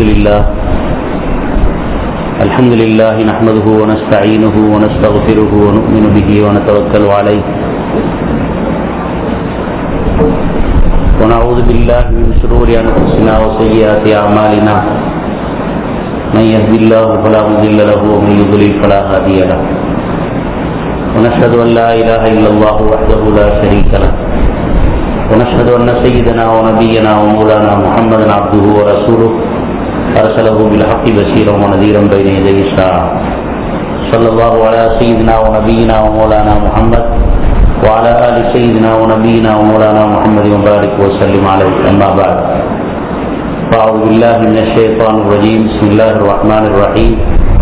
لله الحمد لله نحمده ونستعينه ونستغفره ونؤمن به ونتوكل عليه ونعوذ بالله من شرور انفسنا وسيئات اعمالنا من يهد الله فلا مضل له ومن يضلل فلا هادي له ونشهد ان لا اله الا الله وحده لا شريك له ونشهد ان سيدنا ونبينا ومولانا محمدا عبده ورسوله ارسله بالحق بشيرا ونذيرا بين يدي الساعه صلى الله على سيدنا ونبينا ومولانا محمد وعلى ال سيدنا ونبينا ومولانا محمد وبارك وسلم عليه اما بعد فاعوذ بالله من الشيطان الرجيم بسم الله الرحمن الرحيم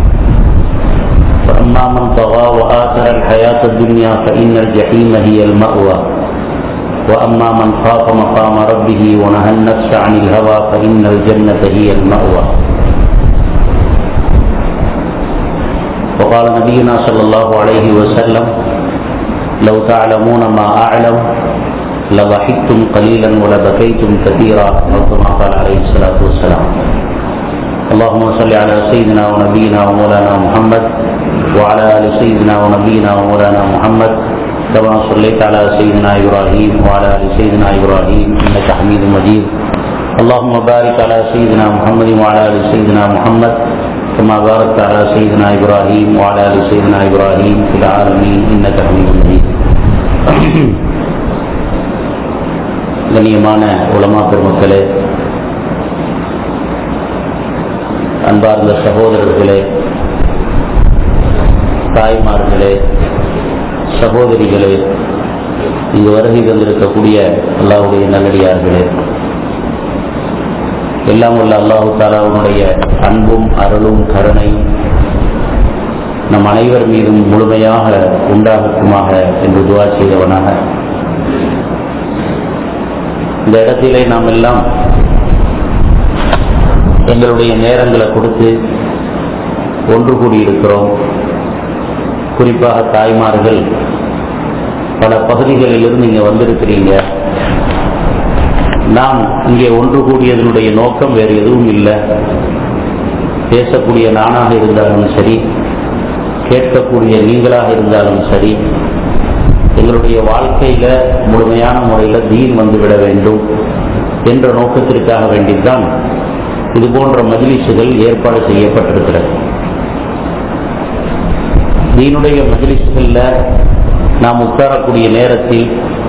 فاما من طغى واثر الحياه الدنيا فان الجحيم هي الماوى واما من خاف مقام ربه ونهى النفس عن الهوى فان الجنه هي الماوى وقال نبينا صلى الله عليه وسلم لو تعلمون ما اعلم لضحكتم قليلا ولبكيتم كثيرا او كما قال عليه الصلاه والسلام اللهم صل على سيدنا ونبينا ومولانا محمد وعلى ال سيدنا ونبينا ومولانا محمد كما صليت على سيدنا ابراهيم وعلى ال سيدنا ابراهيم انك حميد مجيد اللهم بارك على سيدنا محمد وعلى ال سيدنا محمد كما باركت على سيدنا ابراهيم وعلى ال سيدنا ابراهيم في العالمين انك حميد مجيد கண்ணியமான உலமா பெருமக்களே அன்பார்ந்த சகோதரர்களே தாய்மார்களே சகோதரிகளே இங்கு வருகை தந்திருக்கக்கூடிய அல்லாவுடைய நல்லடியார்களே எல்லாம் உள்ள அல்லாஹு தாலாவுடைய அன்பும் அருளும் கருணையும் நம் அனைவர் மீதும் முழுமையாக உண்டாகட்டுமாக என்று துவா செய்தவனாக இந்த இடத்திலே நாம் எல்லாம் எங்களுடைய நேரங்களை கொடுத்து ஒன்று கூடியிருக்கிறோம் குறிப்பாக தாய்மார்கள் பல பகுதிகளிலிருந்து இங்கே வந்திருக்கிறீங்க நாம் இங்கே ஒன்று கூடியதனுடைய நோக்கம் வேறு எதுவும் இல்லை பேசக்கூடிய நானாக இருந்தாலும் சரி கேட்கக்கூடிய நீங்களாக இருந்தாலும் சரி எங்களுடைய வாழ்க்கையில முழுமையான முறையில் தீன் வந்துவிட வேண்டும் என்ற நோக்கத்திற்காக வேண்டித்தான் இது போன்ற மஜிலிசுகள் ஏற்பாடு செய்யப்பட்டிருக்கிறது தீனுடைய மஜிலிசுகளில் நாம் உட்காரக்கூடிய நேரத்தில்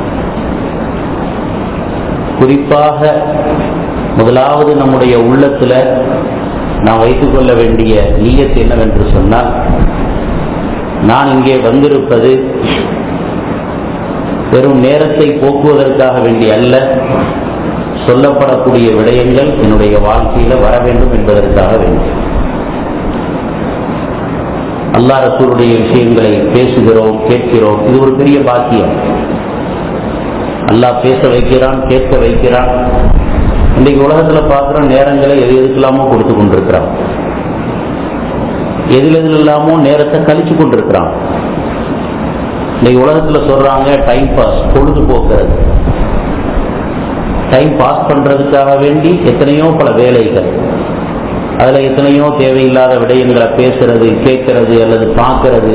குறிப்பாக முதலாவது நம்முடைய உள்ளத்தில் நாம் வைத்துக்கொள்ள வேண்டிய நீயத்து என்னவென்று சொன்னால் நான் இங்கே வந்திருப்பது வெறும் நேரத்தை போக்குவதற்காக வேண்டி அல்ல சொல்லப்படக்கூடிய விடயங்கள் என்னுடைய வாழ்க்கையில வர வேண்டும் என்பதற்காக வேண்டும் அல்லா ரசூருடைய விஷயங்களை பேசுகிறோம் கேட்கிறோம் இது ஒரு பெரிய பாக்கியம் அல்லாஹ் பேச வைக்கிறான் கேட்க வைக்கிறான் இன்றைக்கு உலகத்துல பார்க்கிற நேரங்களை எது எதுக்கெல்லாமோ கொடுத்து கொண்டிருக்கிறான் எதில் எதில் இல்லாமோ நேரத்தை கழிச்சு கொண்டிருக்கிறான் இன்னைக்கு உலகத்துல சொல்றாங்க டைம் பாஸ் பொழுது போக்குறது டைம் பாஸ் பண்றதுக்காக வேண்டி எத்தனையோ பல வேலைகள் அதுல எத்தனையோ தேவையில்லாத விடயங்களை பேசுறது கேட்கறது அல்லது பார்க்கறது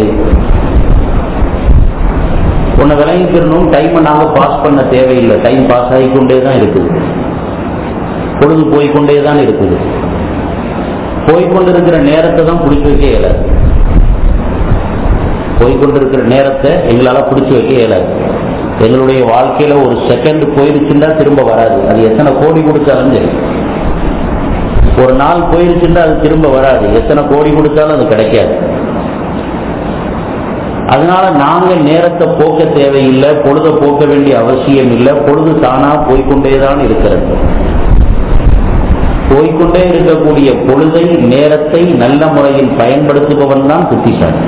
உன்னை விளங்கிக்கிறணும் டைமை நாங்க பாஸ் பண்ண தேவையில்லை டைம் பாஸ் ஆகிக்கொண்டே தான் இருக்குது பொழுது போய்கொண்டே தான் இருக்குது போய்கொண்டிருக்கிற நேரத்தை தான் பிடிச்சி வைக்க இயலாது போய்கொண்டிருக்கிற நேரத்தை எங்களால பிடிச்சி வைக்க இயலாது எங்களுடைய வாழ்க்கையில ஒரு செகண்ட் போயிருச்சுன்னா திரும்ப வராது அது எத்தனை கோடி கொடுத்தாலும் சரி ஒரு நாள் போயிருச்சுன்னா அது திரும்ப வராது எத்தனை கோடி கொடுத்தாலும் அது கிடைக்காது அதனால நாங்க நேரத்தை போக்க தேவையில்லை பொழுத போக்க வேண்டிய அவசியம் இல்லை பொழுது தானா போய்கொண்டேதான் இருக்கிறது போய்கொண்டே இருக்கக்கூடிய பொழுதை நேரத்தை நல்ல முறையில் பயன்படுத்துபவன் தான் புத்திசாலி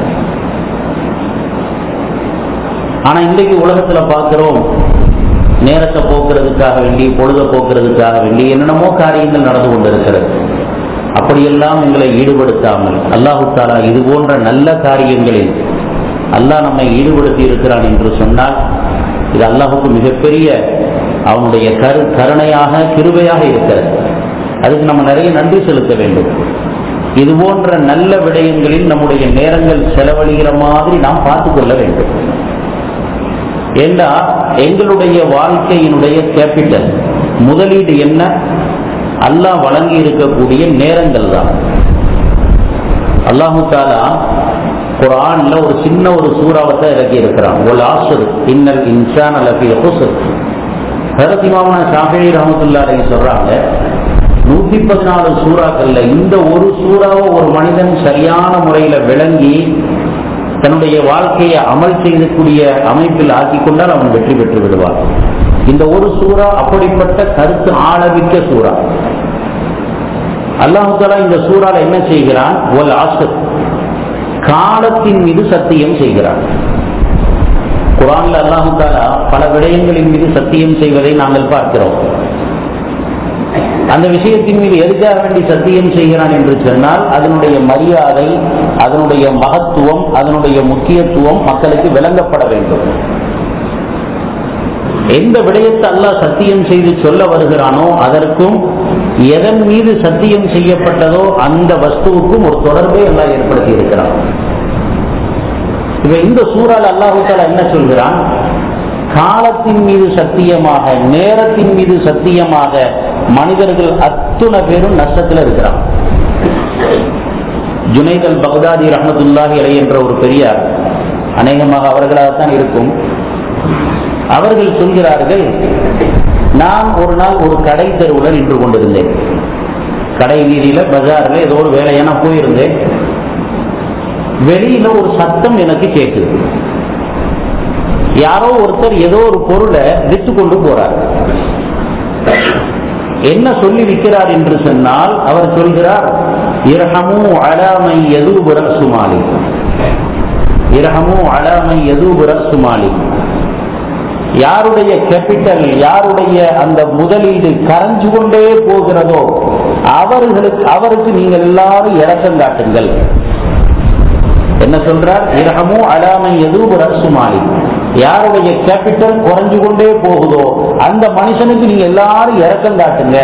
ஆனா இன்றைக்கு உலகத்துல பார்க்கிறோம் நேரத்தை போக்குறதுக்காக வேண்டி பொழுத போக்குறதுக்காக வேண்டி என்னென்னமோ காரியங்கள் நடந்து கொண்டிருக்கிறது அப்படியெல்லாம் எங்களை ஈடுபடுத்தாமல் அல்லாஹு தாலா இது போன்ற நல்ல காரியங்களில் அல்லாஹ் நம்மை ஈடுபடுத்தி இருக்கிறான் என்று சொன்னால் இது அல்லாஹுக்கு மிகப்பெரிய அவனுடைய கரு கருணையாக கிருபையாக இருக்கிறது அதுக்கு நம்ம நிறைய நன்றி செலுத்த வேண்டும் இது போன்ற நல்ல விடயங்களில் நம்முடைய நேரங்கள் செலவழிகிற மாதிரி நாம் பார்த்து கொள்ள வேண்டும் ஏண்டா எங்களுடைய வாழ்க்கையினுடைய கேபிட்டல் முதலீடு என்ன அல்லாஹ் வழங்கி இருக்கக்கூடிய நேரங்கள் தான் அல்லாஹு தாலா குரான்ல ஒரு சின்ன ஒரு சூறாவத்தை இறக்கி இருக்கிறான் ஒரு ஆசுர் இன்னல் இன்சான் அல்லபி ஹுசுர் ஹரதிமாமன ஷாஃபி ரஹமத்துல்லா அலி சொல்றாங்க நூத்தி பதினாலு சூறாக்கள்ல இந்த ஒரு சூறாவை ஒரு மனிதன் சரியான முறையில விளங்கி தன்னுடைய வாழ்க்கையை அமல் செய்யக்கூடிய அமைப்பில் ஆக்கி கொண்டால் அவன் வெற்றி பெற்று விடுவான் இந்த ஒரு சூறா அப்படிப்பட்ட கருத்து ஆளவிக்க சூறா அல்லாஹாலா இந்த சூறால என்ன செய்கிறான் ஒல் ஆசர் காலத்தின் மீது சத்தியம் செய்கிறான் குரான்ல அல்லாஹு தாலா பல விடயங்களின் மீது சத்தியம் செய்வதை நாங்கள் பார்க்கிறோம் அந்த விஷயத்தின் மீது எதுக்காக வேண்டி சத்தியம் செய்கிறான் என்று சொன்னால் அதனுடைய மரியாதை அதனுடைய மகத்துவம் அதனுடைய முக்கியத்துவம் மக்களுக்கு விளங்கப்பட வேண்டும் எந்த விடயத்தை அல்லாஹ் சத்தியம் செய்து சொல்ல வருகிறானோ அதற்கும் எதன் மீது சத்தியம் செய்யப்பட்டதோ அந்த வஸ்துவுக்கும் ஒரு தொடர்பை எல்லாம் ஏற்படுத்தி இருக்கிறான் இப்ப இந்த சூறால் அல்லாஹு என்ன சொல்கிறான் காலத்தின் மீது சத்தியமாக நேரத்தின் மீது சத்தியமாக மனிதர்கள் அத்துணை பேரும் நஷ்டத்தில் இருக்கிறான் ஜுனைத் அல் பக்தாதி ரஹமத்துல்லாஹி அலை என்ற ஒரு பெரியார் அநேகமாக அவர்களாகத்தான் இருக்கும் அவர்கள் சொல்கிறார்கள் நான் ஒரு நாள் ஒரு கடை தெருவில் நின்று கொண்டிருந்தேன் கடை வீதியில பஜார்ல ஏதோ ஒரு வேலையா நான் போயிருந்தேன் வெளியில ஒரு சத்தம் எனக்கு கேட்குது யாரோ ஒருத்தர் ஏதோ ஒரு பொருளை வித்து கொண்டு போறார் என்ன சொல்லி விற்கிறார் என்று சொன்னால் அவர் சொல்கிறார் இரஹமு அலாமை எதூபுர சுமாலி இரஹமு அலாமை எதூபுர சுமாலி யாருடைய கேபிட்டல் யாருடைய அந்த முதலீடு கரைஞ்சு கொண்டே போகிறதோ அவர்களுக்கு அவருக்கு நீங்கள் எல்லாரும் இறக்கம் காட்டுங்கள் என்ன சொல்றார் இரகமோ அலாமை எதுவும் ரசுமாலி யாருடைய கேபிட்டல் குறைஞ்சு கொண்டே போகுதோ அந்த மனுஷனுக்கு நீங்க எல்லாரும் இறக்கம் காட்டுங்க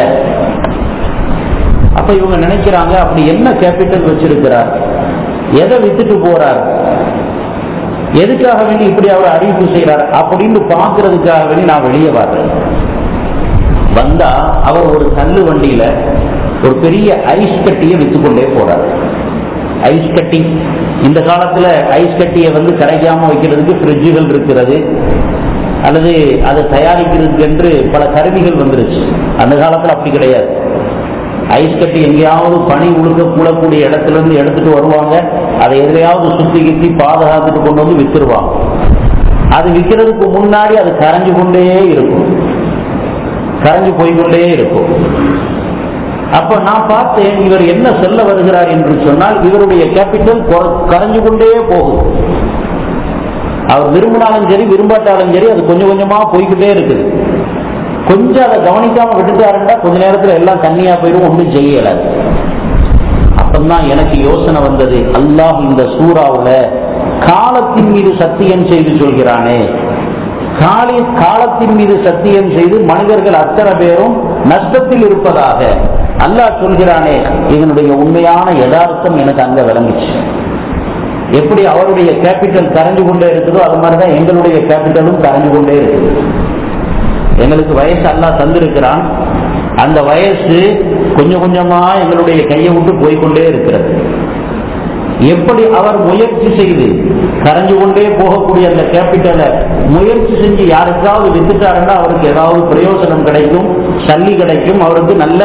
அப்ப இவங்க நினைக்கிறாங்க அப்படி என்ன கேபிட்டல் வச்சிருக்கிறார் எதை வித்துட்டு போறார் எதுக்காக வேண்டி இப்படி அவர் அறிவிப்பு செய்யறார் அப்படின்னு பாக்குறதுக்காக வேண்டி நான் வெளியே வர்றேன் வந்தா அவர் ஒரு தள்ளு வண்டியில ஒரு பெரிய ஐஸ் கட்டியை வித்து கொண்டே போறார் ஐஸ் கட்டி இந்த காலத்துல ஐஸ் கட்டியை வந்து கரைக்காம வைக்கிறதுக்கு ஃப்ரிட்ஜுகள் இருக்கிறது அல்லது அதை தயாரிக்கிறதுக்கு என்று பல கருவிகள் வந்துருச்சு அந்த காலத்துல அப்படி கிடையாது ஐஸ் கட்டி எங்கேயாவது பனி உழுக்க கூடக்கூடிய இடத்துல இருந்து எடுத்துட்டு வருவாங்க அதை எதிலையாவது சுத்தி கித்தி பாதுகாத்துட்டு கொண்டு வந்து வித்துருவாங்க அது விற்கிறதுக்கு முன்னாடி அது கரைஞ்சு கொண்டே இருக்கும் கரைஞ்சு போய்கொண்டே இருக்கும் அப்ப நான் பார்த்தேன் இவர் என்ன சொல்ல வருகிறார் என்று சொன்னால் இவருடைய கேபிட்டல் கரைஞ்சு கொண்டே போகுது அவர் விரும்பினாலும் சரி விரும்பாட்டாலும் சரி அது கொஞ்சம் கொஞ்சமா போய்கிட்டே இருக்குது கொஞ்சம் அதை கவனிக்காம விட்டுட்டாருண்டா கொஞ்ச நேரத்துல எல்லாம் தண்ணியா போயிடும் ஒன்றும் செய்யல அப்பந்தான் எனக்கு யோசனை வந்தது அல்லாஹ் இந்த சூறாவுல காலத்தின் மீது சத்தியம் செய்து சொல்கிறானே காலி காலத்தின் மீது சத்தியம் செய்து மனிதர்கள் அத்தனை பேரும் நஷ்டத்தில் இருப்பதாக அல்லாஹ் சொல்கிறானே இதனுடைய உண்மையான யதார்த்தம் எனக்கு அங்க விளங்குச்சு எப்படி அவருடைய கேபிட்டல் கரைஞ்சு கொண்டே இருக்குதோ அது மாதிரிதான் எங்களுடைய கேபிட்டலும் கரைஞ்சு கொண்டே இருக்குது எங்களுக்கு வயசு அல்லா தந்திருக்கிறான் அந்த வயசு கொஞ்சம் கொஞ்சமா எங்களுடைய கையை விட்டு போய்கொண்டே இருக்கிறது எப்படி அவர் முயற்சி செய்து கரைஞ்சு கொண்டே போகக்கூடிய அந்த கேபிட்டலை முயற்சி செஞ்சு யாருக்காவது வித்துட்டாருன்னா அவருக்கு ஏதாவது பிரயோஜனம் கிடைக்கும் சல்லி கிடைக்கும் அவருக்கு நல்ல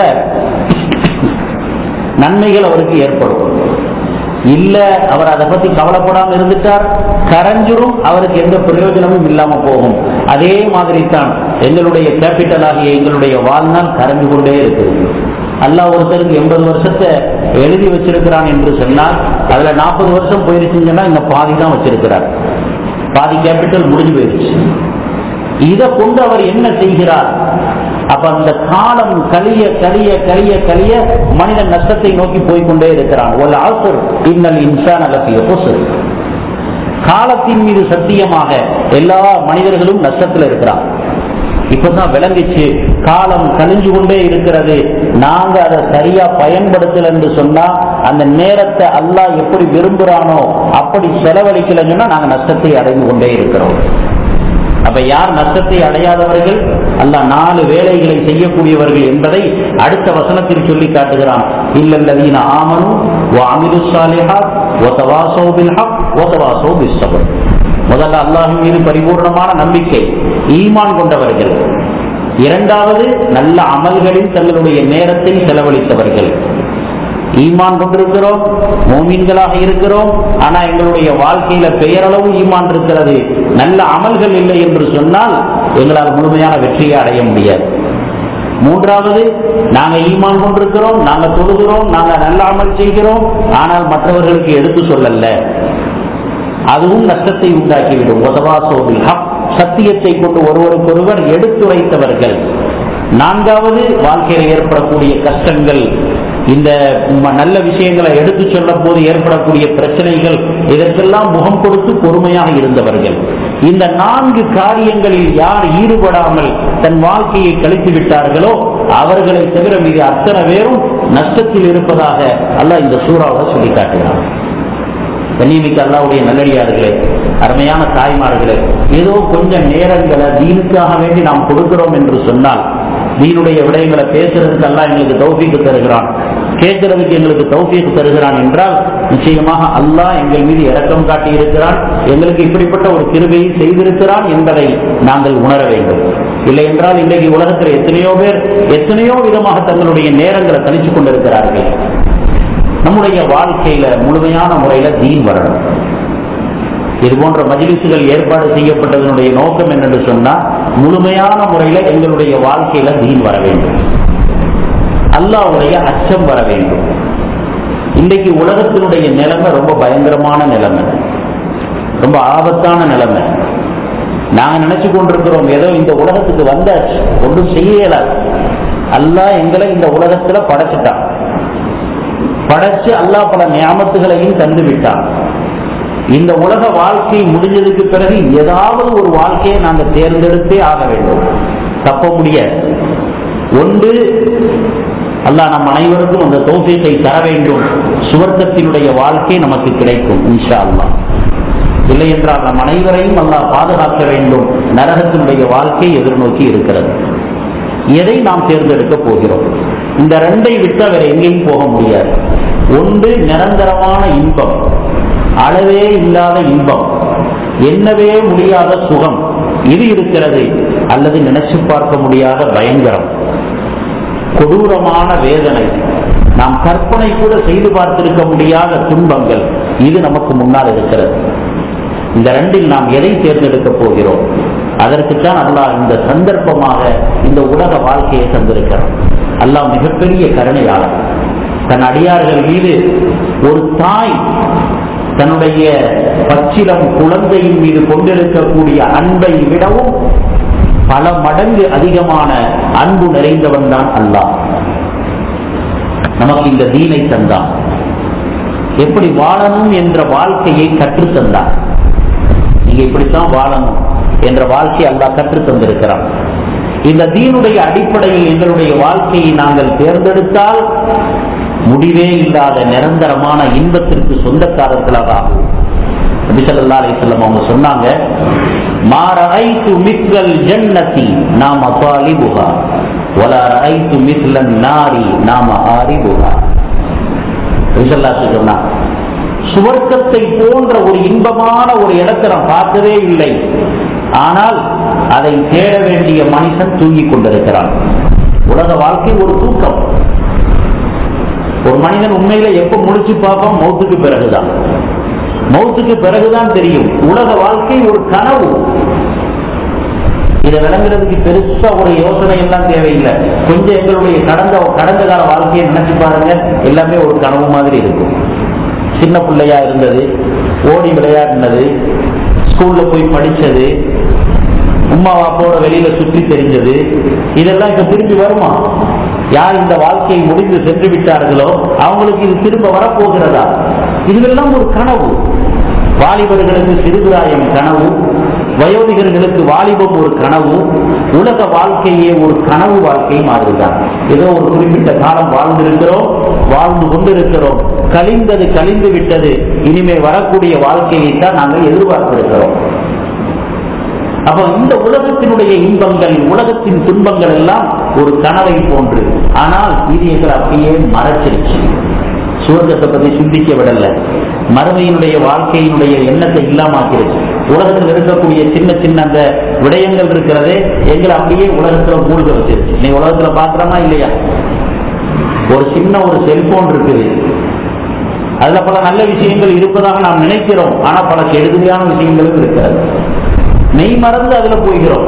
நன்மைகள் அவருக்கு ஏற்படும் இல்ல அவர் அதை பத்தி கவலைப்படாம இருந்துட்டார் கரைஞ்சிரும் அவருக்கு எந்த பிரயோஜனமும் இல்லாம போகும் அதே மாதிரி தான் எங்களுடைய கேபிட்டல் ஆகிய எங்களுடைய வாழ்நாள் கரைஞ்சு கொண்டே இருக்குது அல்லாஹ் ஒருத்தருக்கு எண்பது வருஷத்தை எழுதி வச்சிருக்கிறான் என்று சொன்னால் அதுல நாற்பது வருஷம் போயிருச்சுங்கன்னா இந்த பாதி தான் வச்சிருக்கிறார் பாதி கேபிட்டல் முடிஞ்சு போயிருச்சு இதை கொண்டு அவர் என்ன செய்கிறார் அப்ப அந்த காலம் கலிய கலிய கலிய கலிய மனிதன் நஷ்டத்தை நோக்கி போய்கொண்டே இருக்கிறான் ஒரு ஆசர் இன்னல் இன்சான் அலசிய பொசர் காலத்தின் மீது சத்தியமாக எல்லா மனிதர்களும் நஷ்டத்தில் இருக்கிறான் இப்பதான் விளங்கிச்சு காலம் கழிஞ்சு கொண்டே இருக்கிறது நாங்க அதை சரியா பயன்படுத்தல என்று சொன்னா அந்த நேரத்தை அல்லாஹ் எப்படி விரும்புறானோ அப்படி செலவழிக்கலன்னு சொன்னா நாங்க நஷ்டத்தை அடைந்து கொண்டே இருக்கிறோம் அப்ப யார் நஷ்டத்தை அடையாதவர்கள் அல்லாஹ் நாலு வேலைகளை செய்யக்கூடியவர்கள் என்பதை அடுத்த வசனத்தில் சொல்லி காட்டுகிறான் இல்லல்லதீன ஆமனு وعملوا الصالحات وتواصوا بالحق وتواصوا بالصبر முதல்ல அல்லாஹின் மீது பரிபூர்ணமான நம்பிக்கை ஈமான் கொண்டவர்கள் இரண்டாவது நல்ல அமல்களில் தங்களுடைய நேரத்தை செலவழித்தவர்கள் ஈமான் கொண்டிருக்கிறோம் மோமீன்களாக இருக்கிறோம் ஆனா எங்களுடைய வாழ்க்கையில பெயரளவு ஈமான் இருக்கிறது நல்ல அமல்கள் இல்லை என்று சொன்னால் எங்களால் முழுமையான வெற்றியை அடைய முடியாது மூன்றாவது நாங்க ஈமான் கொண்டிருக்கிறோம் நாங்க தொழுகிறோம் நாங்க நல்ல அமல் செய்கிறோம் ஆனால் மற்றவர்களுக்கு எடுத்து சொல்லல அதுவும் நஷ்டத்தை உண்டாக்கிவிடும் உதவாசோவில் ஹக் சத்தியத்தை கொண்டு ஒருவருக்கொருவர் எடுத்துரைத்தவர்கள் நான்காவது வாழ்க்கையில் ஏற்படக்கூடிய கஷ்டங்கள் இந்த ம- நல்ல விஷயங்களை எடுத்து சொல்லும் போது ஏற்படக்கூடிய பிரச்சனைகள் இதற்கெல்லாம் முகம் கொடுத்து பொறுமையாக இருந்தவர்கள் இந்த நான்கு காரியங்களில் யார் ஈடுபடாமல் தன் வாழ்க்கையை கழித்து விட்டார்களோ அவர்களை தவிர மீது அத்தனை பேரும் நஷ்டத்தில் இருப்பதாக அல்லாஹ் இந்த சூறாவில் சொல்லி காட்டுகிறார் கண்ணியமிக்க அல்லாவுடைய நல்லடியார்களே அருமையான தாய்மார்களே ஏதோ கொஞ்சம் நேரங்களை தீனுக்காக வேண்டி நாம் கொடுக்கிறோம் என்று சொன்னால் தீனுடைய விடயங்களை பேசுறதுக்கு எல்லாம் எங்களுக்கு தௌஃபீக்கு தருகிறான் கேட்கிறதுக்கு எங்களுக்கு தௌஃபீக்கு தருகிறான் என்றால் நிச்சயமாக அல்லாஹ் எங்கள் மீது இரக்கம் காட்டி இருக்கிறான் எங்களுக்கு இப்படிப்பட்ட ஒரு கிருபையை செய்திருக்கிறான் என்பதை நாங்கள் உணர வேண்டும் இல்லை என்றால் இன்றைக்கு உலகத்தில் எத்தனையோ பேர் எத்தனையோ விதமாக தங்களுடைய நேரங்களை கழித்துக் கொண்டிருக்கிறார்கள் நம்முடைய வாழ்க்கையில முழுமையான முறையில தீன் வரணும் இது போன்ற மஜிலிசுகள் ஏற்பாடு செய்யப்பட்டதனுடைய நோக்கம் என்னென்று சொன்னா முழுமையான முறையில எங்களுடைய வாழ்க்கையில தீன் வர வேண்டும் அல்லாஹ்வுடைய அச்சம் வர வேண்டும் இன்றைக்கு உலகத்தினுடைய நிலைமை ரொம்ப பயங்கரமான நிலைமை ரொம்ப ஆபத்தான நிலைமை நாங்க நினைச்சு கொண்டிருக்கிறோம் ஏதோ இந்த உலகத்துக்கு வந்தாச்சு ஒன்றும் செய்ய இயலாது அல்லாஹ் எங்களை இந்த உலகத்துல படைச்சிட்டான் படைச்சு அல்லாஹ் பல ஞாபகங்களையும் தந்து விட்டான் இந்த உலக வாழ்க்கை முடிஞ்சதுக்கு பிறகு ஏதாவது ஒரு வாழ்க்கையை நாங்க தேர்ந்தெடுத்தே ஆக வேண்டும் தப்ப முடியாது ஒன்று அல்லாஹ் நம் அனைவருக்கும் அந்த தோஃபீத்தை தர வேண்டும் சுவர்க்கத்தினுடைய வாழ்க்கை நமக்கு கிடைக்கும் இன்ஷா அல்லாஹ் இல்லை என்றால் நம் அனைவரையும் அல்லாஹ் பாதுகாக்க வேண்டும் நரகத்தினுடைய வாழ்க்கை எதிர்நோக்கி இருக்கிறது எதை நாம் தேர்ந்தெடுக்க போகிறோம் இந்த ரெண்டை விட்டு வேற எங்கேயும் போக முடியாது ஒன்று நிரந்தரமான இன்பம் அளவே இல்லாத இன்பம் எண்ணவே முடியாத சுகம் இது இருக்கிறது அல்லது நினைச்சு பார்க்க முடியாத பயங்கரம் கொடூரமான வேதனை நாம் கற்பனை கூட செய்து பார்த்திருக்க முடியாத துன்பங்கள் இது நமக்கு முன்னால் இருக்கிறது இந்த ரெண்டில் நாம் எதை தேர்ந்தெடுக்க போகிறோம் அதற்குத்தான் அல்லாஹ் இந்த சந்தர்ப்பமாக இந்த உலக வாழ்க்கையை தந்திருக்கிறான் அல்லாஹ் மிகப்பெரிய கருணையாளர் தன் அடியார்கள் மீது ஒரு தாய் தன்னுடைய பச்சிலம் குழந்தையின் மீது கொண்டிருக்கக்கூடிய அன்பை விடவும் பல மடங்கு அதிகமான அன்பு நிறைந்தவன் தான் அல்லாஹ் நமக்கு இந்த தீனை தந்தான் எப்படி வாழணும் என்ற வாழ்க்கையை கற்றுத் தந்தான் நீங்க இப்படித்தான் வாழணும் என்ற வாழ்க்கையை அல்லாஹ் கற்றுத் தந்திருக்கிறான் இந்த தீனுடைய அடிப்படையில் எங்களுடைய வாழ்க்கையை நாங்கள் தேர்ந்தெடுத்தால் முடிவே இல்லாத நிரந்தரமான இன்பத்திற்கு சொந்தக்காரர்களாக ஆகும் நபிசல்லா அலிசல்லம் அவங்க சொன்னாங்க மாரஐத்து மித்லல் ஜன்னதி நாம தாலிபுகா வலா ரஐத்து மித்லன் நாரி நாம ஆரிபுகா நபிசல்லாத்து சொன்னாங்க சுவர்க்கத்தை போன்ற ஒரு இன்பமான ஒரு இடத்தை நான் பார்த்ததே இல்லை ஆனால் அதை தேட வேண்டிய மனுஷன் தூங்கிக் கொண்டிருக்கிறான் உலக வாழ்க்கை ஒரு தூக்கம் ஒரு மனிதன் உண்மையில எப்ப முடிச்சு பார்ப்பான் மௌத்துக்கு பிறகுதான் மௌத்துக்கு பிறகுதான் தெரியும் உலக வாழ்க்கை ஒரு கனவு இதை விளங்குறதுக்கு பெருசா ஒரு யோசனை எல்லாம் தேவையில்லை கொஞ்சம் எங்களுடைய கடந்த கடந்த கால வாழ்க்கையை நினைச்சு பாருங்க எல்லாமே ஒரு கனவு மாதிரி இருக்கும் சின்ன பிள்ளையா இருந்தது ஓடி விளையாடினது ஸ்கூல்ல போய் படிச்சது உமா வாப்போட வெளியில சுற்றி தெரிஞ்சது இதெல்லாம் இப்ப திரும்பி வருமா யார் இந்த வாழ்க்கையை முடிந்து சென்று விட்டார்களோ அவங்களுக்கு இது திரும்ப வரப்போகிறதா இதுவெல்லாம் ஒரு கனவு வாலிபர்களுக்கு சிறுபிராயம் கனவு வயோதிகர்களுக்கு வாலிபம் ஒரு கனவு உலக வாழ்க்கையே ஒரு கனவு வாழ்க்கை மாதிரிதான் ஏதோ ஒரு குறிப்பிட்ட காலம் வாழ்ந்திருக்கிறோம் வாழ்ந்து கொண்டிருக்கிறோம் கழிந்தது கழிந்து விட்டது இனிமே வரக்கூடிய வாழ்க்கையை தான் நாங்கள் எதிர்பார்த்திருக்கிறோம் அப்ப இந்த உலகத்தினுடைய இன்பங்கள் உலகத்தின் துன்பங்கள் எல்லாம் ஒரு கனவை போன்று ஆனால் இது எங்களை அப்படியே மறைச்சிருச்சு சுவர்க்கத்தை பத்தி சிந்திக்க விடல மறுமையினுடைய வாழ்க்கையினுடைய எண்ணத்தை இல்லாமாக்கிருச்சு உலகத்தில் இருக்கக்கூடிய சின்ன சின்ன அந்த விடயங்கள் இருக்கிறதே எங்களை அப்படியே உலகத்துல மூழ்க வச்சிருச்சு நீ உலகத்துல பாக்குறோமா இல்லையா ஒரு சின்ன ஒரு செல்போன் இருக்குது அதுல பல நல்ல விஷயங்கள் இருப்பதாக நாம் நினைக்கிறோம் ஆனா பல கெடுதலான விஷயங்களும் இருக்கிறது மெய் மறந்து அதுல போய்கிறோம்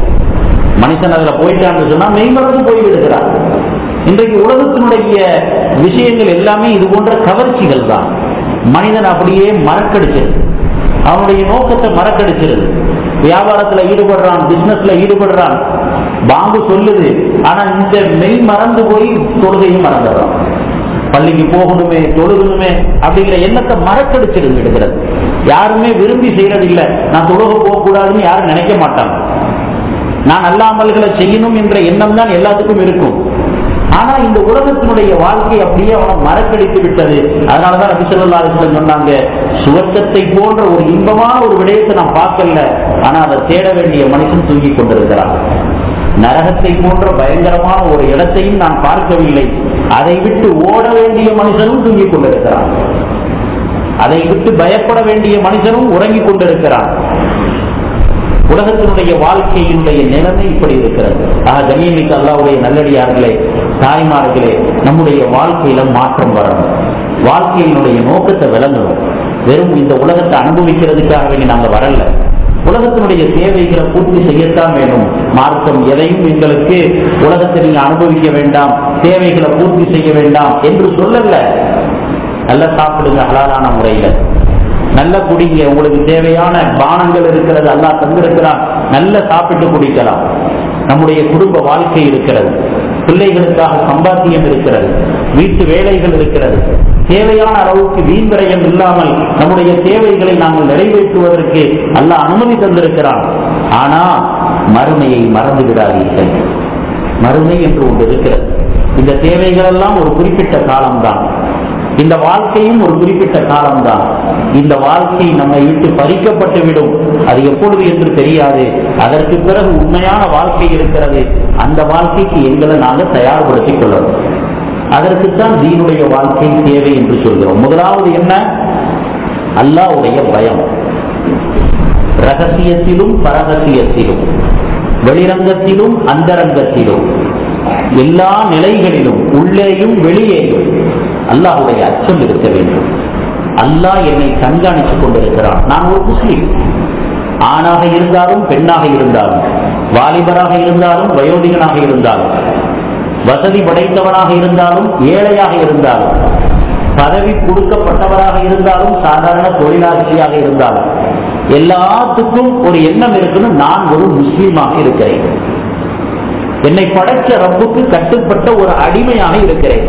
மனுஷன் அதுல போயிட்டான்னு சொன்னா மெய் மறந்து போய்விடுகிறான் இன்றைக்கு உலகத்தினுடைய விஷயங்கள் எல்லாமே இது போன்ற கவர்ச்சிகள் தான் மனிதன் அப்படியே மறக்கடிச்சிருது அவனுடைய நோக்கத்தை மறக்கடிச்சிருது வியாபாரத்துல ஈடுபடுறான் பிசினஸ்ல ஈடுபடுறான் பாம்பு சொல்லுது ஆனா இந்த மெய் மறந்து போய் தொழுகையும் மறந்துடுறான் பள்ளிக்கு போகணுமே தொழுகணுமே அப்படிங்கிற எண்ணத்தை மறக்கடிச்சிருந்து விடுகிறது யாருமே விரும்பி செய்யறது இல்லை நான் தொழுக போகக்கூடாதுன்னு யாரும் நினைக்க மாட்டாங்க நான் நல்ல அமல்களை செய்யணும் என்ற எண்ணம் தான் எல்லாத்துக்கும் இருக்கும் ஆனா இந்த உலகத்தினுடைய வாழ்க்கை அப்படியே அவனை மறக்கடித்து விட்டது அதனாலதான் அபிசல்லா சொன்னாங்க சுவர்க்கத்தை போன்ற ஒரு இன்பமான ஒரு விடயத்தை நான் பார்க்கல ஆனா அதை தேட வேண்டிய மனுஷன் தூங்கி கொண்டிருக்கிறான் நரகத்தை போன்ற பயங்கரமான ஒரு இடத்தையும் நான் பார்க்கவில்லை அதை விட்டு ஓட வேண்டிய மனுஷனும் தூங்கிக் கொண்டிருக்கிறான் அதை விட்டு பயப்பட வேண்டிய மனுஷனும் உறங்கிக் கொண்டிருக்கிறான் உலகத்தினுடைய வாழ்க்கையினுடைய நிலைமை இப்படி இருக்கிறது ஆக கண்ணியமிக்க அல்லாவுடைய நல்லடியார்களே தாய்மார்களே நம்முடைய வாழ்க்கையில மாற்றம் வரணும் வாழ்க்கையினுடைய நோக்கத்தை விளங்கணும் வெறும் இந்த உலகத்தை அனுபவிக்கிறதுக்காக வேண்டி நாங்க வரல உலகத்தினுடைய தேவைகளை பூர்த்தி செய்யத்தான் வேணும் மார்க்கம் எதையும் எங்களுக்கு உலகத்தை நீங்க அனுபவிக்க வேண்டாம் தேவைகளை பூர்த்தி செய்ய வேண்டாம் என்று சொல்லல நல்லா சாப்பிடுங்க ஹலாலான முறையில நல்ல குடிங்க உங்களுக்கு தேவையான பானங்கள் இருக்கிறது அல்லா தந்திருக்கிறான் நல்ல சாப்பிட்டு குடிக்கலாம் நம்முடைய குடும்ப வாழ்க்கை இருக்கிறது பிள்ளைகளுக்காக சம்பாத்தியம் இருக்கிறது வீட்டு வேலைகள் இருக்கிறது தேவையான அளவுக்கு வீண் விரயம் இல்லாமல் நம்முடைய தேவைகளை நாங்கள் நிறைவேற்றுவதற்கு அல்ல அனுமதி தந்திருக்கிறான் ஆனா மறுமையை மறந்து விடாதீர்கள் மறுமை என்று ஒன்று இருக்கிறது இந்த தேவைகள் எல்லாம் ஒரு குறிப்பிட்ட காலம்தான் இந்த வாழ்க்கையும் ஒரு குறிப்பிட்ட காலம்தான் இந்த வாழ்க்கை நம்மை விட்டு பறிக்கப்பட்டு விடும் அது எப்பொழுது என்று தெரியாது அதற்கு பிறகு உண்மையான வாழ்க்கை இருக்கிறது அந்த வாழ்க்கைக்கு எங்களை நாங்கள் தயார்படுத்திக் கொள்ளணும் அதற்குத்தான் தீனுடைய வாழ்க்கை தேவை என்று சொல்கிறோம் முதலாவது என்ன அல்லாவுடைய பயம் ரகசியத்திலும் பரகசியத்திலும் வெளிரங்கத்திலும் அந்தரங்கத்திலும் எல்லா நிலைகளிலும் உள்ளேயும் வெளியேயும் அல்லாஹுடைய அச்சம் இருக்க வேண்டும் அல்லாஹ் என்னை கண்காணித்துக் கொண்டிருக்கிறான் நான் ஒரு முஸ்லீம் ஆணாக இருந்தாலும் பெண்ணாக இருந்தாலும் வாலிபராக இருந்தாலும் வயோதிகனாக இருந்தாலும் வசதி படைத்தவனாக இருந்தாலும் ஏழையாக இருந்தாலும் பதவி கொடுக்கப்பட்டவராக இருந்தாலும் சாதாரண தொழிலாளியாக இருந்தாலும் எல்லாத்துக்கும் ஒரு எண்ணம் இருக்கணும் நான் ஒரு முஸ்லீமாக இருக்கிறேன் என்னை படைச்ச ரப்புக்கு கட்டுப்பட்ட ஒரு அடிமையாக இருக்கிறேன்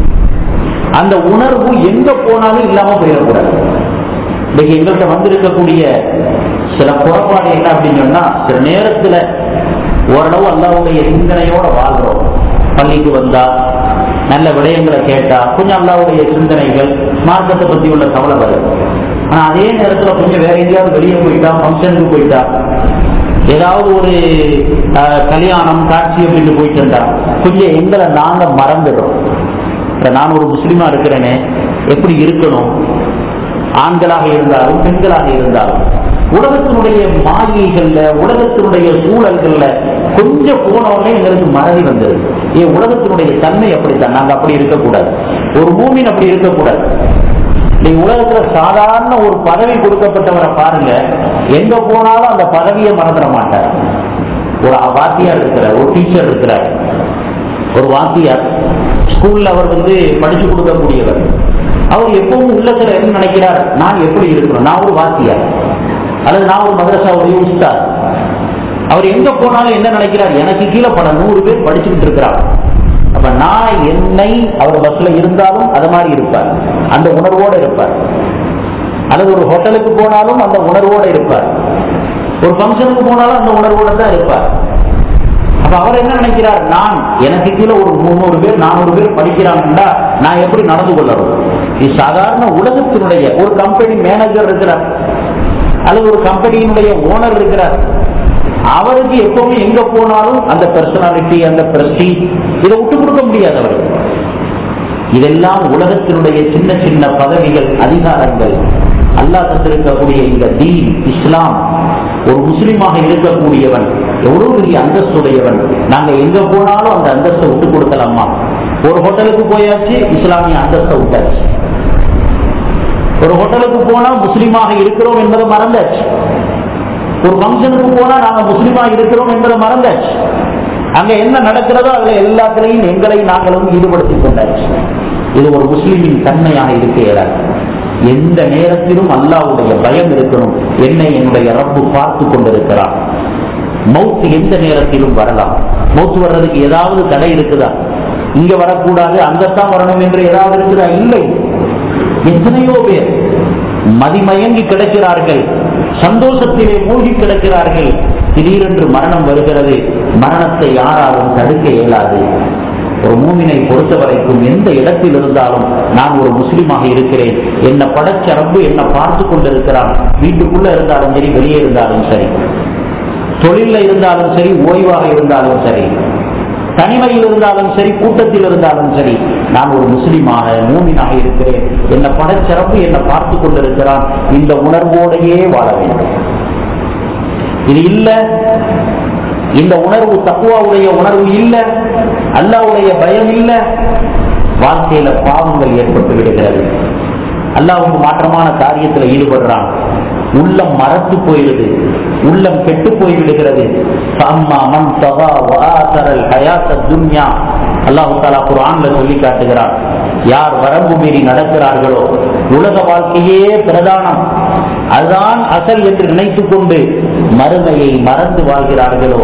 அந்த உணர்வு எங்க போனாலும் இல்லாம போயிடக்கூடாது இன்னைக்கு எங்கள்கிட்ட வந்திருக்கக்கூடிய சில புறப்பாடு என்ன அப்படின்னு சொன்னா சில நேரத்துல ஓரளவு அல்லாவுடைய சிந்தனையோட வாழ்றோம் பள்ளிக்கு வந்தா நல்ல விடயங்களை கேட்டா கொஞ்சம் அல்லாவுடைய சிந்தனைகள் மார்க்கத்தை பத்தி உள்ள கவலை வருது ஆனா அதே நேரத்துல கொஞ்சம் வேற எங்கேயாவது வெளியே போயிட்டா ஃபங்க்ஷனுக்கு போயிட்டா ஏதாவது ஒரு கல்யாணம் காட்சி அப்படின்னு போயிட்டு இருந்தா கொஞ்சம் எங்களை நாங்க மறந்துடுறோம் நான் ஒரு முஸ்லீமா இருக்கிறேனே எப்படி இருக்கணும் ஆண்களாக இருந்தாலும் பெண்களாக இருந்தாலும் உலகத்தினுடைய மாளிகைகள்ல உலகத்தினுடைய சூழல்கள்ல கொஞ்சம் போனவொடனே எங்களுக்கு மறதி வந்தது ஏன் உலகத்தினுடைய தன்மை அப்படித்தான் நாங்க அப்படி இருக்கக்கூடாது ஒரு பூமியின் அப்படி இருக்கக்கூடாது நீங்க உலகத்துல சாதாரண ஒரு பதவி கொடுக்கப்பட்டவரை பாருங்க எங்க போனாலும் அந்த பதவியை மறந்துட மாட்டார் ஒரு வாத்தியார் இருக்கிறார் ஒரு டீச்சர் இருக்கிறார் ஒரு வாத்தியார் ஸ்கூல்ல அவர் வந்து படிச்சு கொடுக்கக்கூடியவர் அவர் எப்பவும் உள்ளத்துல என்ன நினைக்கிறார் நான் எப்படி இருக்கணும் நான் ஒரு வாத்தியார் அல்லது நான் ஒரு மதரசாவுடைய உஸ்தார் அவர் எங்க போனாலும் என்ன நினைக்கிறார் எனக்கு கீழே பல நூறு பேர் படிச்சுக்கிட்டு இருக்கிறார் அப்ப நான் என்னை அவர் பஸ்ல இருந்தாலும் அது மாதிரி இருப்பார் அந்த உணர்வோடு இருப்பார் அல்லது ஒரு ஹோட்டலுக்கு போனாலும் அந்த உணர்வோடு இருப்பார் ஒரு ஃபங்க்ஷனுக்கு போனாலும் அந்த உணர்வோட தான் இருப்பார் அப்ப அவர் என்ன நினைக்கிறார் நான் எனக்கு கீழே ஒரு முந்நூறு பேர் நானூறு பேர் படிக்கிறாங்கன்னா நான் எப்படி நடந்து கொள்ளணும் இது சாதாரண உலகத்தினுடைய ஒரு கம்பெனி மேனேஜர் இருக்கிறார் அல்லது ஒரு கம்பெனியினுடைய ஓனர் இருக்கிறார் அவருக்கு எப்பவுமே எங்க போனாலும் அந்த பர்சனாலிட்டி அந்த பிரஸ்டி இதை விட்டு கொடுக்க முடியாது அவருக்கு இதெல்லாம் உலகத்தினுடைய சின்ன சின்ன பதவிகள் அதிகாரங்கள் அல்லாஹ் தந்திருக்கக்கூடிய இந்த தீன் இஸ்லாம் ஒரு முஸ்லிமாக இருக்கக்கூடியவன் எவ்வளவு பெரிய அந்தஸ்துடையவன் நாங்க எங்க போனாலும் அந்த அந்தஸ்தை விட்டு கொடுக்கலாமா ஒரு ஹோட்டலுக்கு போயாச்சு இஸ்லாமிய அந்தஸ்தை விட்டாச்சு ஒரு ஹோட்டலுக்கு போனா முஸ்லீமாக இருக்கிறோம் என்பதை மறந்தாச்சு ஒரு ஃபங்க்ஷனுக்கு போனா நாங்க முஸ்லீமா இருக்கிறோம் என்பதை மறந்தாச்சு அங்க என்ன நடக்கிறதோ அதுல எல்லாத்திலையும் எங்களை நாங்களும் ஈடுபடுத்திக் கொண்டாச்சு இது ஒரு முஸ்லிமின் தன்மையாக இருக்க இயலாது எந்த நேரத்திலும் அல்லாவுடைய பயம் இருக்கணும் என்னை என்னுடைய ரப்பு பார்த்து கொண்டிருக்கிறான் மௌத்து எந்த நேரத்திலும் வரலாம் மௌத்து வர்றதுக்கு ஏதாவது தடை இருக்குதா இங்க வரக்கூடாது அங்கத்தான் வரணும் என்று ஏதாவது இருக்குதா இல்லை எத்தனையோ பேர் மதிமயங்கி கிடக்கிறார்கள் சந்தோஷத்திலே மூழ்கி கிடக்கிறார்கள் திடீரென்று மரணம் வருகிறது மரணத்தை யாராலும் தடுக்க இயலாது ஒரு மூமினை பொறுத்த வரைக்கும் எந்த இடத்தில் இருந்தாலும் நான் ஒரு முஸ்லீமாக இருக்கிறேன் என்ன படைச்ச ரப்பு என்ன பார்த்து கொண்டிருக்கிறான் வீட்டுக்குள்ள இருந்தாலும் சரி வெளியே இருந்தாலும் சரி தொழில இருந்தாலும் சரி ஓய்வாக இருந்தாலும் சரி தனிமையில் இருந்தாலும் சரி கூட்டத்தில் இருந்தாலும் சரி நான் ஒரு முஸ்லீமாக மூமினாக இருக்கிறேன் என்ன படைச்சரப்பு என்ன பார்த்து கொண்டிருக்கிறான் இந்த உணர்வோடையே வாழ வேண்டும் இது இல்ல இந்த உணர்வு தக்குவாவுடைய உணர்வு இல்ல அல்லாவுடைய பயம் இல்ல வாழ்க்கையில பாவங்கள் ஏற்பட்டு விடுகிறது அல்லாவுக்கு மாற்றமான காரியத்தில் ஈடுபடுறான் உள்ளம் மறத்து போயிடுது உள்ளம் கெட்டு போய் விடுகிறது அல்லாஹு தாலா குரான்ல சொல்லி காட்டுகிறார் யார் வரம்பு மீறி நடக்கிறார்களோ உலக வாழ்க்கையே பிரதானம் அதுதான் அசல் என்று நினைத்துக் கொண்டு மறுமையை மறந்து வாழ்கிறார்களோ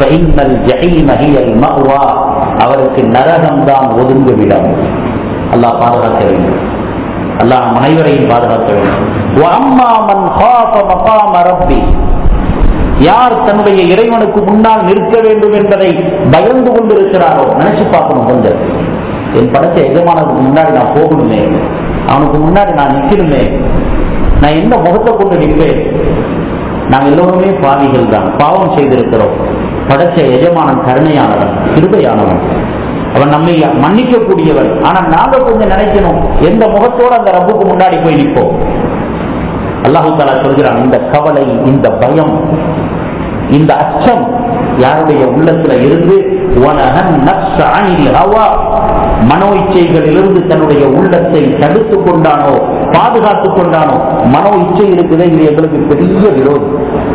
அவருக்கு நரகம்தான் ஒதுங்குவிடம் அல்லாஹ் பாதுகாக்க வேண்டும் அல்லாஹ் நம் அனைவரையும் பாதுகாக்க வேண்டும் யார் தன்னுடைய இறைவனுக்கு முன்னால் நிற்க வேண்டும் என்பதை பயந்து கொண்டிருக்கிறாரோ நினைச்சு பார்க்கணும் கொஞ்சம் என் படத்தை எஜமானதுக்கு முன்னாடி நான் போகணுமே அவனுக்கு முன்னாடி நான் நிற்கணுமே நான் எந்த முகத்தை கொண்டு நிற்பேன் நாங்கள் எல்லோருமே பாவிகள் தான் பாவம் செய்திருக்கிறோம் படைச்ச எஜமானன் கருணையானவன் கிருபையானவன் அவன் நம்மை மன்னிக்க கூடியவன் ஆனா நாங்க கொஞ்சம் நினைக்கணும் எந்த முகத்தோடு அந்த ரப்புக்கு முன்னாடி போய் நிற்போம் அல்லாஹு தாலா சொல்கிறான் இந்த கவலை இந்த பயம் இந்த அச்சம் யாருடைய உள்ளத்துல இருந்து மனோ இச்சைகளிலிருந்து தன்னுடைய உள்ளத்தை தடுத்து கொண்டானோ பாதுகாத்துக் கொண்டானோ மனோ இச்சை இருக்குதே இது எங்களுக்கு பெரிய விரோதி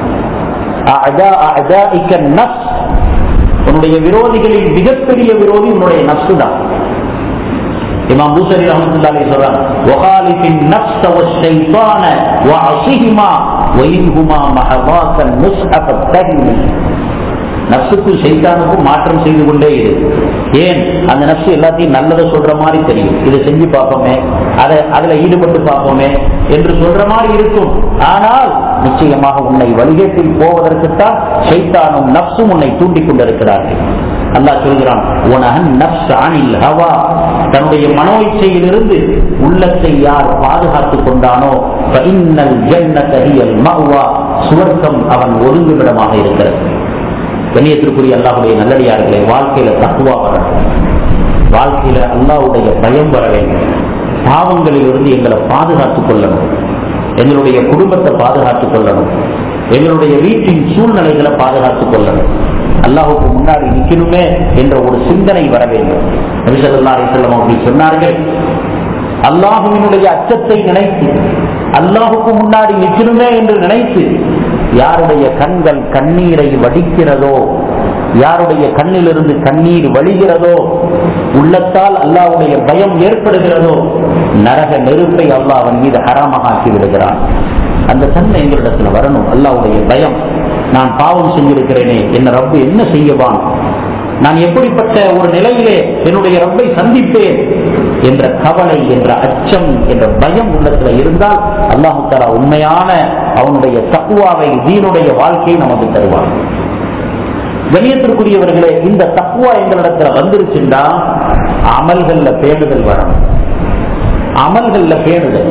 உன்னுடைய விரோதிகளில் மிகப்பெரிய விரோதி உன்னுடைய நப்சு தான் இமாம் பூசரி ரஹமத்துல்லாஹி சொல்றாங்க வகாலிஃபின் நஃப்ஸ வஷ்ஷைத்தான வஅஸிஹிமா வயின்ஹுமா மஹவாக்கன் முஸ்ஹஃப தஹிமி நப்சுக்கும் சைத்தானுக்கும் மாற்றம் செய்து கொண்டே இரு ஏன் அந்த நப்சு எல்லாத்தையும் நல்லதை சொல்ற மாதிரி தெரியும் இதை செஞ்சு பார்ப்போமே அதை அதுல ஈடுபட்டு பார்ப்போமே என்று சொல்ற மாதிரி இருக்கும் ஆனால் நிச்சயமாக உன்னை வழிகேட்டில் போவதற்குத்தான் சைத்தானும் நப்சும் உன்னை தூண்டிக் கொண்டிருக்கிறார்கள் அல்லாஹ் சொல்கிறான் உனகன் நப்ஸ் அனில் ஹவா தன்னுடைய மனோ இச்சையிலிருந்து உள்ளத்தை யார் பாதுகாத்துக் கொண்டானோ இன்னல் ஜன்னதஹியல் மஹ்வா சுவர்க்கம் அவன் ஒதுங்குமிடமாக இருக்கிறது கண்ணியத்திற்குரிய அல்லாஹுடைய நல்லடியார்களே வாழ்க்கையில தக்குவா வரணும் வாழ்க்கையில அல்லாஹுடைய பயம் வர வேண்டும் பாவங்களிலிருந்து எங்களை பாதுகாத்துக் கொள்ளணும் எங்களுடைய குடும்பத்தை பாதுகாத்துக் கொள்ளணும் எங்களுடைய வீட்டின் சூழ்நிலைகளை பாதுகாத்துக் கொள்ளணும் அல்லாஹுக்கு முன்னாடி நிக்கணுமே என்ற ஒரு சிந்தனை வர வேண்டும் நபிசல்லா அலிசல்லம் அவர்கள் சொன்னார்கள் அல்லாஹுவினுடைய அச்சத்தை நினைத்து அல்லாஹுக்கு முன்னாடி நிக்கணுமே என்று நினைத்து யாருடைய கண்கள் கண்ணீரை வடிக்கிறதோ யாருடைய கண்ணிலிருந்து கண்ணீர் வழிகிறதோ உள்ளத்தால் அல்லாவுடைய பயம் ஏற்படுகிறதோ நரக நெருப்பை அல்லாஹ் அவன் மீது ஹராமாக ஆக்கி விடுகிறான் அந்த தன்மை எங்களிடத்துல வரணும் அல்லாவுடைய பயம் நான் பாவம் செஞ்சிருக்கிறேனே என்ன ரப்பு என்ன செய்யவான் நான் எப்படிப்பட்ட ஒரு நிலையிலே என்னுடைய ரப்பை சந்திப்பேன் என்ற கவலை என்ற அச்சம் என்ற பயம் உள்ளத்துல இருந்தால் அல்லாஹு தலா உண்மையான அவனுடைய தக்குவாவை தீனுடைய வாழ்க்கையை நமக்கு தருவான் கணியத்திற்குரியவர்களே இந்த தக்குவா எங்களிடத்துல வந்துருச்சுன்னா அமல்கள்ல பேணுதல் வரணும் அமல்கள்ல பேணுதல்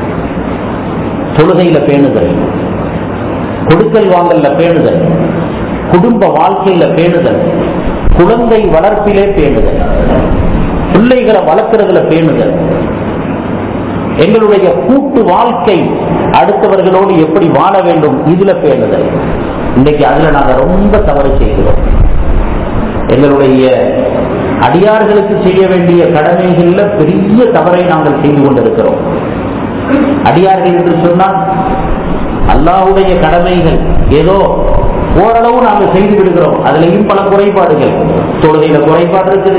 தொழுகையில பேணுதல் கொடுக்கல் வாங்கல்ல பேணுதல் குடும்ப வாழ்க்கையில பேணுதல் குழந்தை வளர்ப்பிலே பேணுதல் பிள்ளைகளை வளர்க்கறதுல பேணுதல் எங்களுடைய கூட்டு வாழ்க்கை அடுத்தவர்களோடு எப்படி வாழ வேண்டும் இதுல பேணுதல் இன்னைக்கு அதுல நாங்க ரொம்ப தவறு செய்கிறோம் எங்களுடைய அடியார்களுக்கு செய்ய வேண்டிய கடமைகள்ல பெரிய தவறை நாங்கள் செய்து கொண்டிருக்கிறோம் அடியார்கள் என்று சொன்னால் அல்லாஹுடைய கடமைகள் ஏதோ ஓரளவு நாங்கள் செய்து விடுகிறோம் அதுலயும் பல குறைபாடுகள் தொழுகையில குறைபாடு இருக்குது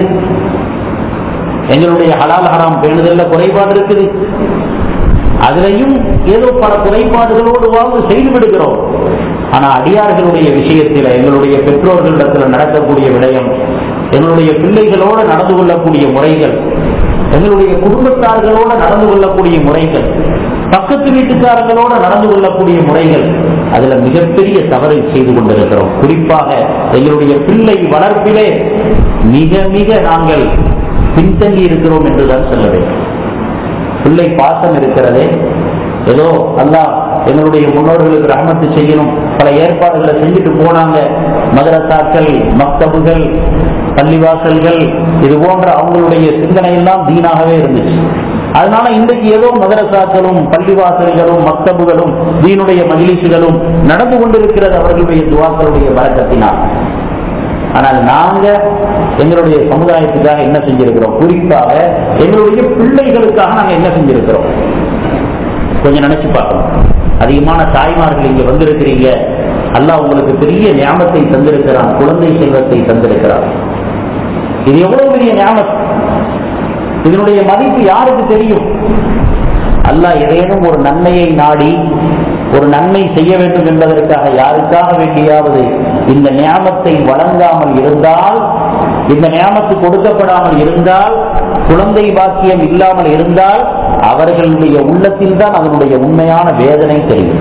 எங்களுடைய ஹலால் ஹராம் பேணுதல்ல குறைபாடு இருக்குது அதுலயும் ஏதோ பல குறைபாடுகளோடு வாழ்ந்து செய்து விடுகிறோம் ஆனா அடியார்களுடைய விஷயத்தில் எங்களுடைய பெற்றோர்களிடத்தில் நடக்கக்கூடிய விடயம் எங்களுடைய பிள்ளைகளோடு நடந்து கொள்ளக்கூடிய முறைகள் எங்களுடைய குடும்பத்தார்களோடு நடந்து கொள்ளக்கூடிய முறைகள் பக்கத்து வீட்டுக்காரங்களோடு நடந்து கொள்ளக்கூடிய முறைகள் அதுல மிகப்பெரிய தவறை செய்து கொண்டிருக்கிறோம் குறிப்பாக எங்களுடைய பிள்ளை வளர்ப்பிலே மிக மிக நாங்கள் பின்தங்கி இருக்கிறோம் என்றுதான் சொல்ல வேண்டும் பிள்ளை பாசம் இருக்கிறதே ஏதோ அல்லாஹ் எங்களுடைய முன்னோர்களுக்கு ரஹமத்து செய்யணும் பல ஏற்பாடுகளை செஞ்சுட்டு போனாங்க மதரசாக்கள் மக்தபுகள் பள்ளிவாசல்கள் இது போன்ற அவங்களுடைய சிந்தனை எல்லாம் தீனாகவே இருந்துச்சு அதனால இன்றைக்கு ஏதோ மதரசாக்களும் பள்ளிவாசல்களும் மக்தபுகளும் தீனுடைய மகிழ்ச்சிகளும் நடந்து கொண்டிருக்கிறது அவர்களுடைய துவாக்களுடைய வழக்கத்தினால் ஆனால் நாங்க எங்களுடைய சமுதாயத்துக்காக என்ன செஞ்சிருக்கிறோம் குறிப்பாக எங்களுடைய பிள்ளைகளுக்காக நாங்க என்ன செஞ்சிருக்கிறோம் கொஞ்சம் நினைச்சு பார்க்கணும் அதிகமான தாய்மார்கள் இங்க வந்திருக்கிறீங்க அல்லாஹ் உங்களுக்கு பெரிய ஞாபகத்தை தந்திருக்கிறான் குழந்தை செல்வத்தை தந்திருக்கிறான் இது எவ்வளவு பெரிய ஞாபகம் இதனுடைய மதிப்பு யாருக்கு தெரியும் அல்லாஹ் ஏதேனும் ஒரு நன்மையை நாடி ஒரு நன்மை செய்ய வேண்டும் என்பதற்காக யாருக்காக வேண்டியாவது இந்த ஞாபகத்தை வழங்காமல் இருந்தால் இந்த ஞாபகத்து கொடுக்கப்படாமல் இருந்தால் குழந்தை பாக்கியம் இல்லாமல் இருந்தால் அவர்களுடைய உள்ளத்தில் தான் அதனுடைய உண்மையான வேதனை தெரியும்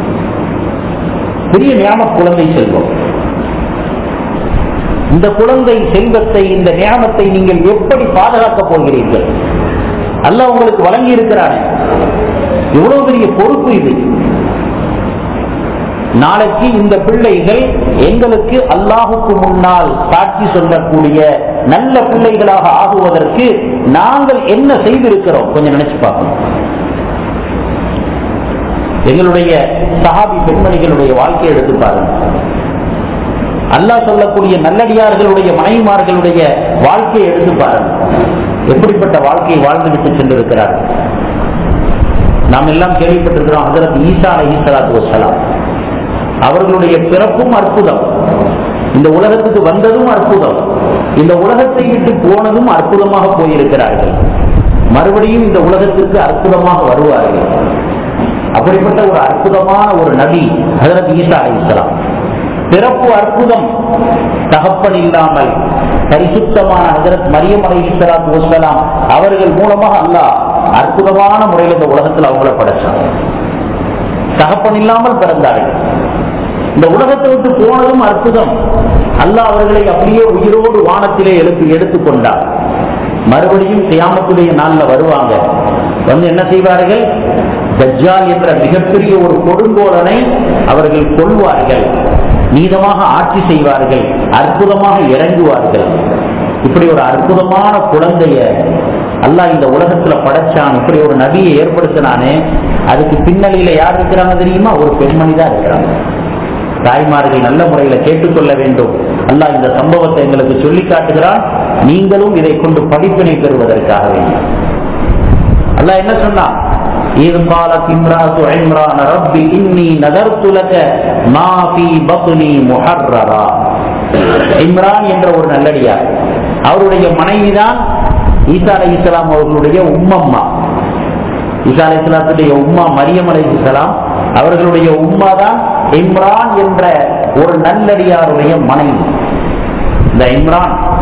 பெரிய ஞாபக குழந்தை செல்வம் இந்த குழந்தை செல்வத்தை இந்த ஞாபகத்தை நீங்கள் எப்படி பாதுகாக்கப் போகிறீர்கள் அல்லாஹ் உங்களுக்கு வழங்கி இருக்கிறானே எவ்வளவு பெரிய பொறுப்பு இது நாளைக்கு இந்த பிள்ளைகள் எங்களுக்கு அல்லாஹுக்கு முன்னால் சாட்சி சொல்லக்கூடிய நல்ல பிள்ளைகளாக ஆகுவதற்கு நாங்கள் என்ன செய்திருக்கிறோம் கொஞ்சம் நினைச்சு பார்க்கணும் எங்களுடைய சஹாபி பெண்மணிகளுடைய வாழ்க்கையை எடுத்து பாருங்க அல்லாஹ் சொல்லக்கூடிய நல்லடியார்களுடைய மனைவிமார்களுடைய வாழ்க்கையை எடுத்து பாருங்க எப்படிப்பட்ட வாழ்க்கையை வாழ்ந்துவிட்டு சென்றிருக்கிறார்கள் நாம் எல்லாம் கேள்விப்பட்டிருக்கிறோம் ஹசரத் ஈசா அலி சலாத்து வசலாம் அவர்களுடைய பிறப்பும் அற்புதம் இந்த உலகத்துக்கு வந்ததும் அற்புதம் இந்த உலகத்தை விட்டு போனதும் அற்புதமாக போயிருக்கிறார்கள் மறுபடியும் இந்த உலகத்திற்கு அற்புதமாக வருவார்கள் அப்படிப்பட்ட ஒரு அற்புதமான ஒரு நபி ஹசரத் ஈசா அலி இஸ்லாம் பிறப்பு அற்புதம் தகப்பன் இல்லாமல் பரிசுத்தமான ஹசரத் மரியம் அலி இஸ்லாத்து வசலாம் அவர்கள் மூலமாக அல்லாஹ் அற்புதமான முறையில் இந்த உலகத்தில் அவங்கள படைச்சாங்க தகப்பன் இல்லாமல் பிறந்தார்கள் இந்த உலகத்தை விட்டு போனதும் அற்புதம் அல்லாஹ் அவர்களை அப்படியே உயிரோடு வானத்திலே எழுத்து எடுத்துக்கொண்டார் மறுபடியும் கியாமத்துடைய நாள்ல வருவாங்க வந்து என்ன செய்வார்கள் தஜ்ஜால் என்ற மிகப்பெரிய ஒரு கொடுங்கோலனை அவர்கள் கொள்வார்கள் நீதமாக ஆட்சி செய்வார்கள் அற்புதமாக இறங்குவார்கள் இப்படி ஒரு அற்புதமான குழந்தைய அல்லாஹ் இந்த உலகத்துல படைச்சான் இப்படி ஒரு நபியை ஏற்படுத்தினானே அதுக்கு பின்னணியில யார் இருக்கிறாங்க தெரியுமா ஒரு பெண்மணி தான் இருக்கிறாங்க தாய்மார்கள் நல்ல முறையில கேட்டுக்கொள்ள வேண்டும் அல்லாஹ் இந்த சம்பவத்தை எங்களுக்கு சொல்லி காட்டுகிறான் நீங்களும் இதை கொண்டு படிப்பினை பெறுவதற்காக வேண்டும் அல்லாஹ் என்ன சொன்னான் إذ قالت امرأة عمران رب إني نذرت لك ما في بطني محررا இம்ரான் என்ற ஒரு நல்லடியார் அவருடைய மனைவிதான் ஈசா அலை இஸ்லாம் அவர்களுடைய உம்மம்மா ஈசா அலை இஸ்லாத்துடைய உம்மா மரியம் அலை இஸ்லாம் அவர்களுடைய உம்மா தான் இம்ரான் என்ற ஒரு நல்லடியாருடைய மனைவி இந்த இம்ரான்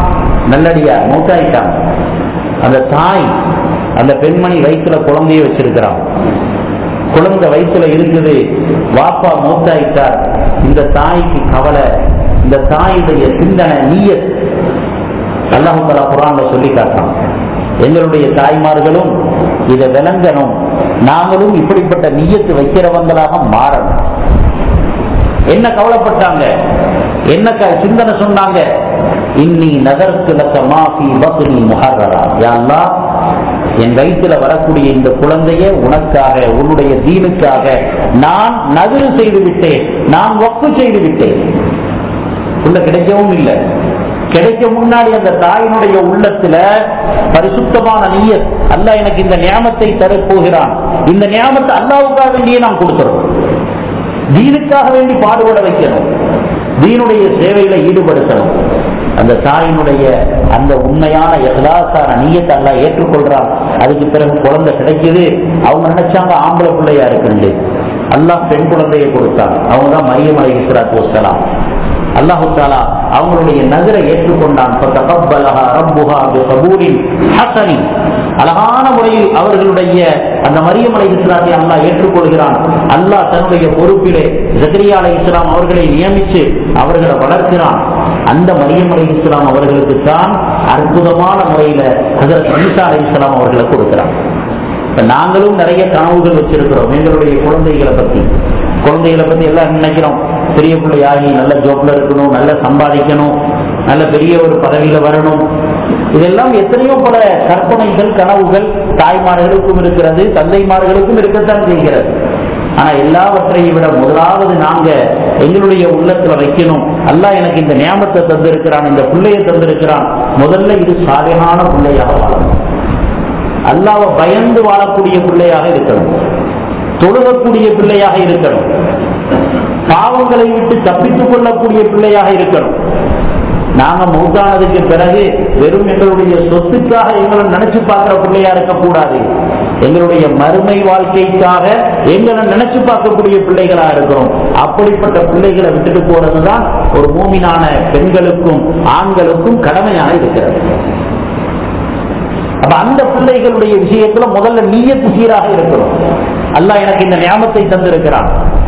நல்லடியார் மூத்தாயிட்டாங்க அந்த தாய் அந்த பெண்மணி வயிற்றுல குழந்தைய வச்சிருக்கிறான் குழந்தை வயிற்றுல இருக்குது வாப்பா மூத்தாயிட்டார் இந்த தாய்க்கு கவலை இந்த தாயுடைய சிந்தனை நீயத் அல்லாஹு தலா குரான்ல சொல்லி காட்டான் எங்களுடைய தாய்மார்களும் இதை விளங்கணும் நாங்களும் இப்படிப்பட்ட நீயத்து வைக்கிறவங்களாக மாறணும் என்ன கவலைப்பட்டாங்க என்ன க- சிந்தனை சொன்னாங்க இன்னி நகர்த்து லக்க மாஃபி பக்னி முஹர்ரரா யா அல்லாஹ், என் வயிற்றுல வரக்கூடிய இந்த குழந்தையை உனக்காக உன்னுடைய தீனுக்காக நான் நகரு செய்து விட்டேன் நான் ஒப்பு செய்து விட்டேன் உள்ள கிடைக்கவும் இல்லை கிடைக்க முன்னாடி அந்த தாயினுடைய உள்ளத்துல பரிசுத்தமான நீயத் அல்லாஹ் எனக்கு இந்த நியாமத்தை தரப்போகிறான் இந்த நியாமத்தை அல்லாவுக்காக வேண்டியே நாம் கொடுக்கிறோம் தீனுக்காக வேண்டி பாடுபட வைக்கணும் தீனுடைய சேவையில ஈடுபடுத்தணும் அந்த தாயினுடைய அந்த உண்மையான எகலாசார நீயத்தை அல்லாஹ் ஏற்றுக்கொள்றான் அதுக்கு பிறகு குழந்தை கிடைக்குது அவங்க நினைச்சாங்க ஆம்பளை பிள்ளையா இருக்குண்டு அல்லாஹ் பெண் குழந்தையை கொடுத்தாங்க அவங்க தான் மரியம் அலை இஸ்லாத்து வசலாம் அல்லாஹு தாலா அவங்களுடைய நகரை ஏற்றுக்கொண்டான் فَتَقَبَّلَهَا رَبُّهَا بِقَبُولٍ حَسَنٍ. அழகான முறையில் அவர்களுடைய அந்த மரியம் அலை இஸ்லாத்தை அல்லாஹ் ஏற்றுக்கொள்கிறான் அல்லாஹ் தன்னுடைய பொறுப்பிலே ஜக்கரியா அலை இஸ்லாம் அவர்களை நியமித்து அவர்களை வளர்க்கிறான் அந்த மரியம் அலை இஸ்லாம் அவர்களுக்கு தான் அற்புதமான முறையில ஹசரத் ஈசா அலை இஸ்லாம் அவர்களை கொடுக்கிறான் இப்ப நாங்களும் நிறைய கனவுகள் வச்சிருக்கிறோம் எங்களுடைய குழந்தைகளை பத்தி குழந்தைகளை பத்தி எல்லாம் நினைக்கிறோம் பெரிய பிள்ளையாகி நல்ல ஜோப்ல இருக்கணும் நல்ல சம்பாதிக்கணும் நல்ல பெரிய ஒரு பதவியில வரணும் இதெல்லாம் எத்தனையோ பல கற்பனைகள் கனவுகள் தாய்மார்களுக்கும் இருக்கிறது தந்தைமார்களுக்கும் இருக்கத்தான் செய்கிறது ஆனா எல்லாவற்றையும் விட முதலாவது நாங்க எங்களுடைய உள்ளத்துல வைக்கணும் அல்லாஹ் எனக்கு இந்த நியாமத்தை தந்திருக்கிறான் இந்த பிள்ளையை தந்திருக்கிறான் முதல்ல இது சாதகமான பிள்ளையாக வாழணும் அல்லாவை பயந்து வாழக்கூடிய பிள்ளையாக இருக்கணும் தொழுகக்கூடிய பிள்ளையாக இருக்கணும் பாவங்களை விட்டு தப்பித்துக் கொள்ளக்கூடிய பிள்ளையாக இருக்கணும் நாங்க மூத்தானதுக்கு பிறகு வெறும் எங்களுடைய சொத்துக்காக எங்களை நினைச்சு பார்க்கிற பிள்ளையா இருக்கக்கூடாது எங்களுடைய மறுமை வாழ்க்கைக்காக எங்களை நினைச்சு பார்க்கக்கூடிய பிள்ளைகளா இருக்கிறோம் அப்படிப்பட்ட பிள்ளைகளை விட்டுட்டு போறதுதான் ஒரு மூமினான பெண்களுக்கும் ஆண்களுக்கும் கடமையாக இருக்கிறது அப்ப அந்த பிள்ளைகளுடைய விஷயத்துல முதல்ல நீயத்து சீராக இருக்கணும் அல்லாஹ் எனக்கு இந்த ஞாபகத்தை தந்திருக்கிறான்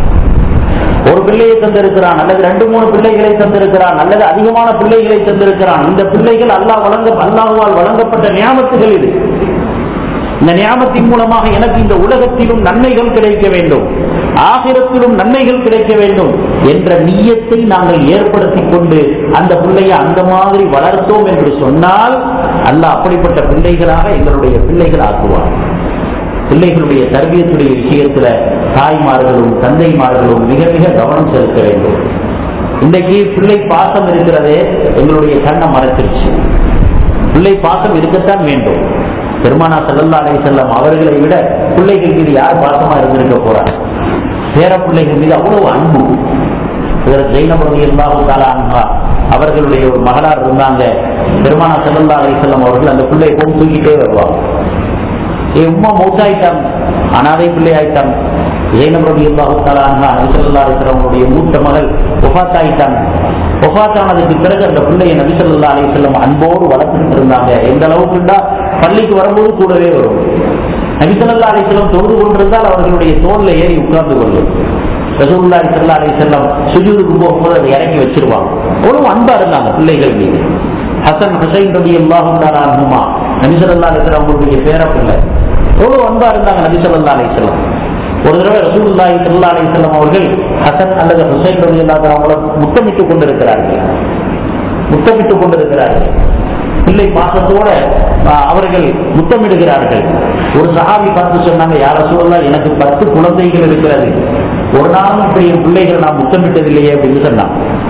ஒரு பிள்ளையை தந்திருக்கிறான் அல்லது ரெண்டு மூணு பிள்ளைகளை தந்திருக்கிறான் அல்லது அதிகமான பிள்ளைகளை தந்திருக்கிறான் இந்த பிள்ளைகள் அல்லாஹ் வழங்க அல்லாஹுவால் வழங்கப்பட்ட ஞாபகத்துகள் இது இந்த ஞாபகத்தின் மூலமாக எனக்கு இந்த உலகத்திலும் நன்மைகள் கிடைக்க வேண்டும் ஆகிரத்திலும் நன்மைகள் கிடைக்க வேண்டும் என்ற நீயத்தை நாங்கள் ஏற்படுத்திக் கொண்டு அந்த பிள்ளையை அந்த மாதிரி வளர்த்தோம் என்று சொன்னால் அல்லாஹ் அப்படிப்பட்ட பிள்ளைகளாக எங்களுடைய பிள்ளைகள் ஆக்குவார் பிள்ளைகளுடைய தர்பியத்துடைய விஷயத்துல தாய்மார்களும் தந்தைமார்களும் மிக மிக கவனம் செலுத்த வேண்டும் இன்றைக்கு பிள்ளை பாசம் இருக்கிறதே எங்களுடைய கண்ணை மறைச்சிருச்சு பிள்ளை பாசம் இருக்கத்தான் வேண்டும் பெருமானா செல்லல்லா அலை செல்லம் அவர்களை விட பிள்ளைகள் மீது யார் பாசமா இருந்திருக்க போறார் பேர பிள்ளைகள் மீது அவ்வளவு அன்பு ஜெயினபதி எல்லாவும் காலாங்கா அவர்களுடைய ஒரு மகளார் இருந்தாங்க பெருமானா செல்லல்லா அலை செல்லம் அவர்கள் அந்த பிள்ளை போய் தூக்கிட்டே வருவாங்க என் உமா மௌத்தாயிட்டாங்க அனாதை பிள்ளை ஆயிட்டாங்க ஜெயினபதி எல்லாவும் காலாங்கா நபிசல்லா இருக்கிறவங்களுடைய மூத்த மகள் ஒஃபாத்தாயிட்டாங்க ஒஃபாத்தானதுக்கு பிறகு அந்த பிள்ளையை நபிசல்லா அலை செல்லம் அன்போடு வளர்த்துட்டு இருந்தாங்க எந்த அளவுக்குண்டா பள்ளிக்கு வரும்போது கூடவே வரும் நபிசல்லா அலை செல்லம் தொழுது கொண்டிருந்தால் அவர்களுடைய தோல்ல ஏறி உட்கார்ந்து கொள்ளும் ரசூல்லா சல்லா அலை செல்லம் சுஜூதுக்கு போகும்போது அதை இறக்கி வச்சிருவாங்க அவ்வளவு அன்பா இருந்தாங்க பிள்ளைகள் மீது ஹசன் ஹுசைன் ரவி அல்லாஹுமா நபிசல்லா அலிஸ்லாம் அவங்களுடைய பேர பிள்ளை எவ்வளவு அன்பா இருந்தாங்க நபிசல்லா அலிஸ்லாம் ஒரு தடவை ரசூலுல்லாஹி ஸல்லல்லாஹு அலைஹி வஸல்லம் அவர்கள் ஹசன் அல்லது ஹுசைன் ரலியல்லாஹு அவங்கள முத்தமிட்டுக் கொண்டிருக்கிறார்கள் முத்தமிட்டுக் கொண்டிருக்கிறார்கள் பிள்ளை பாசத்தோட ஆஹ், அவர்கள் முத்தமிடுகிறார்கள் ஒரு சஹாபி பார்த்து சொன்னாங்க யார சொல்லலாம் எனக்கு பத்து குழந்தைகள் இருக்கிறது ஒரு நாளும் இப்படி என் பிள்ளைகள் நான் முத்தமிட்டதில்லையே அப்படின்னு சொன்னான்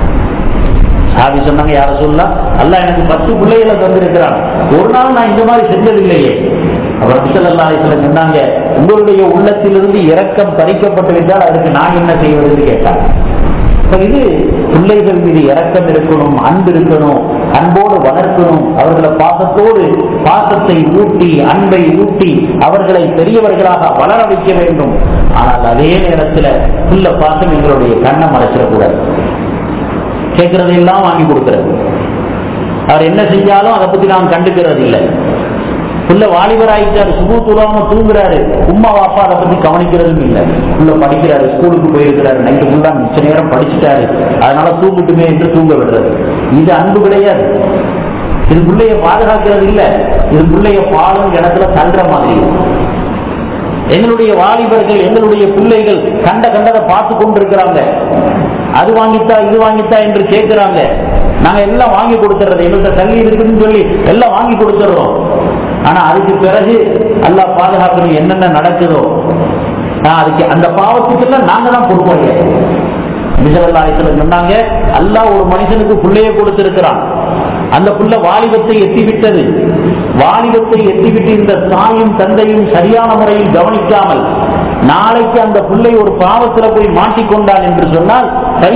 சாபி சொன்னாங்க யார சொல்லலாம் அல்ல எனக்கு பத்து பிள்ளைகளை தந்திருக்கிறான் ஒரு நாள் நான் இந்த மாதிரி செஞ்சதில்லையே அவர் பிசல்லா அலிஸ்ல சொன்னாங்க உங்களுடைய உள்ளத்திலிருந்து இரக்கம் பறிக்கப்பட்டு விட்டால் அதற்கு நான் என்ன செய்வதுன்னு கேட்டாங்க இப்ப இது பிள்ளைகள் மீது இரக்கம் இருக்கணும் அன்பு இருக்கணும் அன்போடு வளர்க்கணும் அவர்களை பாசத்தோடு பாசத்தை ஊட்டி அன்பை ஊட்டி அவர்களை பெரியவர்களாக வளர வைக்க வேண்டும் ஆனால் அதே நேரத்தில் புள்ள பாசம் எங்களுடைய கண்ணை மறைச்சிடக்கூடாது கேட்கறதையெல்லாம் வாங்கி கொடுக்கிறது அவர் என்ன செஞ்சாலும் அதை பத்தி நான் கண்டுக்கிறது இல்லை புள்ள வாலிபராயிட்டாரு சுபு தூராம தூங்குறாரு உம்மா வாப்பா அதை பத்தி கவனிக்கிறதும் இல்லை புள்ள படிக்கிறாரு ஸ்கூலுக்கு போயிருக்கிறாரு நைட்டு ஃபுல்லா மிச்ச நேரம் படிச்சுட்டாரு அதனால தூங்கட்டுமே என்று தூங்க விடுறது இது அன்பு கிடையாது இது பிள்ளைய பாதுகாக்கிறது இல்ல இது பிள்ளைய பாலும் இடத்துல தள்ளுற மாதிரி எங்களுடைய வாலிபர்கள் எங்களுடைய பிள்ளைகள் கண்ட கண்டதை பார்த்து கொண்டிருக்கிறாங்க அது வாங்கித்தா இது வாங்கித்தா என்று கேட்கிறாங்க நாங்க எல்லாம் வாங்கி கொடுத்துறது எங்கள்கிட்ட தள்ளி இருக்குன்னு சொல்லி எல்லாம் வாங்கி கொடுத்துடுறோம் ஆனா அதுக்கு பிறகு எல்லாம் பாதுகாக்கணும் என்னென்ன நடக்குதோ நான் அதுக்கு அந்த பாவத்துக்கெல்லாம் நாங்க தான் பொறுப்பாங்க சொன்னாங்க அல்லாஹ் ஒரு மனுஷனுக்கு பிள்ளைய கொடுத்திருக்கிறான் அந்த புள்ள வாலிபத்தை எட்டிவிட்டது வாலிபத்தை எட்டிவிட்டு இந்த தாயும் தந்தையும் சரியான முறையில் கவனிக்காமல் நாளைக்கு அந்த பிள்ளை ஒரு பாவத்தில் போய் மாட்டிக்கொண்டான் என்று சொன்னால்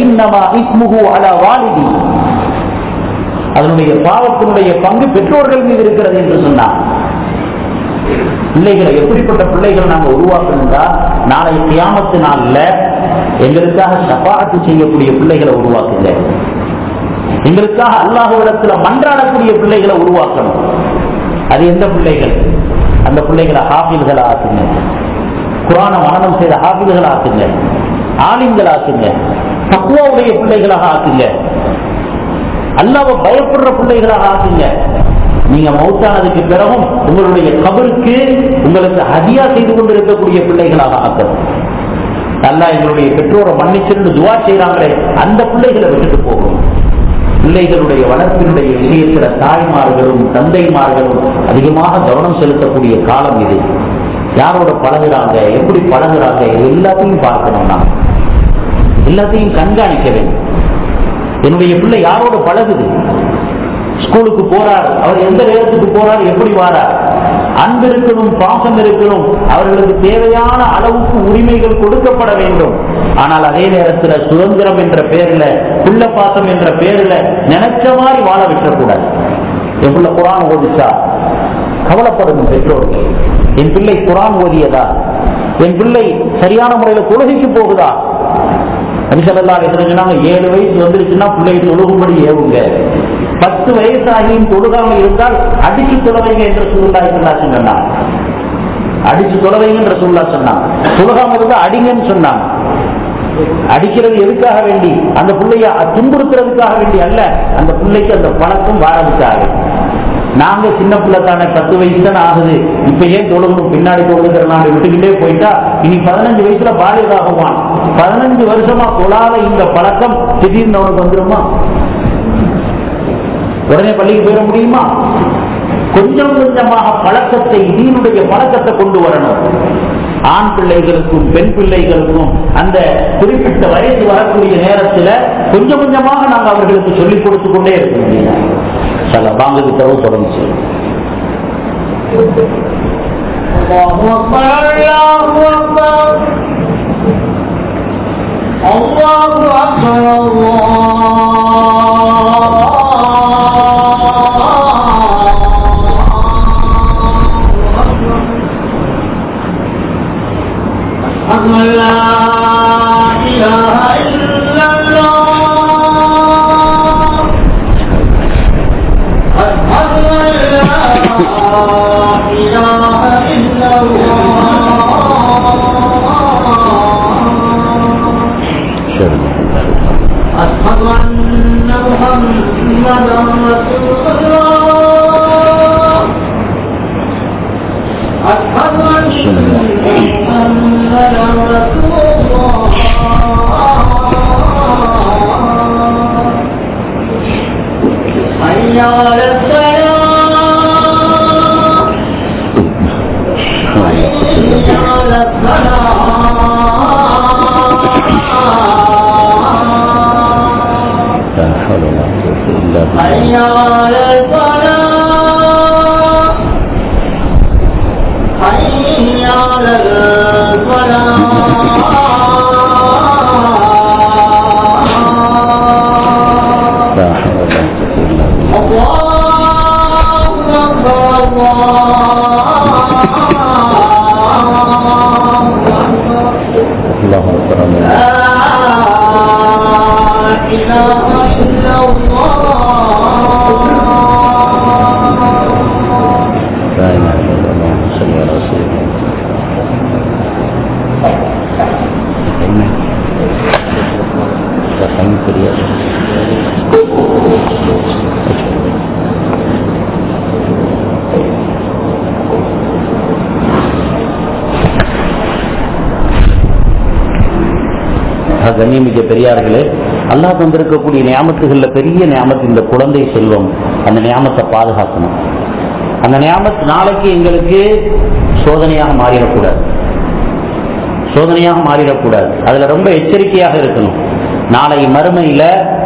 வாலிதி அதனுடைய பாவத்தினுடைய பங்கு பெற்றோர்கள் மீது இருக்கிறது என்று சொன்னார் பிள்ளைகளை எப்படிப்பட்ட பிள்ளைகள் நாங்க உருவாக்கணும்டா நாளை கியாமத்து நாள்ல எங்களுக்காக சபாத்து செய்யக்கூடிய பிள்ளைகளை உருவாக்குங்க எங்களுக்காக அல்லாஹுவிடத்துல மன்றாடக்கூடிய பிள்ளைகளை உருவாக்கணும் அது எந்த பிள்ளைகள் அந்த பிள்ளைகளை ஹாஃபில்களை ஆக்குங்க குரான மனநம் செய்த ஹாஃபில்களை ஆக்குங்க ஆலிம்கள் ஆக்குங்க தக்குவாவுடைய பிள்ளைகளாக ஆக்குங்க அல்லாவை பயப்படுற பிள்ளைகளாக ஆக்குங்க நீங்க மௌத்தானதுக்கு பிறகும் உங்களுடைய கபருக்கு உங்களுக்கு ஹதியா செய்து கொண்டிருக்கக்கூடிய பிள்ளைகளாக ஆக்கணும் நல்லா எங்களுடைய பெற்றோரை மன்னிச்சிருந்து துவா செய்யறாங்களே அந்த பிள்ளைகளை விட்டுட்டு போகும் பிள்ளைகளுடைய வளர்ப்பினுடைய விஷயத்துல தாய்மார்களும் தந்தைமார்களும் அதிகமாக கவனம் செலுத்தக்கூடிய காலம் இது யாரோட பழகுறாங்க எப்படி பழகுறாங்க எல்லாத்தையும் பார்க்கணும் நான் எல்லாத்தையும் கண்காணிக்க வேண்டும் என்னுடைய பிள்ளை யாரோட பழகுது ஸ்கூலுக்கு போறார் அவர் எந்த நேரத்துக்கு போறார் எப்படி வாரார் அன்பு இருக்கணும் பாசம் இருக்கணும் அவர்களுக்கு தேவையான அளவுக்கு உரிமைகள் கொடுக்கப்பட வேண்டும் ஆனால் அதே நேரத்தில் சுதந்திரம் என்ற பேர்ல புள்ள பாசம் என்ற பேர்ல நினைச்ச மாதிரி வாழ விட்டுறக்கூடாது என் பிள்ளை குரான் ஓதிச்சா கவலைப்படணும் பெற்றோர்கள் என் பிள்ளை குரான் ஓதியதா என் பிள்ளை சரியான முறையில தொழுகைக்கு போகுதா அபிசல்லா சொன்னாங்க ஏழு வயசு வந்துருச்சுன்னா பிள்ளையை தொழுகும்படி ஏவுங்க பத்து வயசாகியும் தொழுகாம இருந்தால் அடிச்சு தொலைவைங்க என்று சூழ்நிலை சொன்னாங்க அடிச்சு தொலைவைங்க என்ற சூழ்நிலை சொன்னாங்க தொழுகாம இருந்தா அடிங்கன்னு சொன்னாங்க அடிக்கிறது எதுக்காக வேண்டி அந்த பிள்ளைய துன்புறுத்துறதுக்காக வேண்டி அல்ல அந்த பிள்ளைக்கு அந்த பழக்கம் வாரதுக்காக நாங்க சின்ன பிள்ளை தானே பத்து வயசு தானே ஆகுது இப்ப ஏன் தொழுகணும் பின்னாடி தொழுகிற நாள் விட்டுக்கிட்டே போயிட்டா இனி பதினஞ்சு வயசுல பாலியலாகுவான் பதினஞ்சு வருஷமா தொழாத இந்த பழக்கம் திடீர்னு அவனுக்கு வந்துருமா உடனே பள்ளிக்கு போயிட முடியுமா கொஞ்சம் கொஞ்சமாக பழக்கத்தை தீனுடைய பழக்கத்தை கொண்டு வரணும் ஆண் பிள்ளைகளுக்கும் பெண் பிள்ளைகளுக்கும் அந்த குறிப்பிட்ட வயசு வரக்கூடிய நேரத்தில் கொஞ்சம் கொஞ்சமாக நாங்கள் அவர்களுக்கு சொல்லிக் கொடுத்து கொண்டே இருக்க முடியும் சில பாங்குக்கு பிறகு தொடர்ந்து الله أكبر الله أكبر الله أكبر أشهد أن لا إله إلا الله أشهد أن لا إله إلا الله أشهد أن محمدا رسول الله أشهد أن محمدا رسول الله حي على الصلاة حي على الصلاة لا حول ولا قوة إلا حي بالله على الفلاح حي على الفلاح لا حول ولا قوة إلا بالله الله أكبر الله أكبر الله أكبر الله لا إله إلا الله ஆக கண்ணியமிக்க பெரியார்களே அல்லாஹ் தந்திருக்கக்கூடிய நியாமத்துகள்ல பெரிய நியாமத்து இந்த குழந்தை செல்வம் அந்த நியாமத்தை பாதுகாக்கணும் அந்த நியாமத் நாளைக்கு எங்களுக்கு சோதனையாக மாறிடக்கூடாது சோதனையாக மாறிடக்கூடாது அதுல ரொம்ப எச்சரிக்கையாக இருக்கணும் நாளை மறுமையில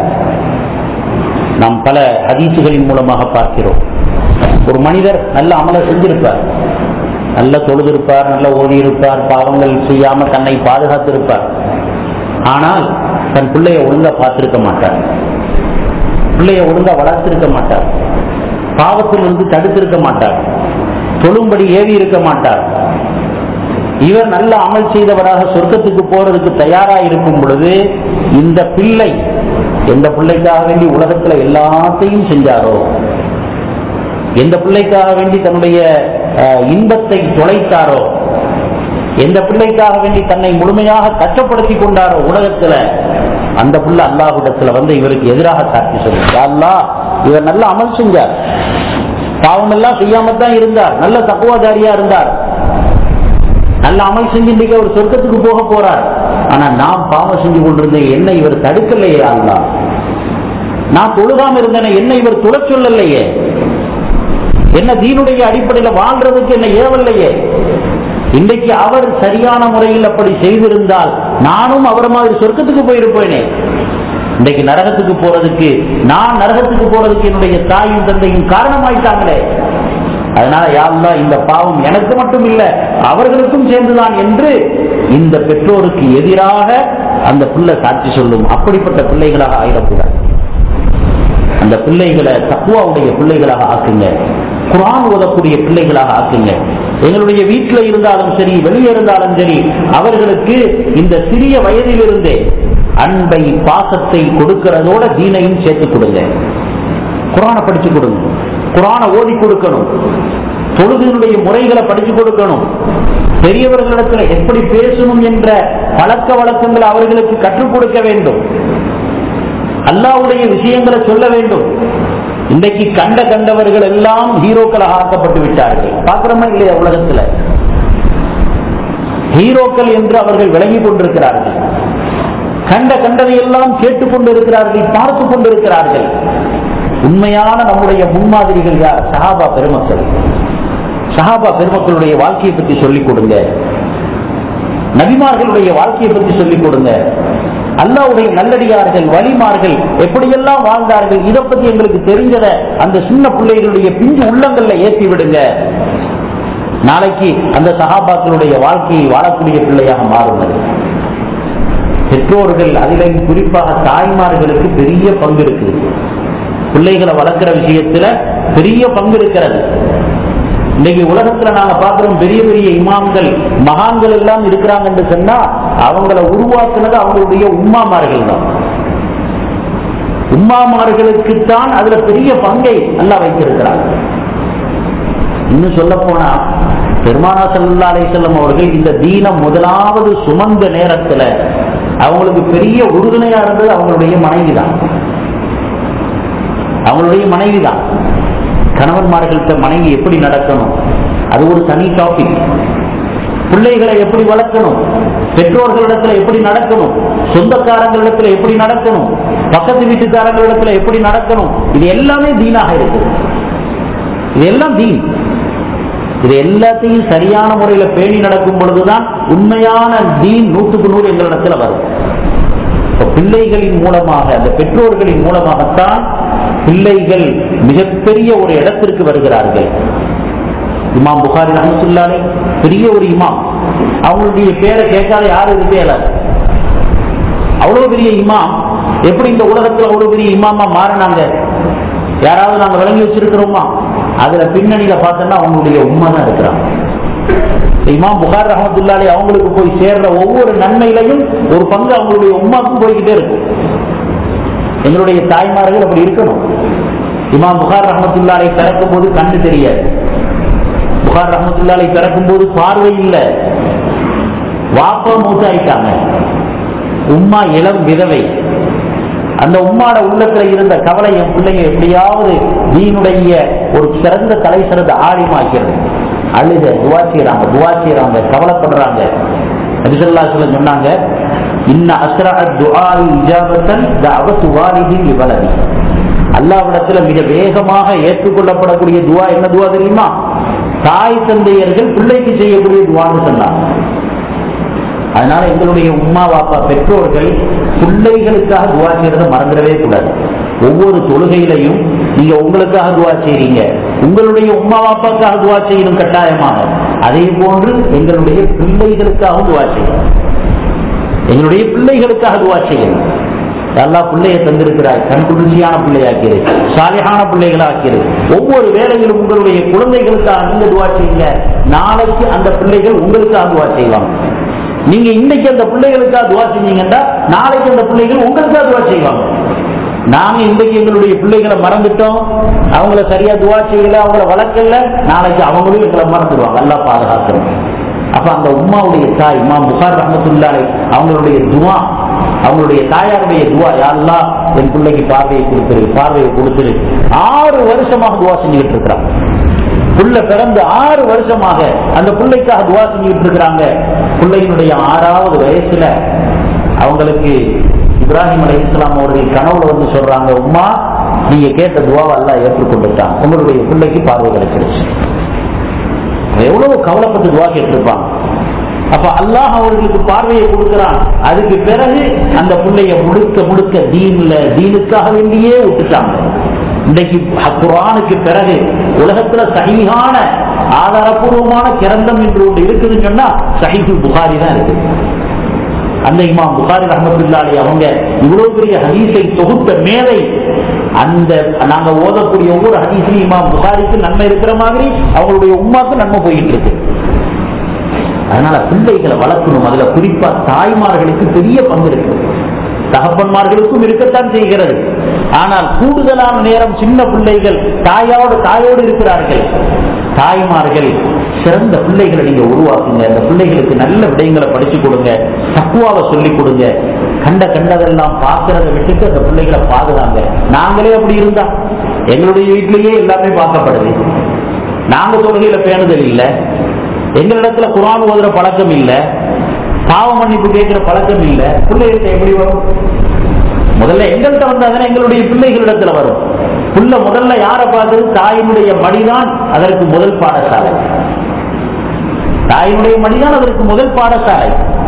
நாம் பல ஹதீசுகளின் மூலமாக பார்க்கிறோம் ஒரு மனிதர் நல்ல அமலை செஞ்சிருப்பார் நல்ல தொழுதிருப்பார் நல்ல ஓதி இருப்பார் பாவங்கள் செய்யாம தன்னை பாதுகாத்திருப்பார் ஆனால் தன் பிள்ளைய ஒழுங்கா பார்த்திருக்க மாட்டார் பிள்ளைய ஒழுங்கா வளர்த்திருக்க மாட்டார் பாவத்திலிருந்து தடுத்திருக்க மாட்டார் தொழும்படி ஏவி இருக்க மாட்டார் இவர் நல்ல அமல் செய்தவராக சொர்க்கத்துக்கு போறதுக்கு தயாரா இருக்கும் பொழுது இந்த பிள்ளை எந்த பிள்ளைக்காக வேண்டி உலகத்துல எல்லாத்தையும் செஞ்சாரோ எந்த பிள்ளைக்காக வேண்டி தன்னுடைய அஹ், இன்பத்தை தொலைத்தாரோ எந்த பிள்ளைக்காக வேண்டி தன்னை முழுமையாக கஷ்டப்படுத்தி கொண்டாரோ உலகத்துல அந்த பிள்ளை அல்லாஹ்விடத்துல வந்து இவருக்கு எதிராக சாட்சி சொல்லுங்க அல்லாஹ் இவர் நல்ல அமல் செஞ்சார் பாவம் எல்லாம் செய்யாம தான் இருந்தார் நல்ல தக்குவாதாரியா இருந்தார் நல்ல அமல் செஞ்சு இன்னைக்கு அவர் சொர்க்கத்துக்கு போக போறார் ஆனா நான் பாவம் செஞ்சு கொண்டிருந்தேன் என்ன இவர் தடுக்கலையே அல்லா நான் தொழுகாம இருந்தேனே என்ன இவர் துளச் சொல்லலையே என்ன தீனுடைய அடிப்படையில வாழ்றதுக்கு என்ன ஏவல்லையே இன்றைக்கு அவர் சரியான முறையில் அப்படி செய்திருந்தால் நானும் அவர் மாதிரி சொர்க்கத்துக்கு போயிருப்பேனே இன்றைக்கு நரகத்துக்கு போறதுக்கு நான் நரகத்துக்கு போறதுக்கு என்னுடைய தாயும் தந்தையும் காரணமாயிட்டாங்களே அதனால யாருலா இந்த பாவம் எனக்கு மட்டும் இல்ல அவர்களுக்கும் சேர்ந்துதான் என்று இந்த பெற்றோருக்கு எதிராக அந்த பிள்ளை சாட்சி சொல்லும் அப்படிப்பட்ட பிள்ளைகளாக ஆயிடக்கூடாது அந்த பிள்ளைகளை தக்குவாவுடைய பிள்ளைகளாக ஆக்குங்க குரான் ஓதக்கூடிய பிள்ளைகளாக ஆக்குங்க எங்களுடைய வீட்டில் இருந்தாலும் சரி வெளியே இருந்தாலும் சரி அவர்களுக்கு இந்த சிறிய வயதிலிருந்தே அன்பை பாசத்தை கொடுக்கிறதோட தீனையும் சேர்த்து கொடுங்க குரானை படிச்சு கொடுங்க குரானை ஓதி கொடுக்கணும் தொழுகையினுடைய முறைகளை படிச்சு கொடுக்கணும் பெரியவர்களிடத்தில் எப்படி பேசணும் என்ற பழக்க வழக்கங்களை அவர்களுக்கு கற்றுக் கொடுக்க வேண்டும் அல்லாவுடைய விஷயங்களை சொல்ல வேண்டும் இன்றைக்கு கண்ட கண்டவர்கள் எல்லாம் ஹீரோக்களாக ஆக்கப்பட்டு விட்டார்கள் பார்க்கிறோமா இல்லையா உலகத்துல ஹீரோக்கள் என்று அவர்கள் விளங்கிக் கொண்டிருக்கிறார்கள் கண்ட கண்டதை எல்லாம் கேட்டுக்கொண்டு இருக்கிறார்கள் பார்த்து கொண்டிருக்கிறார்கள் உண்மையான நம்முடைய முன்மாதிரிகள் யார் சஹாபா பெருமக்கள் சஹாபா பெருமக்களுடைய வாழ்க்கையை பற்றி சொல்லிக் கொடுங்க நபிமார்களுடைய வாழ்க்கையை பற்றி சொல்லிக் கொடுங்க அல்லாவுடைய நல்லடியார்கள் வலிமார்கள் எப்படியெல்லாம் வாழ்ந்தார்கள் இதை பத்தி எங்களுக்கு தெரிஞ்சத அந்த சின்ன பிள்ளைகளுடைய பிஞ்சு உள்ளங்கள்ல ஏற்றி விடுங்க நாளைக்கு அந்த சகாபாக்களுடைய வாழ்க்கையை வாழக்கூடிய பிள்ளையாக மாறுவது பெற்றோர்கள் அதிலும் குறிப்பாக தாய்மார்களுக்கு பெரிய பங்கு இருக்குது பிள்ளைகளை வளர்க்கிற விஷயத்துல பெரிய பங்கு இருக்கிறது இன்னைக்கு உலகத்துல நாங்க பார்க்கிறோம் பெரிய பெரிய இமாம்கள் மகான்கள் எல்லாம் இருக்கிறாங்கன்னு சொன்னா அவங்கள உருவாக்குனது அவங்களுடைய உம்மாமார்கள் தான் உம்மாமார்களுக்குத்தான் அதுல பெரிய பங்கை நல்லா வைத்திருக்கிறாங்க இன்னும் சொல்ல போனா பெருமானா சல்லா அலிசல்லம் அவர்கள் இந்த தீனம் முதலாவது சுமந்த நேரத்துல அவங்களுக்கு பெரிய உறுதுணையா இருந்தது அவங்களுடைய மனைவி தான் அவங்களுடைய மனைவி தான் கணவன்மார்கள்ட்ட மனைவி எப்படி நடக்கணும் அது ஒரு தனி டாபிக் பிள்ளைகளை எப்படி வளர்க்கணும் பெற்றோர்களிடத்துல எப்படி நடக்கணும் சொந்தக்காரங்களிடத்துல எப்படி நடக்கணும் பக்கத்து வீட்டுக்காரங்களிடத்துல எப்படி நடக்கணும் இது எல்லாமே தீனாக இருக்குது இது எல்லாம் தீன் இது எல்லாத்தையும் சரியான முறையில பேணி நடக்கும் பொழுதுதான் உண்மையான தீன் நூற்றுக்கு நூறு எங்களிடத்துல வரும் இப்ப பிள்ளைகளின் மூலமாக அந்த பெற்றோர்களின் மூலமாகத்தான் பிள்ளைகள் மிகப்பெரிய ஒரு இடத்திற்கு வருகிறார்கள் இமாம் புகாரி ரஹமத்துல்லாலே பெரிய ஒரு இமாம் அவங்களுடைய பேரை கேட்காத யாரும் இருக்கே இல்லாது அவ்வளவு பெரிய இமாம் எப்படி இந்த உலகத்துல அவ்வளவு பெரிய இமாமா மாறினாங்க யாராவது நாங்க விளங்கி வச்சிருக்கிறோமா அதுல பின்னணியில பார்த்தோம்னா அவங்களுடைய உண்மை தான் இருக்கிறாங்க இமாம் புகார் ரஹமத்துல்லாலே அவங்களுக்கு போய் சேர்ற ஒவ்வொரு நன்மையிலையும் ஒரு பங்கு அவங்களுடைய உமாக்கும் போய்கிட்டே இருக்கும் எங்களுடைய தாய்மார்கள் அப்படி இருக்கணும் இமாம் புகார் ரஹமத்துல்லாலை பிறக்கும் போது கண்ணு தெரியாது புகார் ரஹமத்துல்லாலை பிறக்கும் போது பார்வை இல்லை வாப்பா மூத்தாயிட்டாங்க உம்மா இளம் விதவை அந்த உம்மாட உள்ளத்துல இருந்த கவலை என் பிள்ளைங்க எப்படியாவது தீனுடைய ஒரு சிறந்த தலை சிறந்த ஆழிமாக்கிறது அழுத துவா செய்யறாங்க துவா செய்யறாங்க கவலைப்படுறாங்க நபிசல்லா சொல்ல சொன்னாங்க இன்ன அஸ்ரா துஆஇ இஜாபத்தன் தஅவத்து வாலிதி லிவலதி அல்லாஹ்விடத்துல மிக வேகமாக ஏற்றுக்கொள்ளப்படக்கூடிய துவா என்ன துவா தெரியுமா தாய் தந்தையர்கள் பிள்ளைக்கு செய்யக்கூடிய துவான்னு சொன்னார் அதனால எங்களுடைய உம்மா வாப்பா பெற்றோர்கள் பிள்ளைகளுக்காக துவா செய்யறதை மறந்துடவே கூடாது ஒவ்வொரு தொழுகையிலையும் நீங்க உங்களுக்காக துவா செய்றீங்க உங்களுடைய உம்மா வாப்பாக்காக துவா செய்யணும் கட்டாயமாக அதே போன்று எங்களுடைய பிள்ளைகளுக்காகவும் துவா செய்யணும் எங்களுடைய பிள்ளைகளுக்காக துவா செய்யணும் எல்லா பிள்ளைய தந்திருக்கிறாய் கண் குளிர்ச்சியான பிள்ளையாக்கிறது சாலியான பிள்ளைகளா ஆக்கிறது ஒவ்வொரு வேலையிலும் உங்களுடைய குழந்தைகளுக்காக நீங்க துவா செய்யுங்க நாளைக்கு அந்த பிள்ளைகள் உங்களுக்காக துவா செய்வாங்க நீங்க இன்னைக்கு அந்த பிள்ளைகளுக்காக துவா செஞ்சீங்கன்னா நாளைக்கு அந்த பிள்ளைகள் உங்களுக்காக துவா செய்வாங்க நாங்க இன்றைக்கு எங்களுடைய பிள்ளைகளை மறந்துட்டோம் அவங்கள சரியா துவா செய்யல அவங்கள வளர்க்கல நாளைக்கு அவங்களும் எங்களை மறந்துடுவாங்க நல்லா பாதுகாக்கிறோம் அப்ப அந்த உம்மாவுடைய தாய் இம்மா புகார் ரஹமத்துல்லாலை அவங்களுடைய துவா அவங்களுடைய தாயாருடைய துவா யாருலா என் பிள்ளைக்கு பார்வையை கொடுத்துரு பார்வையை கொடுத்துரு ஆறு வருஷமாக துவா செஞ்சுக்கிட்டு இருக்கிறான் புள்ள பிறந்து ஆறு வருஷமாக அந்த பிள்ளைக்காக துவா செஞ்சுட்டு இருக்கிறாங்க பிள்ளையினுடைய ஆறாவது வயசுல அவங்களுக்கு இப்ராஹிம் அலி இஸ்லாம் அவர்கள் கனவுல வந்து சொல்றாங்க உமா நீங்க கேட்ட துவாவை எல்லாம் ஏற்றுக்கொண்டுட்டான் உங்களுடைய பிள்ளைக்கு பார்வை கிடைச்சிருச்சு எவ்வளவு கவலைப்பட்டு துவா கேட்டிருப்பாங்க அப்ப அல்லாஹ் அவர்களுக்கு பார்வையை கொடுக்கிறான் அதுக்கு பிறகு அந்த பிள்ளைய முழுக்க முழுக்க தீன்ல தீனுக்காக வேண்டியே விட்டுட்டாங்க இன்றைக்கு குரானுக்கு பிறகு உலகத்துல சகிகான ஆதாரபூர்வமான கிரந்தம் என்று ஒன்று இருக்குதுன்னு சொன்னா சஹிஹுல் புகாரி தான் இருக்கு அந்த இமாம் புகாரி ரஹமத்துல்லாலே அவங்க இவ்வளவு பெரிய ஹதீஸை தொகுத்த மேலை அந்த நாங்க ஓதக்கூடிய ஒவ்வொரு ஹதீஸையும் இமாம் புகாரிக்கு நன்மை இருக்கிற மாதிரி அவங்களுடைய உமாக்கு நன்மை போயிட்டு இருக்கு அதனால பிள்ளைகளை வளர்க்கணும் அதுல குறிப்பா தாய்மார்களுக்கு பெரிய பங்கு இருக்கு தகப்பன்மார்களுக்கும் இருக்கத்தான் செய்கிறது ஆனால் கூடுதலான நேரம் சின்ன பிள்ளைகள் தாயோடு தாயோடு இருக்கிறார்கள் தாய்மார்கள் சிறந்த பிள்ளைகளை நீங்க உருவாக்குங்க அந்த பிள்ளைகளுக்கு நல்ல விடயங்களை படிச்சு கொடுங்க தக்குவாவை சொல்லி கொடுங்க கண்ட கண்டதெல்லாம் பார்க்கறத விட்டுட்டு அந்த பிள்ளைகளை பாதுகாங்க நாங்களே அப்படி இருந்தா எங்களுடைய வீட்டிலேயே எல்லாமே பார்க்கப்படுது நாங்க தொழுகையில பேணுதல் இல்லை எங்களிடத்துல குரான் ஓதுற பழக்கம் இல்லை பாவ மன்னிப்பு கேட்கிற பழக்கம் இல்லை பிள்ளைகிட்ட எப்படி வரும் முதல்ல எங்கள்கிட்ட வந்தாதானே எங்களுடைய பிள்ளைகளிடத்துல வரும் புள்ள முதல்ல யாரை பார்த்தது தாயினுடைய மடிதான் அதற்கு முதல் பாடசாலை தாயினுடைய மடிதான் அதற்கு முதல் பாடசாலை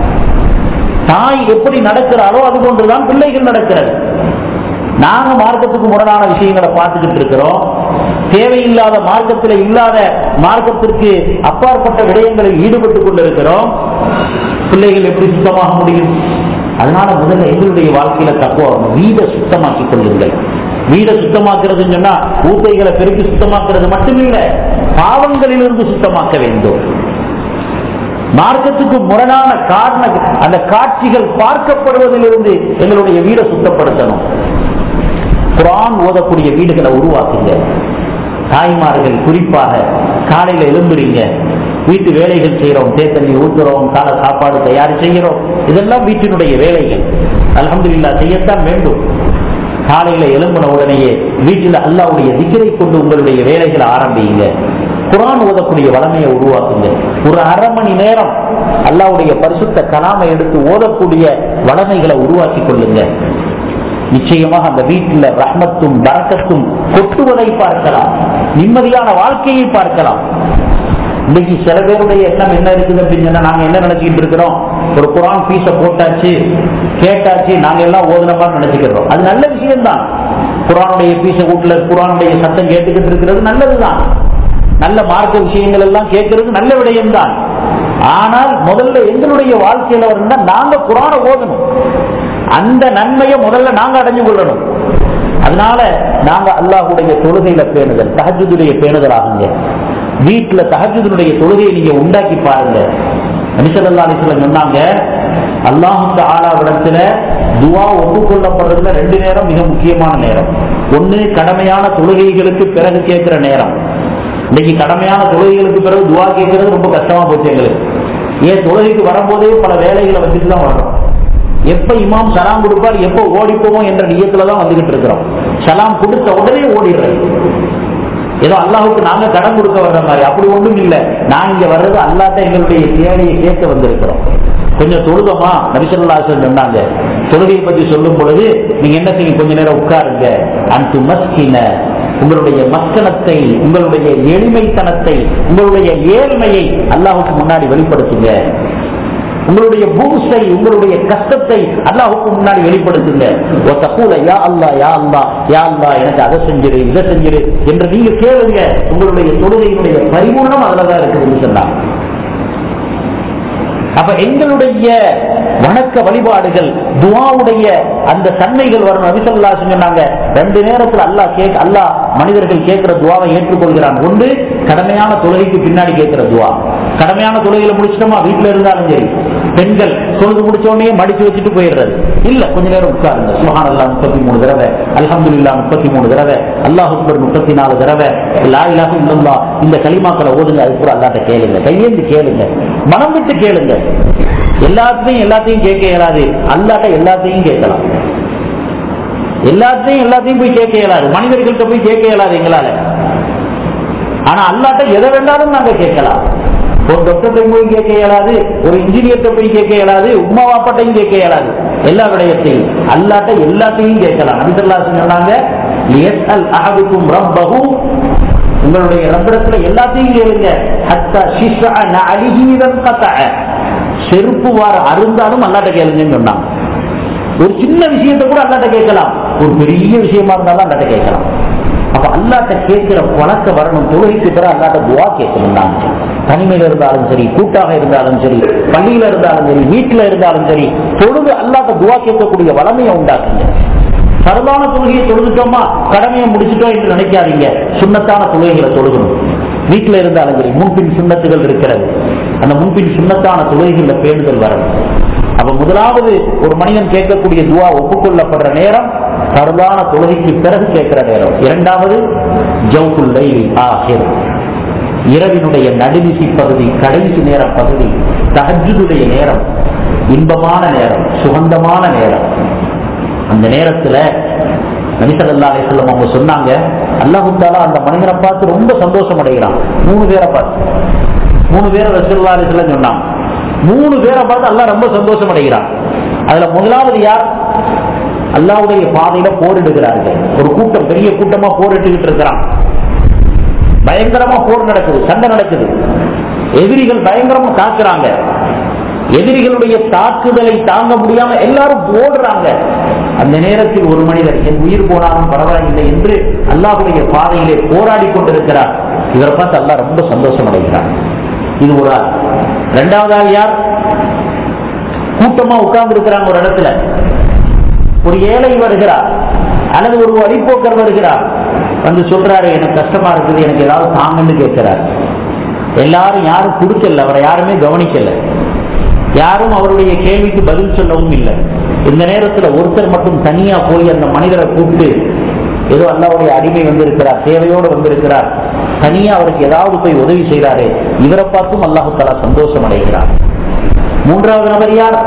தாய் எப்படி நடக்கிறாரோ அது போன்றுதான் பிள்ளைகள் நடக்கிறது நாங்க மார்க்கத்துக்கு முரணான விஷயங்களை பார்த்துக்கிட்டு இருக்கிறோம் தேவையில்லாத மார்க்கத்தில் இல்லாத மார்க்கத்திற்கு அப்பாற்பட்ட விடயங்களில் ஈடுபட்டு கொண்டிருக்கிறோம் பிள்ளைகள் எப்படி சுத்தமாக முடியும் அதனால முதல்ல எங்களுடைய வாழ்க்கையில தப்போ வீடை சுத்தமாக்கி கொள்ளுங்கள் வீடை சுத்தமாக்குறதுன்னு சொன்னா ஊத்தைகளை பெருக்கி சுத்தமாக்குறது மட்டுமில்லை பாவங்களிலிருந்து சுத்தமாக்க வேண்டும் மார்க்கத்துக்கு முரணான காரண அந்த காட்சிகள் பார்க்கப்படுவதிலிருந்து எங்களுடைய வீடை சுத்தப்படுத்தணும் குரான் ஓதக்கூடிய வீடுகளை உருவாக்குங்க தாய்மார்கள் குறிப்பாக காலையில எழும்புறீங்க வீட்டு வேலைகள் செய்யறோம் தேத்தண்ணி ஊத்துறோம் கால சாப்பாடு தயார் செய்கிறோம் இதெல்லாம் வீட்டினுடைய வேலைகள் அலமதுல்லா செய்யத்தான் வேண்டும் காலையில எழும்பின உடனேயே வீட்டில் அல்லாவுடைய திக்கரை கொண்டு உங்களுடைய வேலைகளை ஆரம்பிங்க குரான் ஓதக்கூடிய வளமையை உருவாக்குங்க ஒரு அரை மணி நேரம் அல்லாவுடைய பரிசுத்த கலாமை எடுத்து ஓதக்கூடிய வளமைகளை உருவாக்கி கொள்ளுங்க நிச்சயமாக அந்த வீட்டில் ரஹ்மத்தும் பறக்கத்தும் கொட்டுவதை பார்க்கலாம் நிம்மதியான வாழ்க்கையை பார்க்கலாம் இன்னைக்கு சில பேருடைய எண்ணம் என்ன இருக்குது அப்படின்னு சொன்னா நாங்க என்ன நினைச்சுக்கிட்டு இருக்கிறோம் ஒரு குரான் பீஸ போட்டாச்சு கேட்டாச்சு நாங்க எல்லாம் ஓதுன மாதிரி நினைச்சுக்கிறோம் அது நல்ல விஷயம்தான் குரானுடைய பீஸ வீட்டுல குரானுடைய சத்தம் கேட்டுக்கிட்டு இருக்கிறது நல்லதுதான் நல்ல மார்க்க விஷயங்கள் எல்லாம் கேட்கறது நல்ல விடயம்தான் ஆனால் முதல்ல எங்களுடைய வாழ்க்கையில இருந்தா நாங்க குரான ஓதணும் அந்த நன்மையை முதல்ல நாங்க அடைஞ்சு கொள்ளணும் அதனால நாங்க அல்லாஹுடைய தொழுகையில பேணுதல் தஹஜுடைய பேணுதல் ஆகுங்க வீட்டுல தஹஜுடைய தொழுகையை நீங்க உண்டாக்கி பாருங்க நபிசல்லா அலிஸ்லம் சொன்னாங்க அல்லாஹுக்கு ஆளாவிடத்துல துவா ஒப்புக்கொள்ளப்படுறதுல ரெண்டு நேரம் மிக முக்கியமான நேரம் ஒண்ணு கடமையான தொழுகைகளுக்கு பிறகு கேட்கிற நேரம் இன்னைக்கு கடமையான தொழுகைகளுக்கு பிறகு துவா கேட்கறது ரொம்ப கஷ்டமா போச்சு எங்களுக்கு ஏன் தொழுகைக்கு வரும்போதே பல வேலைகளை வச்சுட்டு தான் வர்றோம் எப்ப இமாம் சலாம் கொடுப்பார் எப்ப ஓடி போவோம் என்ற நியத்துல தான் வந்துகிட்டு இருக்கிறோம் சலாம் கொடுத்த உடனே ஓடிடுறது ஏதோ அல்லாஹுக்கு நாங்க கடன் கொடுக்க வர்ற மாதிரி அப்படி ஒன்றும் இல்லை நான் இங்க வர்றது அல்லாட்ட எங்களுடைய தேவையை கேட்க வந்திருக்கிறோம் கொஞ்சம் தொழுதமா நபிசல்லாசன் சொன்னாங்க தொழுகையை பற்றி சொல்லும் பொழுது நீங்க என்ன செய்யும் கொஞ்ச நேரம் உட்காருங்க அன்து மஸ்கின உங்களுடைய மக்களத்தை உங்களுடைய எளிமைத்தனத்தை உங்களுடைய ஏழ்மையை அல்லாஹுக்கு முன்னாடி வெளிப்படுத்துங்க உங்களுடைய பூசை உங்களுடைய கஷ்டத்தை அல்லாஹுக்கு முன்னாடி வெளிப்படுத்துங்க ஒரு தப்பூல யா அல்லா யா அல்லா யா அல்லா எனக்கு அதை செஞ்சிரு இதை செஞ்சிரு என்று நீங்க கேளுங்க உங்களுடைய தொழுகையினுடைய பரிபூர்ணம் அதுலதான் இருக்குதுன்னு சொன்னாங்க அப்ப எங்களுடைய வணக்க வழிபாடுகள் துவாவுடைய அந்த தன்மைகள் வரும் நபிசல்லா சொன்னாங்க ரெண்டு நேரத்தில் அல்லாஹ் கேட்க அல்லாஹ் மனிதர்கள் கேட்கிற துவாவை ஏற்றுக்கொள்கிறான் ஒன்று கடமையான தொழுகைக்கு பின்னாடி கேட்கிற துவா கடமையான தொழுகையில முடிச்சிட்டோமா வீட்டுல இருந்தாலும் சரி பெண்கள் தொழுது முடிச்ச உடனே மடிச்சு வச்சுட்டு போயிடுறது இல்ல கொஞ்ச நேரம் உட்காருங்க சுஹான் அல்லா முப்பத்தி மூணு தடவை அல்ஹம்துல்லா முப்பத்தி மூணு தடவை அல்லாஹ் அக்பர் முப்பத்தி நாலு தடவை லா இலாஹ இல்லல்லா இந்த களிமாக்களை ஓதுங்க அது கூட அல்லாட்ட கேளுங்க கையேந்து கேளுங்க மனம் விட்டு கேளுங்க எல்லாத்தையும் எல்லாத்தையும் கேட்க இயலாது அல்லாட்ட எல்லாத்தையும் கேட்கலாம் எல்லாத்தையும் எல்லாத்தையும் போய் கேட்க இயலாது மனிதர்கள்ட்ட போய் கேட்க இயலாது எங்களால ஆனா அல்லாட்ட எதை வேண்டாலும் நாங்க கேட்கலாம் ஒரு டாக்டர்கிட்ட போய் கேட்க இயலாது ஒரு இன்ஜினியர்கிட்ட போய் கேட்க இயலாது உமா வாப்பாட்டையும் கேட்க இயலாது எல்லா விடயத்தையும் அல்லாட்ட எல்லாத்தையும் கேட்கலாம் நபிசல்லா சொன்னாங்க "லியஸ்அல் அஹதுக்கும் ரப்பஹு உங்களுடைய ரப்பிடத்துல எல்லாத்தையும் கேளுங்க ஹத்தா ஷிஷ்அ நஅலிஹி இதன் கதஅ செருப்பு வார அருந்தாலும் அல்லாட்ட கேளுங்கன்னு சொன்னாங்க ஒரு சின்ன விஷயத்தை கூட அல்லாட்ட கேட்கலாம் ஒரு பெரிய விஷயமா இருந்தாலும் அல்லாட்ட கேட்கலாம் அப்ப அல்லாட்ட கேட்கிற பழக்க வரணும் தொழுகைக்கு பிறகு அல்லாட்ட துவா கேட்கணும் நான் தனிமையில இருந்தாலும் சரி கூட்டாக இருந்தாலும் சரி பள்ளியில இருந்தாலும் சரி வீட்டுல இருந்தாலும் சரி தொழுது அல்லாட்ட துவா கேட்கக்கூடிய வளமையை உண்டாக்குங்க சரதான தொழுகையை தொழுதுட்டோமா கடமையை முடிச்சிட்டோம் என்று நினைக்காதீங்க சுண்ணத்தான தொழுகைகளை தொழுகணும் வீட்டுல இருந்தாலும் சரி முன்பின் சுண்ணத்துகள் இருக்கிறது அந்த முன்பின் சுண்ணத்தான தொழுகைகள்ல பேணுதல் வரணும் அப்ப முதலாவது ஒரு மனிதன் கேட்கக்கூடிய துவா ஒப்புக்கொள்ளப்படுற நேரம் பரதான தொழுகைக்கு பிறகு கேட்கிற நேரம் இரண்டாவது ஜவுக்குள்ளை ஆகிர் இரவினுடைய நடுநிசி பகுதி கடைசி நேர பகுதி தஹஜுடைய நேரம் இன்பமான நேரம் சுகந்தமான நேரம் அந்த நேரத்துல நபிசல்லா அலிஸ்லம் அவங்க சொன்னாங்க அல்லாஹுத்தாலா அந்த மனிதனை பார்த்து ரொம்ப சந்தோஷம் அடைகிறான் மூணு பேரை பார்த்து மூணு பேரை ரசூல்லா அலிஸ்லம் சொன்னாங்க மூணு பேரை பார்த்து அல்லாஹ் ரொம்ப சந்தோஷம் அடைகிறான் அதுல முதலாவது யார் அல்லாவுடைய பாதையில போரிடுகிறார்கள் ஒரு கூட்டம் பெரிய கூட்டமா போரிட்டுக்கிட்டு இருக்கிறான் பயங்கரமா போர் நடக்குது சண்டை நடக்குது எதிரிகள் பயங்கரமா தாக்குறாங்க எதிரிகளுடைய தாக்குதலை தாங்க முடியாம எல்லாரும் ஓடுறாங்க அந்த நேரத்தில் ஒரு மனிதர் என் உயிர் போனாலும் பரவாயில்லை என்று அல்லாஹுடைய பாதையிலே போராடி கொண்டிருக்கிறார் இவரை பார்த்து அல்லாஹ் ரொம்ப சந்தோஷம் அடைகிறார் இது ஒரு ஆள் இரண்டாவது ஆள் யார் கூட்டமா உட்கார்ந்து இருக்கிறாங்க ஒரு இடத்துல ஒரு ஏழை வருகிறார் அல்லது ஒரு வழிபோக்கர் வருகிறார் வந்து சொல்றாரு எனக்கு கஷ்டமா இருக்குது எனக்கு ஏதாவது தாங்கன்னு கேட்கிறார் எல்லாரும் யாரும் கொடுக்கல அவரை யாருமே கவனிக்கல யாரும் அவருடைய கேள்விக்கு பதில் சொல்லவும் இல்லை இந்த நேரத்துல ஒருத்தர் மட்டும் தனியா போய் அந்த மனிதரை கூப்பிட்டு ஏதோ அல்லாவுடைய அடிமை வந்திருக்கிறார் தேவையோடு வந்திருக்கிறார் தனியா அவருக்கு ஏதாவது போய் உதவி செய்கிறாரே இவரை பார்த்தும் அல்லாஹு தலா சந்தோஷம் அடைகிறார் மூன்றாவது நபர் யார்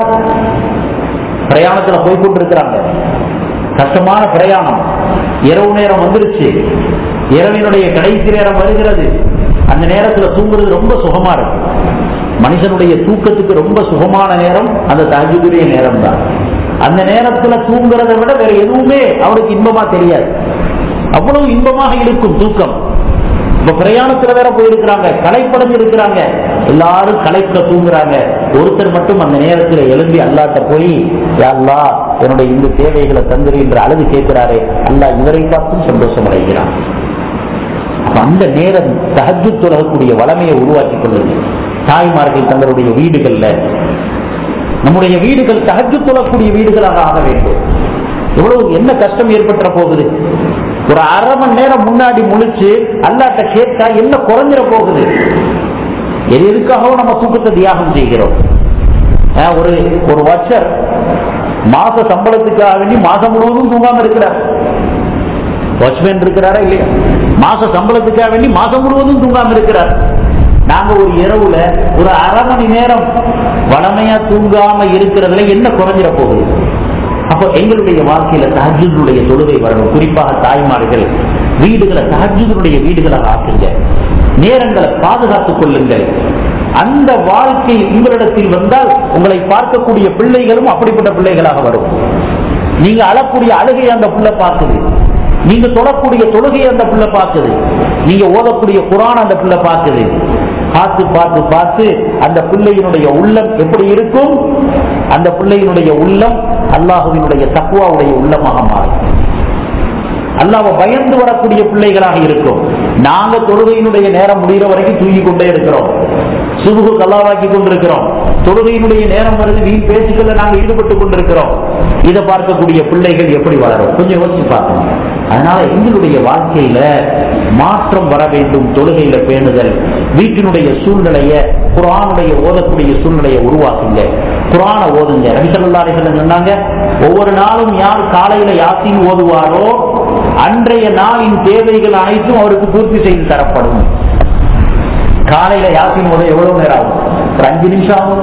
பிரயாணத்துல போய் கொண்டிருக்கிறாங்க கஷ்டமான பிரயாணம் இரவு நேரம் வந்துருச்சு இரவினுடைய கடைசி நேரம் வருகிறது அந்த நேரத்துல தூங்குறது ரொம்ப சுகமா இருக்கு மனுஷனுடைய தூக்கத்துக்கு ரொம்ப சுகமான நேரம் அந்த தகுதியுடைய நேரம் தான் அந்த நேரத்துல தூங்குறதை விட வேற எதுவுமே அவருக்கு இன்பமா தெரியாது அவ்வளவு இன்பமாக இருக்கும் தூக்கம் இப்ப பிரயாணத்துல வேற போயிருக்கிறாங்க களைப்படைஞ்சு இருக்கிறாங்க எல்லாரும் களைப்புல தூங்குறாங்க ஒருத்தர் மட்டும் அந்த நேரத்துல எழும்பி அல்லாட்ட போய் அல்லா என்னுடைய இந்த தேவைகளை தந்துரு என்று அழுது கேட்கிறாரே அல்லா இவரை பார்த்தும் சந்தோஷம் அடைகிறான் அப்ப அந்த நேரம் தகஜு தொழக்கூடிய வளமையை உருவாக்கி கொள்ளுங்க தாய்மார்கள் தங்களுடைய வீடுகள்ல நம்முடைய வீடுகள் தகஜு தொழக்கூடிய வீடுகளாக ஆக வேண்டும் எவ்வளவு என்ன கஷ்டம் ஏற்பட்ட போகுது ஒரு அரை மணி நேரம் முன்னாடி முழிச்சு அல்லாட்ட கேட்டா என்ன குறைஞ்சிட போகுது எது எதுக்காகவும் நம்ம தூக்கத்தை தியாகம் செய்கிறோம் அஹ் ஒரு ஒரு வச்சர் மாச சம்பளத்துக்காக வேண்டி மாசம் முழுவதும் தூங்காம இருக்கிறார் வாட்ச்மேன் இருக்கிறாரா இல்லையா மாச சம்பளத்துக்காக வேண்டி மாசம் முழுவதும் தூங்காம இருக்கிறார் நாங்க ஒரு இரவுல ஒரு அரை மணி நேரம் வளமையா தூங்காம இருக்கிறதுல என்ன குறைஞ்சிட போகுது அப்போ எங்களுடைய வாழ்க்கையில தஹஜுடைய தொழுகை வரணும் குறிப்பாக தாய்மார்கள் வீடுகளை தஹஜுடைய வீடுகளாக ஆக்குங்க நேரங்களை பாதுகாத்துக் கொள்ளுங்கள் அந்த வாழ்க்கை உங்களிடத்தில் வந்தால் உங்களை பார்க்கக்கூடிய பிள்ளைகளும் அப்படிப்பட்ட பிள்ளைகளாக வரும் நீங்க அழக்கூடிய அழுகை அந்த புள்ள பார்க்குது நீங்க தொடக்கூடிய தொழுகை அந்த புள்ள பார்க்குது நீங்க ஓதக்கூடிய குரான் அந்த புள்ள பார்க்குது பார்த்து பார்த்து பார்த்து அந்த பிள்ளையினுடைய உள்ளம் எப்படி இருக்கும் அந்த பிள்ளையினுடைய உள்ளம் அல்லாஹுவினுடைய தக்குவாவுடைய உள்ளமாக மாறும் அல்லாஹ்வை பயந்து வரக்கூடிய பிள்ளைகளாக இருக்கும் நாங்க தொழுகையினுடைய நேரம் முடிகிற வரைக்கும் தூங்கி கொண்டே இருக்கிறோம் சுபுகு கல்லாவாக்கி கொண்டிருக்கிறோம் தொழுகையினுடைய நேரம் வருது வீண் பேச்சுக்களை நாங்க ஈடுபட்டு கொண்டிருக்கிறோம் இதை பார்க்கக்கூடிய பிள்ளைகள் எப்படி வளரும் கொஞ்சம் யோசிச்சு பார்க்கணும் அதனால எங்களுடைய வாழ்க்கையில மாற்றம் வர வேண்டும் தொழுகையில பேணுதல் வீட்டினுடைய சூழ்நிலைய குரானுடைய ஓதக்கூடிய சூழ்நிலையை உருவாக்குங்க குரானை ஓதுங்க ரவிசல்லா அலிசல்லம் சொன்னாங்க ஒவ்வொரு நாளும் யார் காலையில யாசின் ஓதுவாரோ அன்றைய நாளின் தேவைகள் அனைத்தும் அவருக்கு பூர்த்தி செய்து தரப்படும் காலையில யாசின் ஓத எவ்வளவு நேரம் ஆகும் ஒரு அஞ்சு நிமிஷம் ஆகும்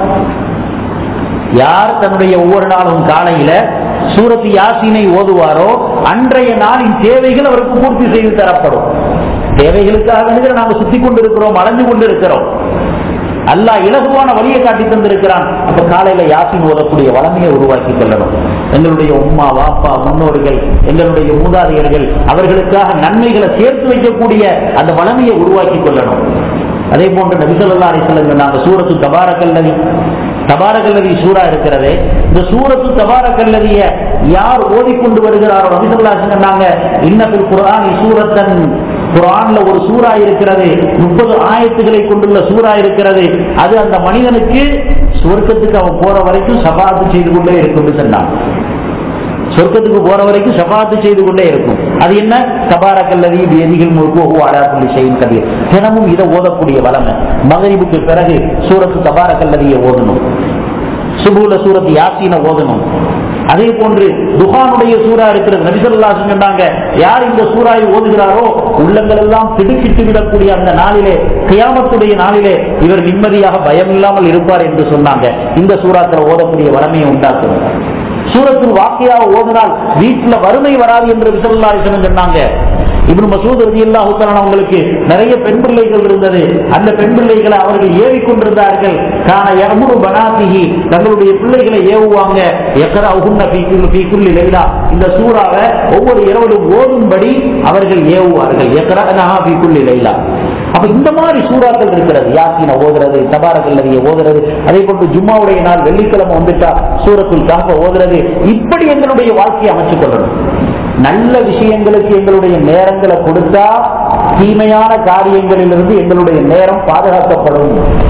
யார் தன்னுடைய ஒவ்வொரு நாளும் காலையில சூரத்து யாசினை ஓதுவாரோ அன்றைய நாளின் தேவைகள் அவருக்கு பூர்த்தி செய்து தரப்படும் தேவைகளுக்காக வேண்டிய நாம சுத்தி கொண்டிருக்கிறோம் அலைஞ்சு கொண்டிருக்கிறோம் அல்லாஹ் இலகுவான வழியை காட்டி தந்திருக்கிறான் அப்ப காலையில யாசின் ஓதக்கூடிய வளமையை உருவாக்கி கொள்ளணும் எங்களுடைய உம்மா வாப்பா முன்னோர்கள் எங்களுடைய மூதாதையர்கள் அவர்களுக்காக நன்மைகளை சேர்த்து வைக்கக்கூடிய அந்த வளமையை உருவாக்கி கொள்ளணும் அதே போன்று நபிசல்லா அலிஸ்லம் சொன்னாங்க சூரத்து தபாரக்கல்லதி தபாரக்கல்லதி சூரா இருக்கிறதே இந்த சூரத்து தபாரக்கல்லதிய யார் ஓதிக்கொண்டு வருகிறாரோ நபிசல்லா சொன்னாங்க இன்னபில் குரான் சூரத்தன் குரான்ல ஒரு சூறா இருக்கிறது முப்பது ஆயத்துகளை கொண்டுள்ள சூறா இருக்கிறது அது அந்த மனிதனுக்கு சொர்க்கத்துக்கு அவன் போற வரைக்கும் சபாத்து செய்து கொண்டே இருக்கும் சொன்னாங்க சொர்க்கத்துக்கு போற வரைக்கும் சபாத்து செய்து கொண்டே இருக்கும் அது என்ன தபாரக்கல்லதி வேதிகள் முழுக்கோ அடாப்புள்ளி செய்யும் கதிர் தினமும் இதை ஓதக்கூடிய வளமை மகரிபுக்கு பிறகு சூரத்து தபாரக்கல்லதியை ஓதணும் சுபூல சூரத்து யாசீன ஓதணும் அதே போன்று துஹானுடைய சூறா இருக்கிறது நபிசல்லா சொன்னாங்க யார் இந்த சூறாவை ஓதுகிறாரோ உள்ளங்கள் எல்லாம் திடுக்கிட்டு விடக்கூடிய அந்த நாளிலே கியாமத்துடைய நாளிலே இவர் நிம்மதியாக பயம் இல்லாமல் இருப்பார் என்று சொன்னாங்க இந்த சூறாக்கள் ஓதக்கூடிய வளமையை உண்டாக்கும் சூரத்தில் வாக்கியாக ஓதினால் வீட்டுல வறுமை வராது என்று விசல்லாசனம் சொன்னாங்க இப்னு மசூத் ரதி அல்லாஹுத்தான அவங்களுக்கு நிறைய பெண் பிள்ளைகள் இருந்தது அந்த பெண் பிள்ளைகளை அவர்கள் ஏவி கொண்டிருந்தார்கள் காண யமுரு பனாதிஹி தங்களுடைய பிள்ளைகளை ஏவுவாங்க எக்கரா உகுன்ன பீக்குள்ளி லைலா இந்த சூறாவை ஒவ்வொரு இரவிலும் ஓதும்படி அவர்கள் ஏவுவார்கள் எக்கரா நஹா பீக்குள்ளி லைலா அப்ப இந்த மாதிரி சூறாக்கள் இருக்கிறது யாசின ஓதுறது தபாரக்கல்லதியை ஓதுறது அதே போன்று ஜும்மாவுடைய நாள் வெள்ளிக்கிழமை வந்துட்டா சூரத்துல் காப்ப ஓதுறது இப்படி எங்களுடைய வாழ்க்கையை அமைச்சுக் கொள்ளணும் நல்ல விஷயங்களுக்கு எங்களுடைய நேரங்களை கொடுத்தா தீமையான காரியங்களிலிருந்து எங்களுடைய நேரம் பாதுகாக்கப்படும்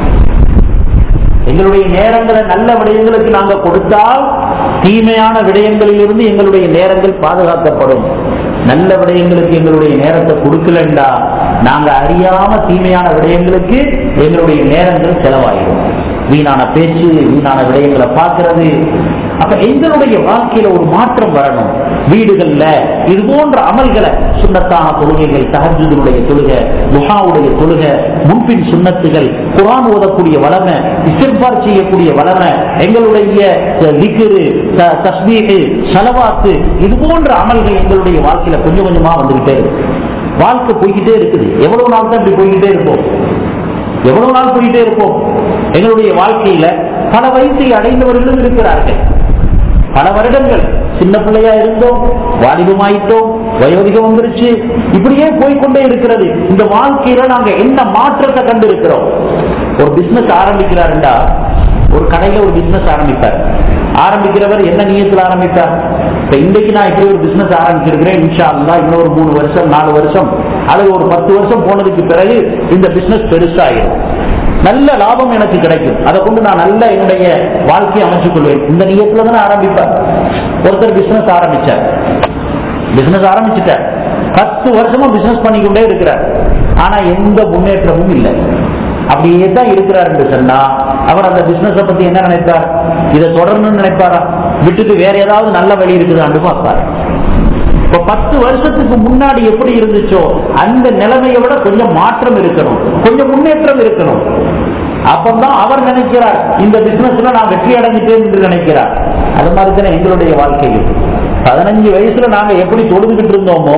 எங்களுடைய நேரங்களை நல்ல விடயங்களுக்கு நாங்க கொடுத்தால் தீமையான விடயங்களிலிருந்து எங்களுடைய நேரங்கள் பாதுகாக்கப்படும் நல்ல விடயங்களுக்கு எங்களுடைய நேரத்தை கொடுக்கலண்டா நாங்க அறியாம தீமையான விடயங்களுக்கு எங்களுடைய நேரங்கள் செலவாயிடும் வீணான பேச்சு வீணான விடயங்களை பார்க்கிறது அப்ப எங்களுடைய வாழ்க்கையில ஒரு மாற்றம் வரணும் வீடுகள்ல இது போன்ற அமல்களை சுண்ணத்தான தொழுகைகள் தகஜுடைய தொழுகை முகாவுடைய தொழுகை முன்பின் சுண்ணத்துகள் குரான் ஓதக்கூடிய வளமை இஸ்திர்பார் செய்யக்கூடிய வளமை எங்களுடைய லிக்கிரு தஸ்மீகு சலவாத்து இது போன்ற அமல்கள் எங்களுடைய வாழ்க்கையில கொஞ்சம் கொஞ்சமா வந்துகிட்டே இருக்கு வாழ்க்கை போய்கிட்டே இருக்குது எவ்வளவு நாள் தான் இப்படி போய்கிட்டே இருப்போம் எவ்வளவு நாள் போயிட்டே இருப்போம் எங்களுடைய வாழ்க்கையில பல வயசை அடைந்தவர்களும் இருக்கிறார்கள் பல வருடங்கள் சின்ன பிள்ளையா இருந்தோம் வாலிபமாயிட்டோம் வயோதிகம் வந்துருச்சு இப்படியே போய்கொண்டே இருக்கிறது இந்த வாழ்க்கையில நாங்க என்ன மாற்றத்தை கண்டு இருக்கிறோம் ஒரு பிசினஸ் ஆரம்பிக்கிறாருண்டா ஒரு கடையில ஒரு பிசினஸ் ஆரம்பிப்பார் ஆரம்பிக்கிறவர் என்ன நியத்தில் ஆரம்பித்தார் இப்ப இன்றைக்கு நான் இப்படி ஒரு பிசினஸ் ஆரம்பிச்சிருக்கிறேன் இன்ஷா அல்லா இன்னொரு மூணு வருஷம் நாலு வருஷம் அல்லது ஒரு பத்து வருஷம் போனதுக்கு பிறகு இந்த பிசினஸ் பெருசாயிரும் நல்ல லாபம் எனக்கு கிடைக்கும் அதை கொண்டு நான் நல்ல என்னுடைய வாழ்க்கையை அமைச்சுக் கொள்வேன் இந்த நியத்துல தானே ஆரம்பிப்பார் ஒருத்தர் பிசினஸ் ஆரம்பிச்சார் பிசினஸ் ஆரம்பிச்சுட்டார் பத்து வருஷமா பிசினஸ் பண்ணிக்கொண்டே இருக்கிறார் ஆனா எந்த முன்னேற்றமும் இல்லை அப்படியே தான் இருக்கிறார் என்று சொன்னா அவர் அந்த பிசினஸ் பத்தி என்ன நினைப்பார் இதை தொடரணும்னு நினைப்பாரா விட்டுட்டு வேற ஏதாவது நல்ல வழி இருக்குதான்னு பார்ப்பார் இப்ப பத்து வருஷத்துக்கு முன்னாடி எப்படி இருந்துச்சோ அந்த நிலைமையை விட கொஞ்சம் மாற்றம் இருக்கணும் கொஞ்சம் முன்னேற்றம் இருக்கணும் அப்பதான் அவர் நினைக்கிறார் இந்த பிசினஸ்ல நான் வெற்றி அடைஞ்சிட்டேன் என்று நினைக்கிறார் அது மாதிரி தானே எங்களுடைய வாழ்க்கையில் பதினஞ்சு வயசுல நாங்க எப்படி தொழுதுகிட்டு இருந்தோமோ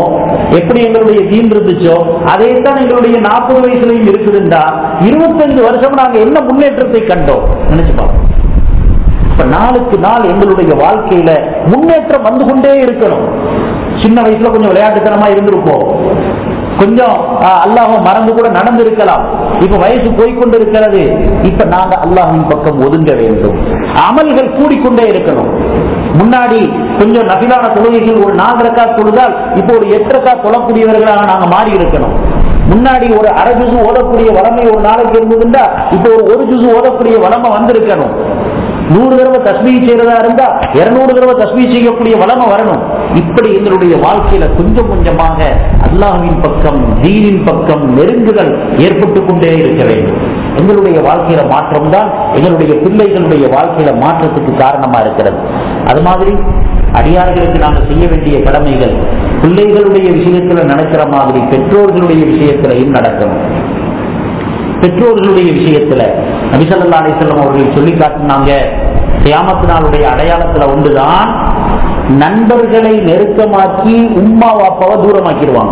எப்படி எங்களுடைய தீன் இருந்துச்சோ அதே தான் எங்களுடைய நாற்பது வயசுலையும் இருக்குதுண்டா இருபத்தஞ்சு வருஷம் நாங்க என்ன முன்னேற்றத்தை கண்டோம் நினைச்சு பார்ப்போம் இப்ப நாளுக்கு நாள் எங்களுடைய வாழ்க்கையில முன்னேற்றம் வந்து கொண்டே இருக்கணும் சின்ன வயசுல கொஞ்சம் விளையாட்டுத்தனமா இருந்திருப்போம் கொஞ்சம் அல்லாஹ் மறந்து கூட நடந்து இருக்கலாம் இப்ப வயசு போய்கொண்டு இருக்கிறது இப்ப நாங்க அல்லாஹின் பக்கம் ஒதுங்க வேண்டும் அமல்கள் கூடிக்கொண்டே இருக்கணும் முன்னாடி கொஞ்சம் நபிலான தொழுகைகள் ஒரு நாலு ரக்கா தொழுதால் இப்போ ஒரு எட்டு ரக்கா தொழக்கூடியவர்களாக நாங்க மாறி இருக்கணும் முன்னாடி ஒரு அரை ஜூசு ஓதக்கூடிய வளமை ஒரு நாளைக்கு இருந்ததுண்டா இப்போ ஒரு ஒரு ஜூசு ஓதக்கூடிய வளமை வந்திருக்கணும் நூறு தடவை தஸ்மீ செய்யறதா இருந்தா இருநூறு தடவை தஸ்மீ செய்யக்கூடிய வளமை வரணும் இப்படி எங்களுடைய வாழ்க்கையில கொஞ்சம் கொஞ்சமாக அல்லாஹின் பக்கம் தீனின் பக்கம் நெருங்குதல் ஏற்பட்டு கொண்டே இருக்க வேண்டும் எங்களுடைய வாழ்க்கையில மாற்றம் தான் எங்களுடைய பிள்ளைகளுடைய வாழ்க்கையில மாற்றத்துக்கு காரணமா இருக்கிறது அது மாதிரி அடியார்களுக்கு நாங்கள் செய்ய வேண்டிய கடமைகள் பிள்ளைகளுடைய விஷயத்துல நடக்கிற மாதிரி பெற்றோர்களுடைய விஷயத்திலையும் நடக்கணும் பெற்றோர்களுடைய விஷயத்துல நபிசல்லா அலிசல்லம் அவர்கள் சொல்லி காட்டினாங்க சியாமத்து நாளுடைய அடையாளத்துல ஒன்றுதான் நண்பர்களை நெருக்கமாக்கி உம்மா வாப்பாவை தூரமாக்கிடுவாங்க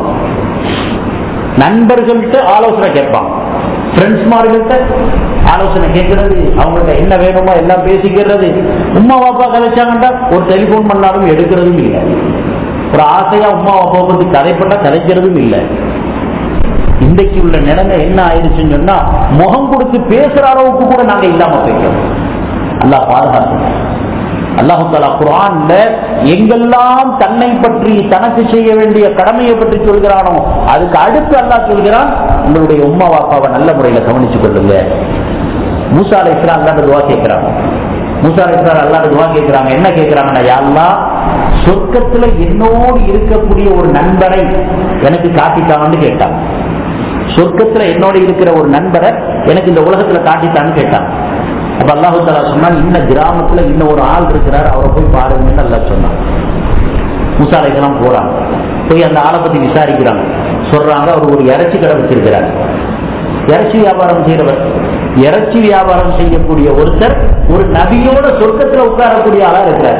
நண்பர்கள்ட்ட ஆலோசனை கேட்பாங்க ஃப்ரெண்ட்ஸ்மார்கள்ட்ட ஆலோசனை கேட்கறது அவங்கள்ட்ட என்ன வேணுமோ எல்லாம் பேசிக்கிறது உம்மா வாப்பா கலைச்சாங்கண்டா ஒரு டெலிபோன் பண்ணாலும் எடுக்கிறதும் இல்லை ஒரு ஆசையா உம்மா வாப்பா பத்தி கதைப்பட்டா கலைக்கிறதும் இல்லை இன்றைக்கு உள்ள நிலைமை என்ன ஆயிடுச்சுன்னு சொன்னா முகம் கொடுத்து பேசுற அளவுக்கு கூட நாங்க இல்லாம போய்க்கிறோம் அல்லா பாதுகாப்பு அல்லாஹு தாலா குரான்ல எங்கெல்லாம் தன்னை பற்றி தனக்கு செய்ய வேண்டிய கடமையை பற்றி சொல்கிறானோ அதுக்கு அடுத்து அல்லாஹ் சொல்கிறான் உங்களுடைய உம்மா வாப்பாவை நல்ல முறையில கவனிச்சு கொள்ளுங்க மூசா அலை இஸ்லாம் அல்லாத துவா கேட்கிறாங்க மூசா அலை இஸ்லாம் அல்லாத துவா கேட்கிறாங்க என்ன கேட்கிறாங்கன்னா யாருலா சொர்க்கத்துல என்னோடு இருக்கக்கூடிய ஒரு நண்பரை எனக்கு காட்டிட்டாங்கன்னு கேட்டாங்க சொர்க்கத்துல என்னோட இருக்கிற ஒரு நண்பரை எனக்கு இந்த உலகத்துல காட்டித்தான்னு கேட்டாங்க அப்ப அல்லாஹு தாலா சொன்னான் இந்த கிராமத்துல இன்னும் ஒரு ஆள் இருக்கிறார் அவரை போய் பாருங்கன்னு அல்லா சொன்னான் முசாலைக்கெல்லாம் போறாங்க போய் அந்த ஆளை பத்தி விசாரிக்கிறாங்க சொல்றாங்க அவர் ஒரு இறைச்சி கடை வச்சிருக்கிறார் இறைச்சி வியாபாரம் செய்யறவர் இறைச்சி வியாபாரம் செய்யக்கூடிய ஒருத்தர் ஒரு நபியோட சொர்க்கத்துல உட்காரக்கூடிய ஆளா இருக்கிறார்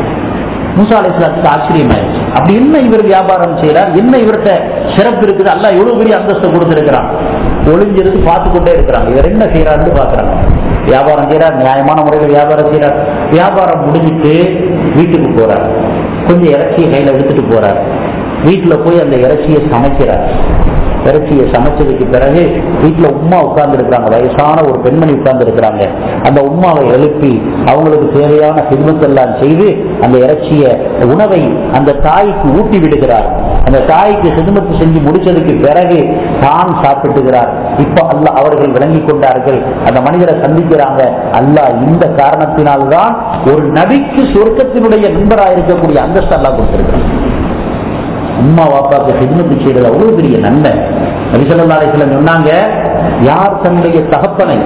மூசா அலிஸ்லாத்துக்கு ஆச்சரியமாயிருச்சு அப்படி என்ன இவர் வியாபாரம் செய்யறார் என்ன இவர்கிட்ட சிறப்பு இருக்குது அல்ல எவ்வளவு பெரிய அந்தஸ்தை கொடுத்திருக்கிறான் ஒளிஞ்சிருந்து பார்த்து கொண்டே இருக்கிறாங்க இவர் என்ன செய்யறாருன்னு பாக்குறாங்க வியாபாரம் செய்யறார் நியாயமான முறையில் வியாபாரம் செய்யறார் வியாபாரம் முடிஞ்சிட்டு வீட்டுக்கு போறார் கொஞ்சம் இறைச்சியை கையில எடுத்துட்டு போறார் வீட்டுல போய் அந்த இறைச்சியை சமைக்கிறார் இறைச்சியை சமைச்சதுக்கு பிறகு வீட்டுல உமா உட்கார்ந்து இருக்கிறாங்க வயசான ஒரு பெண்மணி உட்கார்ந்து இருக்கிறாங்க அந்த உமாவை எழுப்பி அவங்களுக்கு தேவையான சிறுமத்தெல்லாம் செய்து அந்த இறைச்சிய உணவை அந்த தாய்க்கு ஊட்டி விடுகிறார் அந்த தாய்க்கு சிறுமத்து செஞ்சு முடிச்சதுக்கு பிறகு தான் சாப்பிட்டுகிறார் இப்ப அல்ல அவர்கள் விளங்கி கொண்டார்கள் அந்த மனிதரை சந்திக்கிறாங்க அல்லாஹ் இந்த காரணத்தினால்தான் ஒரு நபிக்கு சொர்க்கத்தினுடைய நண்பராக இருக்கக்கூடிய அந்தஸ்து அல்லா கொடுத்திருக்கிறார் அம்மா வாப்பாக்கு ஹிதமத்து செய்யறது அவ்வளவு பெரிய நன்மை நபிசல்லா அலிஸ்லம் சொன்னாங்க யார் தன்னுடைய தகப்பனை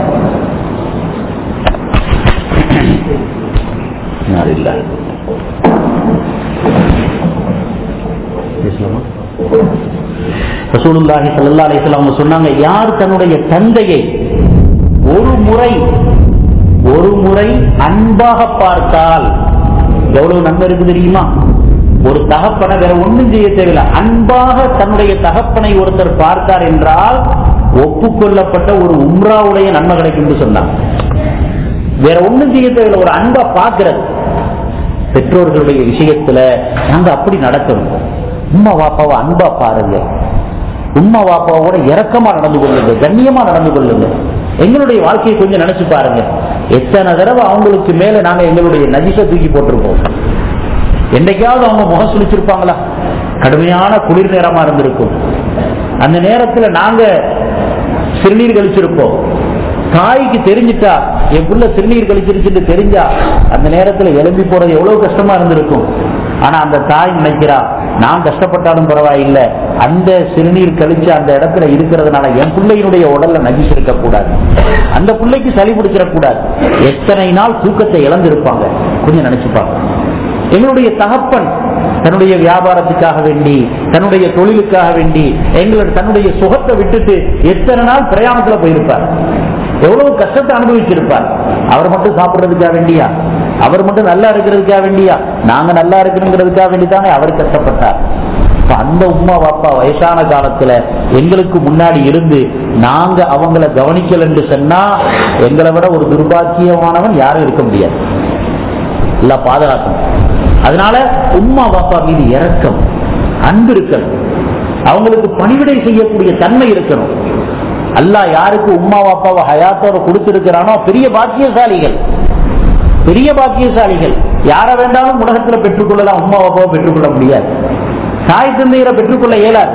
யார் இல்ல ரசூலுல்லாஹி ஸல்லல்லாஹு அலைஹி வஸல்லம் அவங்க சொன்னாங்க யார் தன்னுடைய தந்தையை ஒரு முறை ஒரு முறை அன்பாக பார்த்தால் எவ்வளவு நன்மை இருக்கு தெரியுமா ஒரு தகப்பனை வேற ஒண்ணும் செய்ய தேவையில்லை அன்பாக தன்னுடைய தகப்பனை ஒருத்தர் பார்த்தார் என்றால் ஒப்புக்கொள்ளப்பட்ட ஒரு உம்ராவுடைய நன்மை கிடைக்கும் என்று சொன்னார் வேற ஒண்ணும் செய்ய தேவையில்லை ஒரு அன்பா பார்க்கிறது பெற்றோர்களுடைய விஷயத்துல நாங்க அப்படி நடக்கணும் உம்மா வாப்பாவை அன்பா பாருங்க உம்மா வாப்பாவோட இறக்கமா நடந்து கொள்ளுங்க கண்ணியமா நடந்து கொள்ளுங்க எங்களுடைய வாழ்க்கையை கொஞ்சம் நினைச்சு பாருங்க எத்தனை தடவை அவங்களுக்கு மேல நாங்க எங்களுடைய நதிசை தூக்கி போட்டிருப்போம் என்னைக்காவது அவங்க முகம் சுழிச்சிருப்பாங்களா கடுமையான குளிர் நேரமா இருந்திருக்கும் அந்த நேரத்துல நாங்க சிறுநீர் கழிச்சிருப்போம் தாய்க்கு தெரிஞ்சிட்டா என் புள்ள சிறுநீர் கழிச்சிருச்சுன்னு தெரிஞ்சா அந்த நேரத்துல எழும்பி போறது எவ்வளவு கஷ்டமா இருந்திருக்கும் ஆனா அந்த தாய் நினைக்கிறா நான் கஷ்டப்பட்டாலும் பரவாயில்லை அந்த சிறுநீர் கழிச்சு அந்த இடத்துல இருக்கிறதுனால என் பிள்ளையினுடைய உடல்ல நகிச்சு இருக்க கூடாது அந்த பிள்ளைக்கு சளி பிடிச்சிடக்கூடாது எத்தனை நாள் தூக்கத்தை இழந்திருப்பாங்க கொஞ்சம் நினைச்சுப்பாங்க எங்களுடைய தகப்பன் தன்னுடைய வியாபாரத்துக்காக வேண்டி தன்னுடைய தொழிலுக்காக வேண்டி எங்களோட தன்னுடைய சுகத்தை விட்டுட்டு எத்தனை நாள் பிரயாணத்துல போயிருப்பார் எவ்வளவு கஷ்டத்தை அனுபவிச்சிருப்பார் அவர் மட்டும் சாப்பிடுறதுக்காக வேண்டியா அவர் மட்டும் நல்லா இருக்கிறதுக்காக வேண்டியா நாங்க நல்லா இருக்கணுங்கிறதுக்காக வேண்டி தானே அவர் கஷ்டப்பட்டார் அப்ப அந்த உம்மா பாப்பா வயசான காலத்துல எங்களுக்கு முன்னாடி இருந்து நாங்க அவங்கள கவனிக்கல என்று சொன்னா எங்களை விட ஒரு துர்பாக்கியமானவன் யாரும் இருக்க முடியாது இல்ல பாதுகாக்கணும் அதனால உம்மா பாப்பா மீது இரக்கம் அன்பு இருக்கணும் அவங்களுக்கு பணிவிடை செய்யக்கூடிய தன்மை இருக்கணும் அல்லாஹ் யாருக்கு உம்மா பாப்பாவை ஹயாத்தோட கொடுத்திருக்கிறானோ பெரிய பாக்கியசாலிகள் பெரிய பாக்கியசாலிகள் யாரை வேண்டாலும் உலகத்துல பெற்றுக்கொள்ளலாம் உம்மா பாப்பாவை பெற்றுக்கொள்ள முடியாது தாய் தந்தையரை பெற்றுக்கொள்ள இயலாது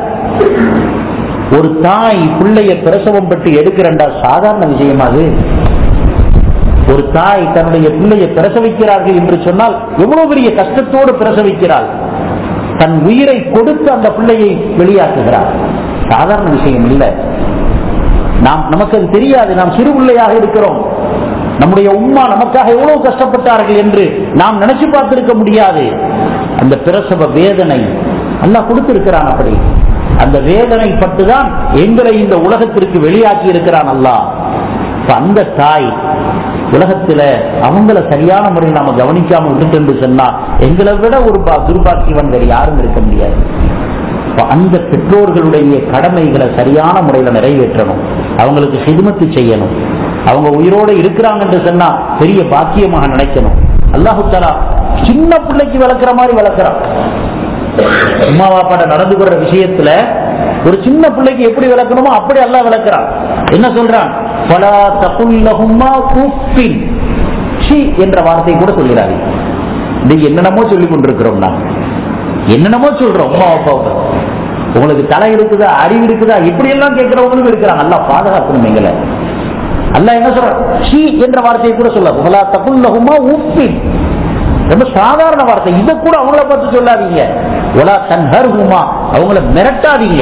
ஒரு தாய் பிள்ளைய பிரசவம் பெற்று எடுக்கிறண்டா சாதாரண விஷயமா அது ஒரு தாய் தன்னுடைய பிள்ளையை பிரசவிக்கிறார்கள் என்று சொன்னால் எவ்வளவு பெரிய கஷ்டத்தோடு பிரசவிக்கிறாள் தன் உயிரை கொடுத்து அந்த பிள்ளையை வெளியாக்குகிறார் சாதாரண விஷயம் இல்லை நாம் நமக்கு அது தெரியாது நாம் சிறு பிள்ளையாக இருக்கிறோம் நம்முடைய உம்மா நமக்காக எவ்வளவு கஷ்டப்பட்டார்கள் என்று நாம் நினைச்சு பார்த்திருக்க முடியாது அந்த பிரசவ வேதனை அல்லாஹ் கொடுத்திருக்கிறான் அப்படி அந்த வேதனை பட்டுதான் எங்களை இந்த உலகத்திற்கு வெளியாக்கி இருக்கிறான் அல்லாஹ் இப்ப அந்த தாய் உலகத்துல அவங்கள சரியான முறையில் நாம கவனிக்காம விட்டுட்டு என்று சொன்னா எங்களை விட ஒரு பா- துர்பாக்கியவன் வேறு யாரும் இருக்க முடியாது அப்ப அந்த பெற்றோர்களுடைய கடமைகளை சரியான முறையில நிறைவேற்றணும் அவங்களுக்கு சிதுமத்து செய்யணும் அவங்க உயிரோட இருக்கிறாங்க என்று சொன்னா பெரிய பாக்கியமாக நினைக்கணும் அல்லாஹு தஆலா சின்ன பிள்ளைக்கு வளர்க்கிற மாதிரி வளர்க்கிறான் அம்மா பாப்பாட்ட நடந்து கொள்ற விஷயத்துல ஒரு சின்ன பிள்ளைக்கு எப்படி விளக்கணுமோ அப்படி அல்லாஹ் விளக்குறான் என்ன சொல்றான் பலா தகுல்லஹும்மா குஃபின் ஷி என்ற வார்த்தை கூட சொல்கிறாரு இது என்னென்னமோ சொல்லி கொண்டிருக்கிறோம் நான் என்னென்னமோ சொல்றோம் அம்மா அப்பாவுக்கு உங்களுக்கு தலை இருக்குதா அறிவு இருக்குதா இப்படி எல்லாம் கேட்கிறவங்களும் இருக்கிறாங்க நல்லா பாதுகாக்கணும் எங்களை அல்லாஹ் என்ன சொல்றான் ஷி என்ற வார்த்தையை கூட சொல்ல பலா தகுல்லஹும்மா உஃபின் ரொம்ப சாதாரண வார்த்தை இதை கூட அவங்கள பார்த்து சொல்லாதீங்க ஒலா தன்ஹர்ஹுமா அவங்கள மிரட்டாதீங்க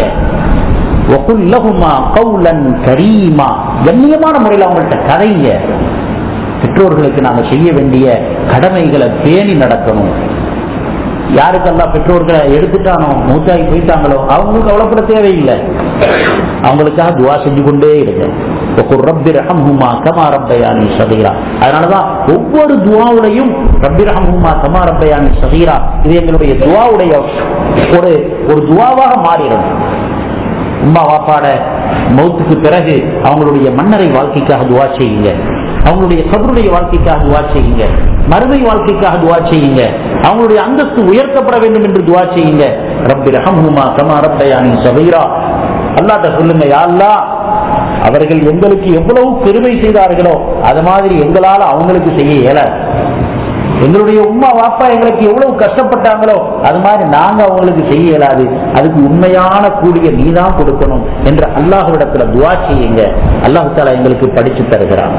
வகுல்லஹுமா கௌலன் கரீமா கண்ணியமான முறையில் அவங்கள்ட்ட கதைங்க பெற்றோர்களுக்கு நாங்க செய்ய வேண்டிய கடமைகளை பேணி நடக்கணும் யாருக்கெல்லாம் பெற்றோர்களை எடுத்துட்டானோ மூத்தாகி போயிட்டாங்களோ அவங்களுக்கு கவலைப்பட தேவையில்லை அவங்களுக்காக துவா செஞ்சு கொண்டே இருங்க ஒவ்வொரு ரப்பி ரஹம்ஹுமா கமா ரப்பயானி சதீரா அதனாலதான் ஒவ்வொரு துவாவுடையும் ரப்பி ரஹம்ஹுமா கமா ரப்பயானி சதீரா இது எங்களுடைய துவாவுடைய ஒரு ஒரு துவாவாக மாறிடும் உம்மா வாப்பாட மௌத்துக்கு பிறகு அவங்களுடைய மன்னரை வாழ்க்கைக்காக துவா செய்யுங்க அவங்களுடைய கபருடைய வாழ்க்கைக்காக துவா செய்யுங்க மறுமை வாழ்க்கைக்காக துவா செய்யுங்க அவங்களுடைய அந்தஸ்து உயர்த்தப்பட வேண்டும் என்று துவா செய்யுங்க ரப்பி ரஹம்ஹுமா கமா ரப்பயானி சபீரா அல்லாட்ட சொல்லுங்க யா அல்லாஹ் அவர்கள் எங்களுக்கு எவ்வளவு பெருமை செய்தார்களோ அது மாதிரி எங்களால அவங்களுக்கு செய்ய இயலாது எங்களுடைய உம்மா வாப்பா எங்களுக்கு எவ்வளவு கஷ்டப்பட்டாங்களோ அது மாதிரி நாங்க அவங்களுக்கு செய்ய இயலாது அதுக்கு உண்மையான கூடிய நீதான் கொடுக்கணும் என்று அல்லாஹ்விடத்துல துவா செய்யுங்க அல்லாஹு தாலா எங்களுக்கு படிச்சு தருகிறான்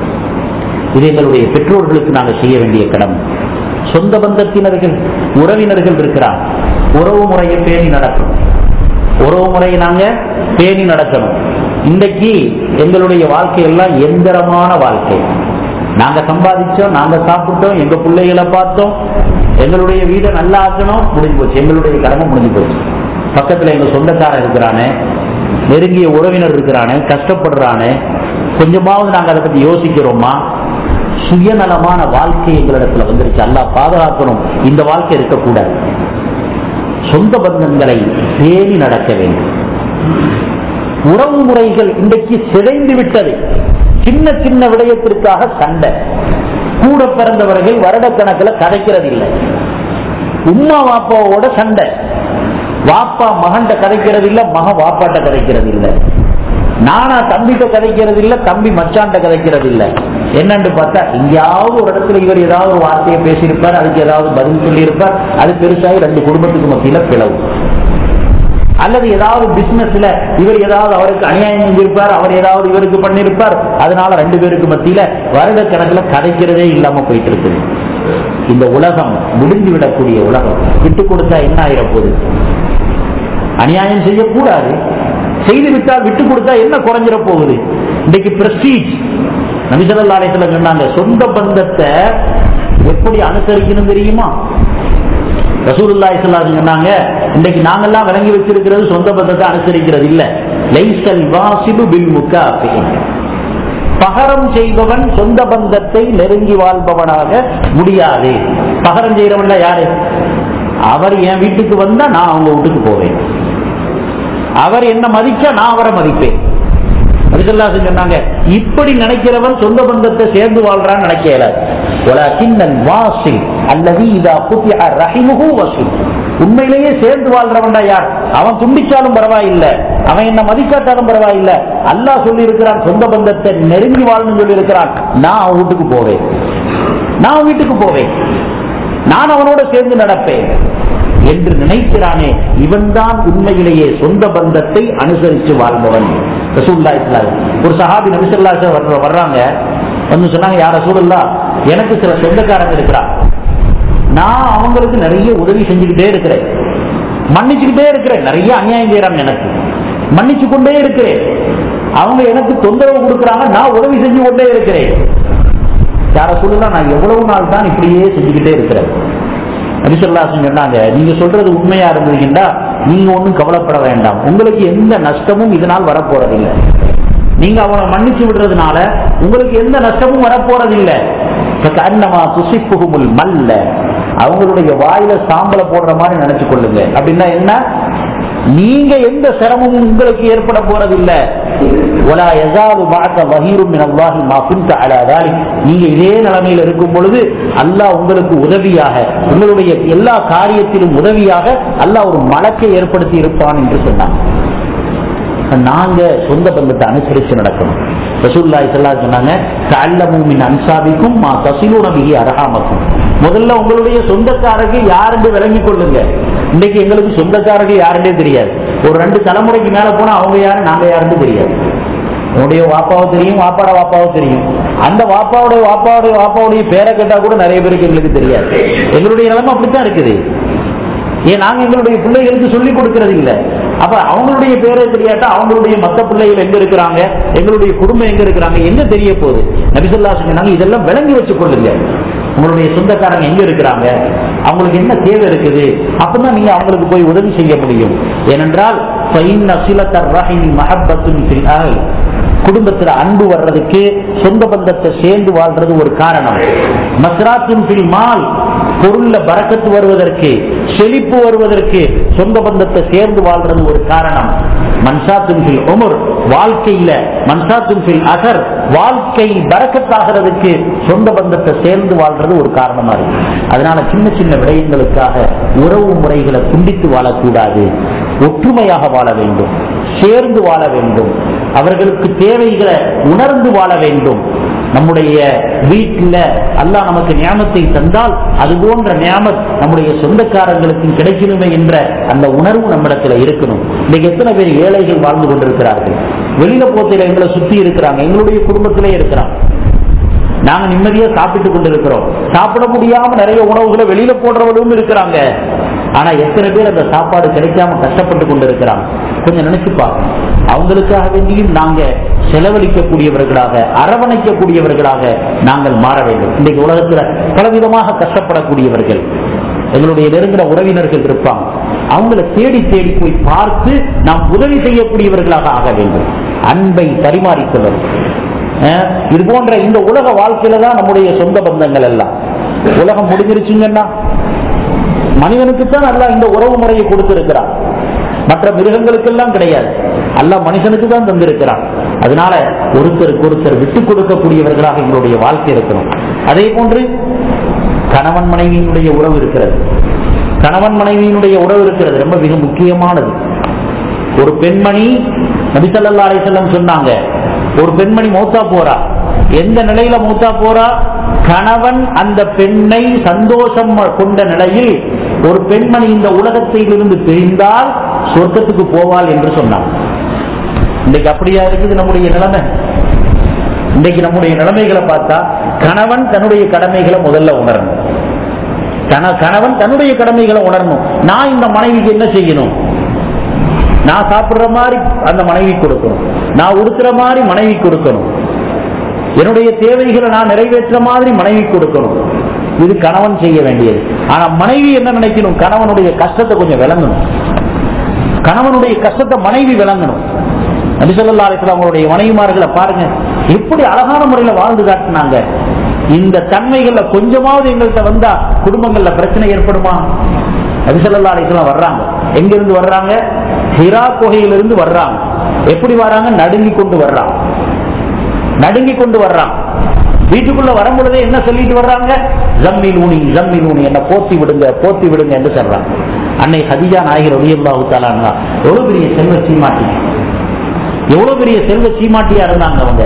இது எங்களுடைய பெற்றோர்களுக்கு நாங்க செய்ய வேண்டிய கடமை சொந்த பந்தத்தினர்கள் உறவினர்கள் இருக்கிறாங்க உறவு முறையை பேணி நடக்கணும் உறவு முறையை நாங்க பேணி நடக்கணும் இன்றைக்கு எங்களுடைய வாழ்க்கை எல்லாம் எந்திரமான வாழ்க்கை நாங்க சம்பாதிச்சோம் நாங்க சாப்பிட்டோம் எங்க பிள்ளைகளை பார்த்தோம் எங்களுடைய வீடை நல்லா ஆக்கணும் முடிஞ்சு போச்சு எங்களுடைய கடமை முடிஞ்சு போச்சு பக்கத்துல எங்க சொந்தக்காரன் இருக்கிறானே நெருங்கிய உறவினர் இருக்கிறானே கஷ்டப்படுறானே கொஞ்சமாவது நாங்க அதை பத்தி யோசிக்கிறோமா சுயநலமான வாழ்க்கை எங்களிடத்துல வந்துருச்சு அல்லா பாதுகாக்கணும் இந்த வாழ்க்கை இருக்கக்கூடாது சொந்த பந்தங்களை பேணி நடக்க வேண்டும் உறவு முறைகள் இன்றைக்கு சிதைந்து விட்டது சின்ன சின்ன விடயத்திற்காக சண்டை கூட பிறந்தவர்கள் வருடக்கணக்கில் கதைக்கிறது இல்லை உம்மா வாப்பாவோட சண்டை வாப்பா மகன்கிட்ட கதைக்கிறது இல்ல மகன் வாப்பாட்ட கதைக்கிறது இல்ல நானா தம்பிட்ட கதைக்கிறது இல்ல தம்பி மச்சான்ட்ட கதைக்கிறது இல்ல என்னன்னு பார்த்தா எங்கேயாவது ஒரு இடத்துல இவர் ஏதாவது ஒரு வார்த்தையை பேசியிருப்பார் அதுக்கு ஏதாவது பதில் சொல்லியிருப்பார் அது பெருசாகி ரெண்டு குடும்பத்துக்கு மத்தியில பிளவு அல்லது ஏதாவது பிசினஸ்ல இவர் ஏதாவது அவருக்கு அநியாயம் செஞ்சிருப்பார் அவர் ஏதாவது இவருக்கு பண்ணிருப்பார் அதனால ரெண்டு பேருக்கு மத்தியில வருட கணக்குல கதைக்கிறதே இல்லாம போயிட்டு இருக்குது இந்த உலகம் முடிந்து விடக்கூடிய உலகம் விட்டு கொடுத்தா என்ன ஆயிர போகுது அநியாயம் செய்யக்கூடாது செய்து விட்டால் விட்டு கொடுத்தா என்ன குறைஞ்சிட போகுது இன்னைக்கு பிரஸ்டீஜ் நபிசல்லாலயத்துல சொன்னாங்க சொந்த பந்தத்தை எப்படி அனுசரிக்கணும் தெரியுமா ரசூலுல்லாஹி ஸல்லல்லாஹு அலைஹி சொன்னாங்க இன்னைக்கு நாங்கெல்லாம் விளங்கி வச்சிருக்கிறது சொந்த பந்தத்தை அனுசரிக்கிறது இல்ல லைசல் வாசிபு பில் முகாஃபி பகரம் செய்பவன் சொந்த பந்தத்தை நெருங்கி வாழ்பவனாக முடியாது பகரம் செய்யறவன் யாரு அவர் என் வீட்டுக்கு வந்தா நான் அவங்க வீட்டுக்கு போவேன் அவர் என்ன மதிச்சா நான் அவரை மதிப்பேன் நபிசல்லாசன் சொன்னாங்க இப்படி நினைக்கிறவன் சொந்த பந்தத்தை சேர்ந்து வாழ்றான்னு நினைக்க இயலாது வலாக்கின்னல் வாசில் அல்லது இதா குத்திய ரஹிமுகு வசூல் உண்மையிலேயே சேர்ந்து வாழ்றவன்டா யார் அவன் துண்டிச்சாலும் பரவாயில்ல அவன் என்ன மதிக்காட்டாலும் பரவாயில்ல அல்லாஹ் சொல்லி இருக்கிறான் சொந்த பந்தத்தை நெருங்கி வாழணும்னு சொல்லி இருக்கிறான் நான் அவன் வீட்டுக்கு போவேன் நான் அவன் வீட்டுக்கு போவேன் நான் அவனோட சேர்ந்து நடப்பேன் என்று நினைக்கிறானே இவன்தான் உண்மையிலேயே சொந்த பந்தத்தை அனுசரித்து வாழ்ந்தவன் ரசூல்லா இஸ்லாம் ஒரு சஹாபி நபிசல்லா வர்றாங்க வந்து சொன்னாங்க யார சூழல்லா எனக்கு சில சொந்தக்காரங்க இருக்கிறா நான் அவங்களுக்கு நிறைய உதவி செஞ்சுக்கிட்டே இருக்கிறேன் மன்னிச்சுக்கிட்டே இருக்கிறேன் நிறைய அநியாயம் செய்யறாங்க எனக்கு மன்னிச்சு கொண்டே இருக்கிறேன் அவங்க எனக்கு தொந்தரவு கொடுக்கறாங்க நான் உதவி செஞ்சு கொண்டே இருக்கிறேன் யார சொல்லலாம் நான் எவ்வளவு நாள் தான் இப்படியே செஞ்சுக்கிட்டே இருக்கிறேன் நபிசல்லாசன் சொன்னாங்க நீங்க சொல்றது உண்மையா இருந்தீங்கன்னா நீங்க ஒன்றும் கவலைப்பட வேண்டாம் உங்களுக்கு எந்த நஷ்டமும் இதனால் வரப்போறதில்லை நீங்க அவனை மன்னிச்சு விடுறதுனால உங்களுக்கு எந்த நஷ்டமும் வரப்போறதில்லை அன்னமா சுசிப்புகுமுல் மல்ல அவங்களுடைய வாயில சாம்பலை போடுற மாதிரி நினைச்சு கொள்ளுங்க அப்படின்னா என்ன நீங்க எந்த சிரமமும் உங்களுக்கு ஏற்பட போறதில்லை ஒலா எசாது பார்த்த வகீரும் அல்லாஹி மா குந்த அலா தாலிக் நீங்க இதே நிலைமையில் இருக்கும் பொழுது அல்லாஹ் உங்களுக்கு உதவியாக உங்களுடைய எல்லா காரியத்திலும் உதவியாக அல்லாஹ் ஒரு மலக்கை ஏற்படுத்தி இருப்பான் என்று சொன்னாங்க நாங்க சொந்த பந்தத்தை அனுசரிச்சு நடக்கணும் ரசூல்லாய் செல்லா சொன்னாங்க கல்லமூமின் அன்சாபிக்கும் மா தசிலூன மிகி அரகாமக்கும் முதல்ல உங்களுடைய சொந்தக்காரருக்கு யாருன்னு விளங்கிக் கொள்ளுங்க இன்னைக்கு எங்களுக்கு சொந்தக்காரருக்கு யாருன்னே தெரியாது ஒரு ரெண்டு தலைமுறைக்கு மேல போனா அவங்க யாரு நாங்க யாருன்னு தெரியாது உன்னுடைய வாப்பாவை தெரியும் வாப்பாட வாப்பாவை தெரியும் அந்த வாப்பாவுடைய வாப்பாவுடைய வாப்பாவுடைய பேரை கேட்டா கூட நிறைய பேருக்கு எங்களுக்கு தெரியாது எங்களுடைய நிலைமை அப்படித்தான் இருக்குது ஏன் நாங்க எங்களுடைய பிள்ளைகளுக்கு சொல்லி கொடுக்கறது இல்ல அப்ப அவங்களுடைய பேரே தெரியாட்டா அவங்களுடைய மத்த பிள்ளைகள் எங்க இருக்கிறாங்க எங்களுடைய குடும்பம் எங்க இருக்கிறாங்க எங்க தெரிய போகுது நபிசல்லா சொன்னாங்க இதெல்லாம் விளங்கி வச்சு கொள்ளுங்க உங்களுடைய சொந்தக்காரங்க எங்க இருக்கிறாங்க அவங்களுக்கு என்ன தேவை இருக்குது அப்பதான் நீங்க அவங்களுக்கு போய் உதவி செய்ய முடியும் ஏனென்றால் குடும்பத்துல அன்பு வர்றதுக்கு சொந்த பந்தத்தை சேர்ந்து வாழ்றது ஒரு காரணம் மஸ்ராத்தின் பில் மால் பொருள்ல பறக்கத்து வருவதற்கு செழிப்பு வருவதற்கு சொந்த பந்தத்தை சேர்ந்து வாழ்றது ஒரு காரணம் மன்சாத்துன் பில் உமர் வாழ்க்கையில மன்சாத்துன் பில் அகர் வாழ்க்கை பறக்கத்தாகிறதுக்கு சொந்த பந்தத்தை சேர்ந்து வாழ்றது ஒரு காரணமா இருக்கு அதனால சின்ன சின்ன விடயங்களுக்காக உறவு முறைகளை துண்டித்து வாழக்கூடாது ஒற்றுமையாக வாழ வேண்டும் சேர்ந்து வாழ வேண்டும் அவர்களுக்கு தேவைகளை உணர்ந்து வாழ வேண்டும் நம்முடைய வீட்டில் அல்லாஹ் நமக்கு ஞாபகத்தை தந்தால் அது போன்ற ஞாபகம் நம்முடைய சொந்தக்காரங்களுக்கு கிடைக்கணுமே என்ற அந்த உணர்வு நம்மிடத்துல இருக்கணும் இன்னைக்கு எத்தனை பேர் ஏழைகள் வாழ்ந்து கொண்டிருக்கிறார்கள் வெளியில போத்தையில எங்களை சுத்தி இருக்கிறாங்க எங்களுடைய குடும்பத்திலே இருக்கிறாங்க நாங்க நிம்மதியா சாப்பிட்டு கொண்டிருக்கிறோம் சாப்பிட முடியாம நிறைய உணவுகளை வெளியில போடுறவர்களும் இருக்கிறாங்க ஆனா எத்தனை பேர் அந்த சாப்பாடு கிடைக்காம கஷ்டப்பட்டு கொண்டிருக்கிறாங்க கொஞ்சம் நினைச்சு பார்க்கணும் அவங்களுக்காக வேண்டியும் நாங்க செலவழிக்கக்கூடியவர்களாக அரவணைக்கக்கூடியவர்களாக நாங்கள் மாற வேண்டும் இன்றைக்கு உலகத்துல பலவிதமாக கஷ்டப்படக்கூடியவர்கள் எங்களுடைய நெருங்கின உறவினர்கள் இருப்பாங்க அவங்களை தேடி தேடி போய் பார்த்து நாம் உதவி செய்யக்கூடியவர்களாக ஆக வேண்டும் அன்பை பரிமாறிக்கொள்ளணும் அஹ் இது போன்ற இந்த உலக வாழ்க்கையில தான் நம்முடைய சொந்த பந்தங்கள் எல்லாம் உலகம் முடிஞ்சிருச்சுங்கன்னா மனிதனுக்கு தான் அல்ல இந்த உறவு முறையை கொடுத்திருக்கிறான் மற்ற மிருகங்களுக்கெல்லாம் கிடையாது அல்ல மனுஷனுக்கு தான் தந்திருக்கிறான் அதனால ஒருத்தருக்கு ஒருத்தர் விட்டுக் கொடுக்கக்கூடியவர்களாக எங்களுடைய வாழ்க்கை இருக்கணும் அதே போன்று கணவன் மனைவியினுடைய உறவு இருக்கிறது கணவன் மனைவியினுடைய உறவு இருக்கிறது ரொம்ப மிக முக்கியமானது ஒரு பெண்மணி நபிசல்லா அலிசல்லம் சொன்னாங்க ஒரு பெண்மணி மூத்தா போறா எந்த நிலையில மூத்தா போறா கணவன் அந்த பெண்ணை சந்தோஷம் கொண்ட நிலையில் ஒரு பெண்மணி இந்த உலகத்திலிருந்து பிரிந்தால் சொர்க்கத்துக்கு போவாள் என்று சொன்னான் இன்னைக்கு அப்படியா இருக்குது நம்முடைய நிலைமை இன்னைக்கு நம்முடைய நிலைமைகளை பார்த்தா கணவன் தன்னுடைய கடமைகளை முதல்ல உணரணும் கண- கணவன் தன்னுடைய கடமைகளை உணரணும் நான் இந்த மனைவிக்கு என்ன செய்யணும் நான் சாப்பிடுற மாதிரி அந்த மனைவி கொடுக்கணும் நான் உடுத்துற மாதிரி மனைவி கொடுக்கணும் என்னுடைய தேவைகளை நான் நிறைவேற்ற மாதிரி மனைவி கொடுக்கணும் இது கணவன் செய்ய வேண்டியது ஆனா மனைவி என்ன நினைக்கணும் கணவனுடைய கஷ்டத்தை கொஞ்சம் விளங்கணும் கணவனுடைய கஷ்டத்தை மனைவி விளங்கணும் நபிசல்லா அலிஸ்லாம் அவங்களுடைய மனைவிமார்களை பாருங்க எப்படி அழகான முறையில வாழ்ந்து காட்டினாங்க இந்த தன்மைகள்ல கொஞ்சமாவது எங்கள்கிட்ட வந்தா குடும்பங்கள்ல பிரச்சனை ஏற்படுமா நபிசல்லா அலிஸ்லாம் வர்றாங்க எங்கிருந்து வர்றாங்க ஹிரா குகையிலிருந்து வர்றாங்க எப்படி வர்றாங்க நடுங்கி கொண்டு வர்றாங்க நடுங்கி கொண்டு வர்றாங்க வீட்டுக்குள்ள வரும் பொழுதே என்ன சொல்லிட்டு வர்றாங்க ஜம்மில் ஊனி ஜம்மில் ஊனி என்ன போத்தி விடுங்க போத்தி விடுங்க என்று சொல்றாங்க அன்னை ஹதிஜா நாயகர் ரலியல்லாஹு தஆலா எவ்வளவு பெரிய செல்வ சீமாட்டி எவ்வளவு பெரிய செல்வ சீமாட்டியா இருந்தாங்க அவங்க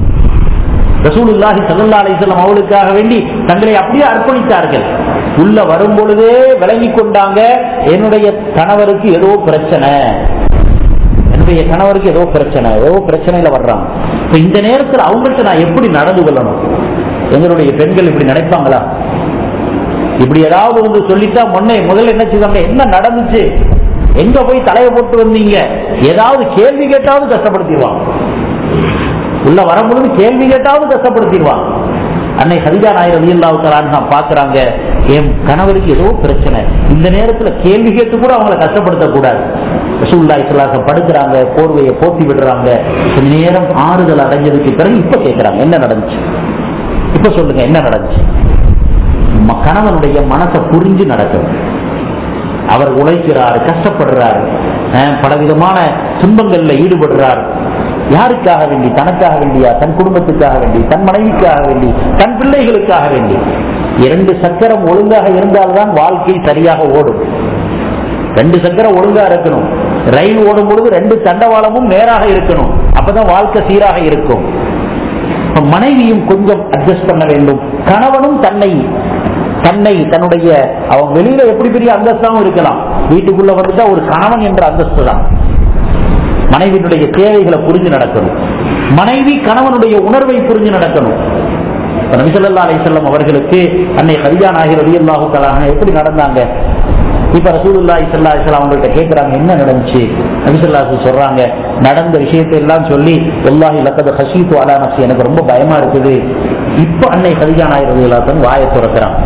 ரசூலுல்லாஹி ஸல்லல்லாஹு அலைஹி வஸல்லம் அவளுக்காக வேண்டி தங்களை அப்படியே அர்ப்பணித்தார்கள் உள்ள வரும் பொழுதே விளங்கி கொண்டாங்க என்னுடைய கணவருக்கு ஏதோ பிரச்சனை என்னுடைய கணவருக்கு ஏதோ பிரச்சனை ஏதோ பிரச்சனையில வர்றாங்க இப்ப இந்த நேரத்தில் அவங்கள்ட்ட நான் எப்படி நடந்து கொள்ளணும் எங்களுடைய பெண்கள் இப்படி நினைப்பாங்களா இப்படி ஏதாவது வந்து சொல்லிட்டா முன்னே முதல்ல என்ன செய்வாங்க என்ன நடந்துச்சு எங்க போய் தலையை போட்டு வந்தீங்க ஏதாவது கேள்வி கேட்டாவது கஷ்டப்படுத்திடுவாங்க உள்ள வரும்பொழுது கேள்வி கேட்டாவது கஷ்டப்படுத்திடுவாங்க அன்னை ஹரிஜா நாயர் அலியல்லாவு தலான்னு பாக்குறாங்க என் கணவருக்கு ஏதோ பிரச்சனை இந்த நேரத்துல கேள்வி கேட்டு கூட அவங்கள கஷ்டப்படுத்த கூடாது ரசூல்லா இஸ்லாசம் படுக்கிறாங்க போர்வையை போத்தி விடுறாங்க கொஞ்ச நேரம் ஆறுதல் அடைஞ்சதுக்கு பிறகு இப்ப கேட்கிறாங்க என்ன நடந்துச்சு இப்ப சொல்லுங்க என்ன நடந்துச்சு ம- கணவனுடைய மனசை புரிஞ்சு நடக்கணும் அவர் உழைக்கிறார் கஷ்டப்படுறார் அஹ், பலவிதமான துன்பங்கள்ல ஈடுபடுறார் யாருக்காக வேண்டி தனக்காக வேண்டியா தன் குடும்பத்துக்காக வேண்டி தன் மனைவிக்காக வேண்டி தன் பிள்ளைகளுக்காக வேண்டி இரண்டு சக்கரம் ஒழுங்காக இருந்தால்தான் வாழ்க்கை சரியாக ஓடும் ரெண்டு சக்கரம் ஒழுங்கா இருக்கணும் ரயில் ஓடும் பொழுது ரெண்டு தண்டவாளமும் நேராக இருக்கணும் அப்பதான் வாழ்க்கை சீராக இருக்கும் இப்ப மனைவியும் கொஞ்சம் அட்ஜஸ்ட் பண்ண வேண்டும் கணவனும் தன்னை தன்னை தன்னுடைய அவன் வெளியில எப்படி பெரிய அந்தஸ்தாவும் இருக்கலாம் வீட்டுக்குள்ள வந்துட்டா ஒரு கணவன் என்ற அந்தஸ்து தான் மனைவியினுடைய தேவைகளை புரிஞ்சு நடக்கணும் மனைவி கணவனுடைய உணர்வை புரிஞ்சு நடக்கணும் இப்ப நபி ஸல்லல்லாஹு அலைஹி வஸல்லம் அவர்களுக்கு அன்னை ஹரிஜா நாயகர் ரலியல்லாஹு தஆலா எப்படி நடந்தாங்க இப்ப ரசூலுல்லாஹி ஸல்லல்லாஹு அலைஹி வஸல்லம் அவங்கள்ட்ட கேக்குறாங்க என்ன நடந்துச்சு நபி ஸல்லல்லாஹு அலைஹி வஸல்லம் சொல்றாங்க நடந்த விஷயத்தை எல்லாம் சொல்லி வல்லாஹி லக்கத் ஹஷீது அலா நஃப்ஸி எனக்கு ரொம்ப பயமா இருக்குது இப்ப அன்னை ஹரிஜா நாயகர் ரலியல்லாஹு தஆலா வாயை திறக்கிறாங்க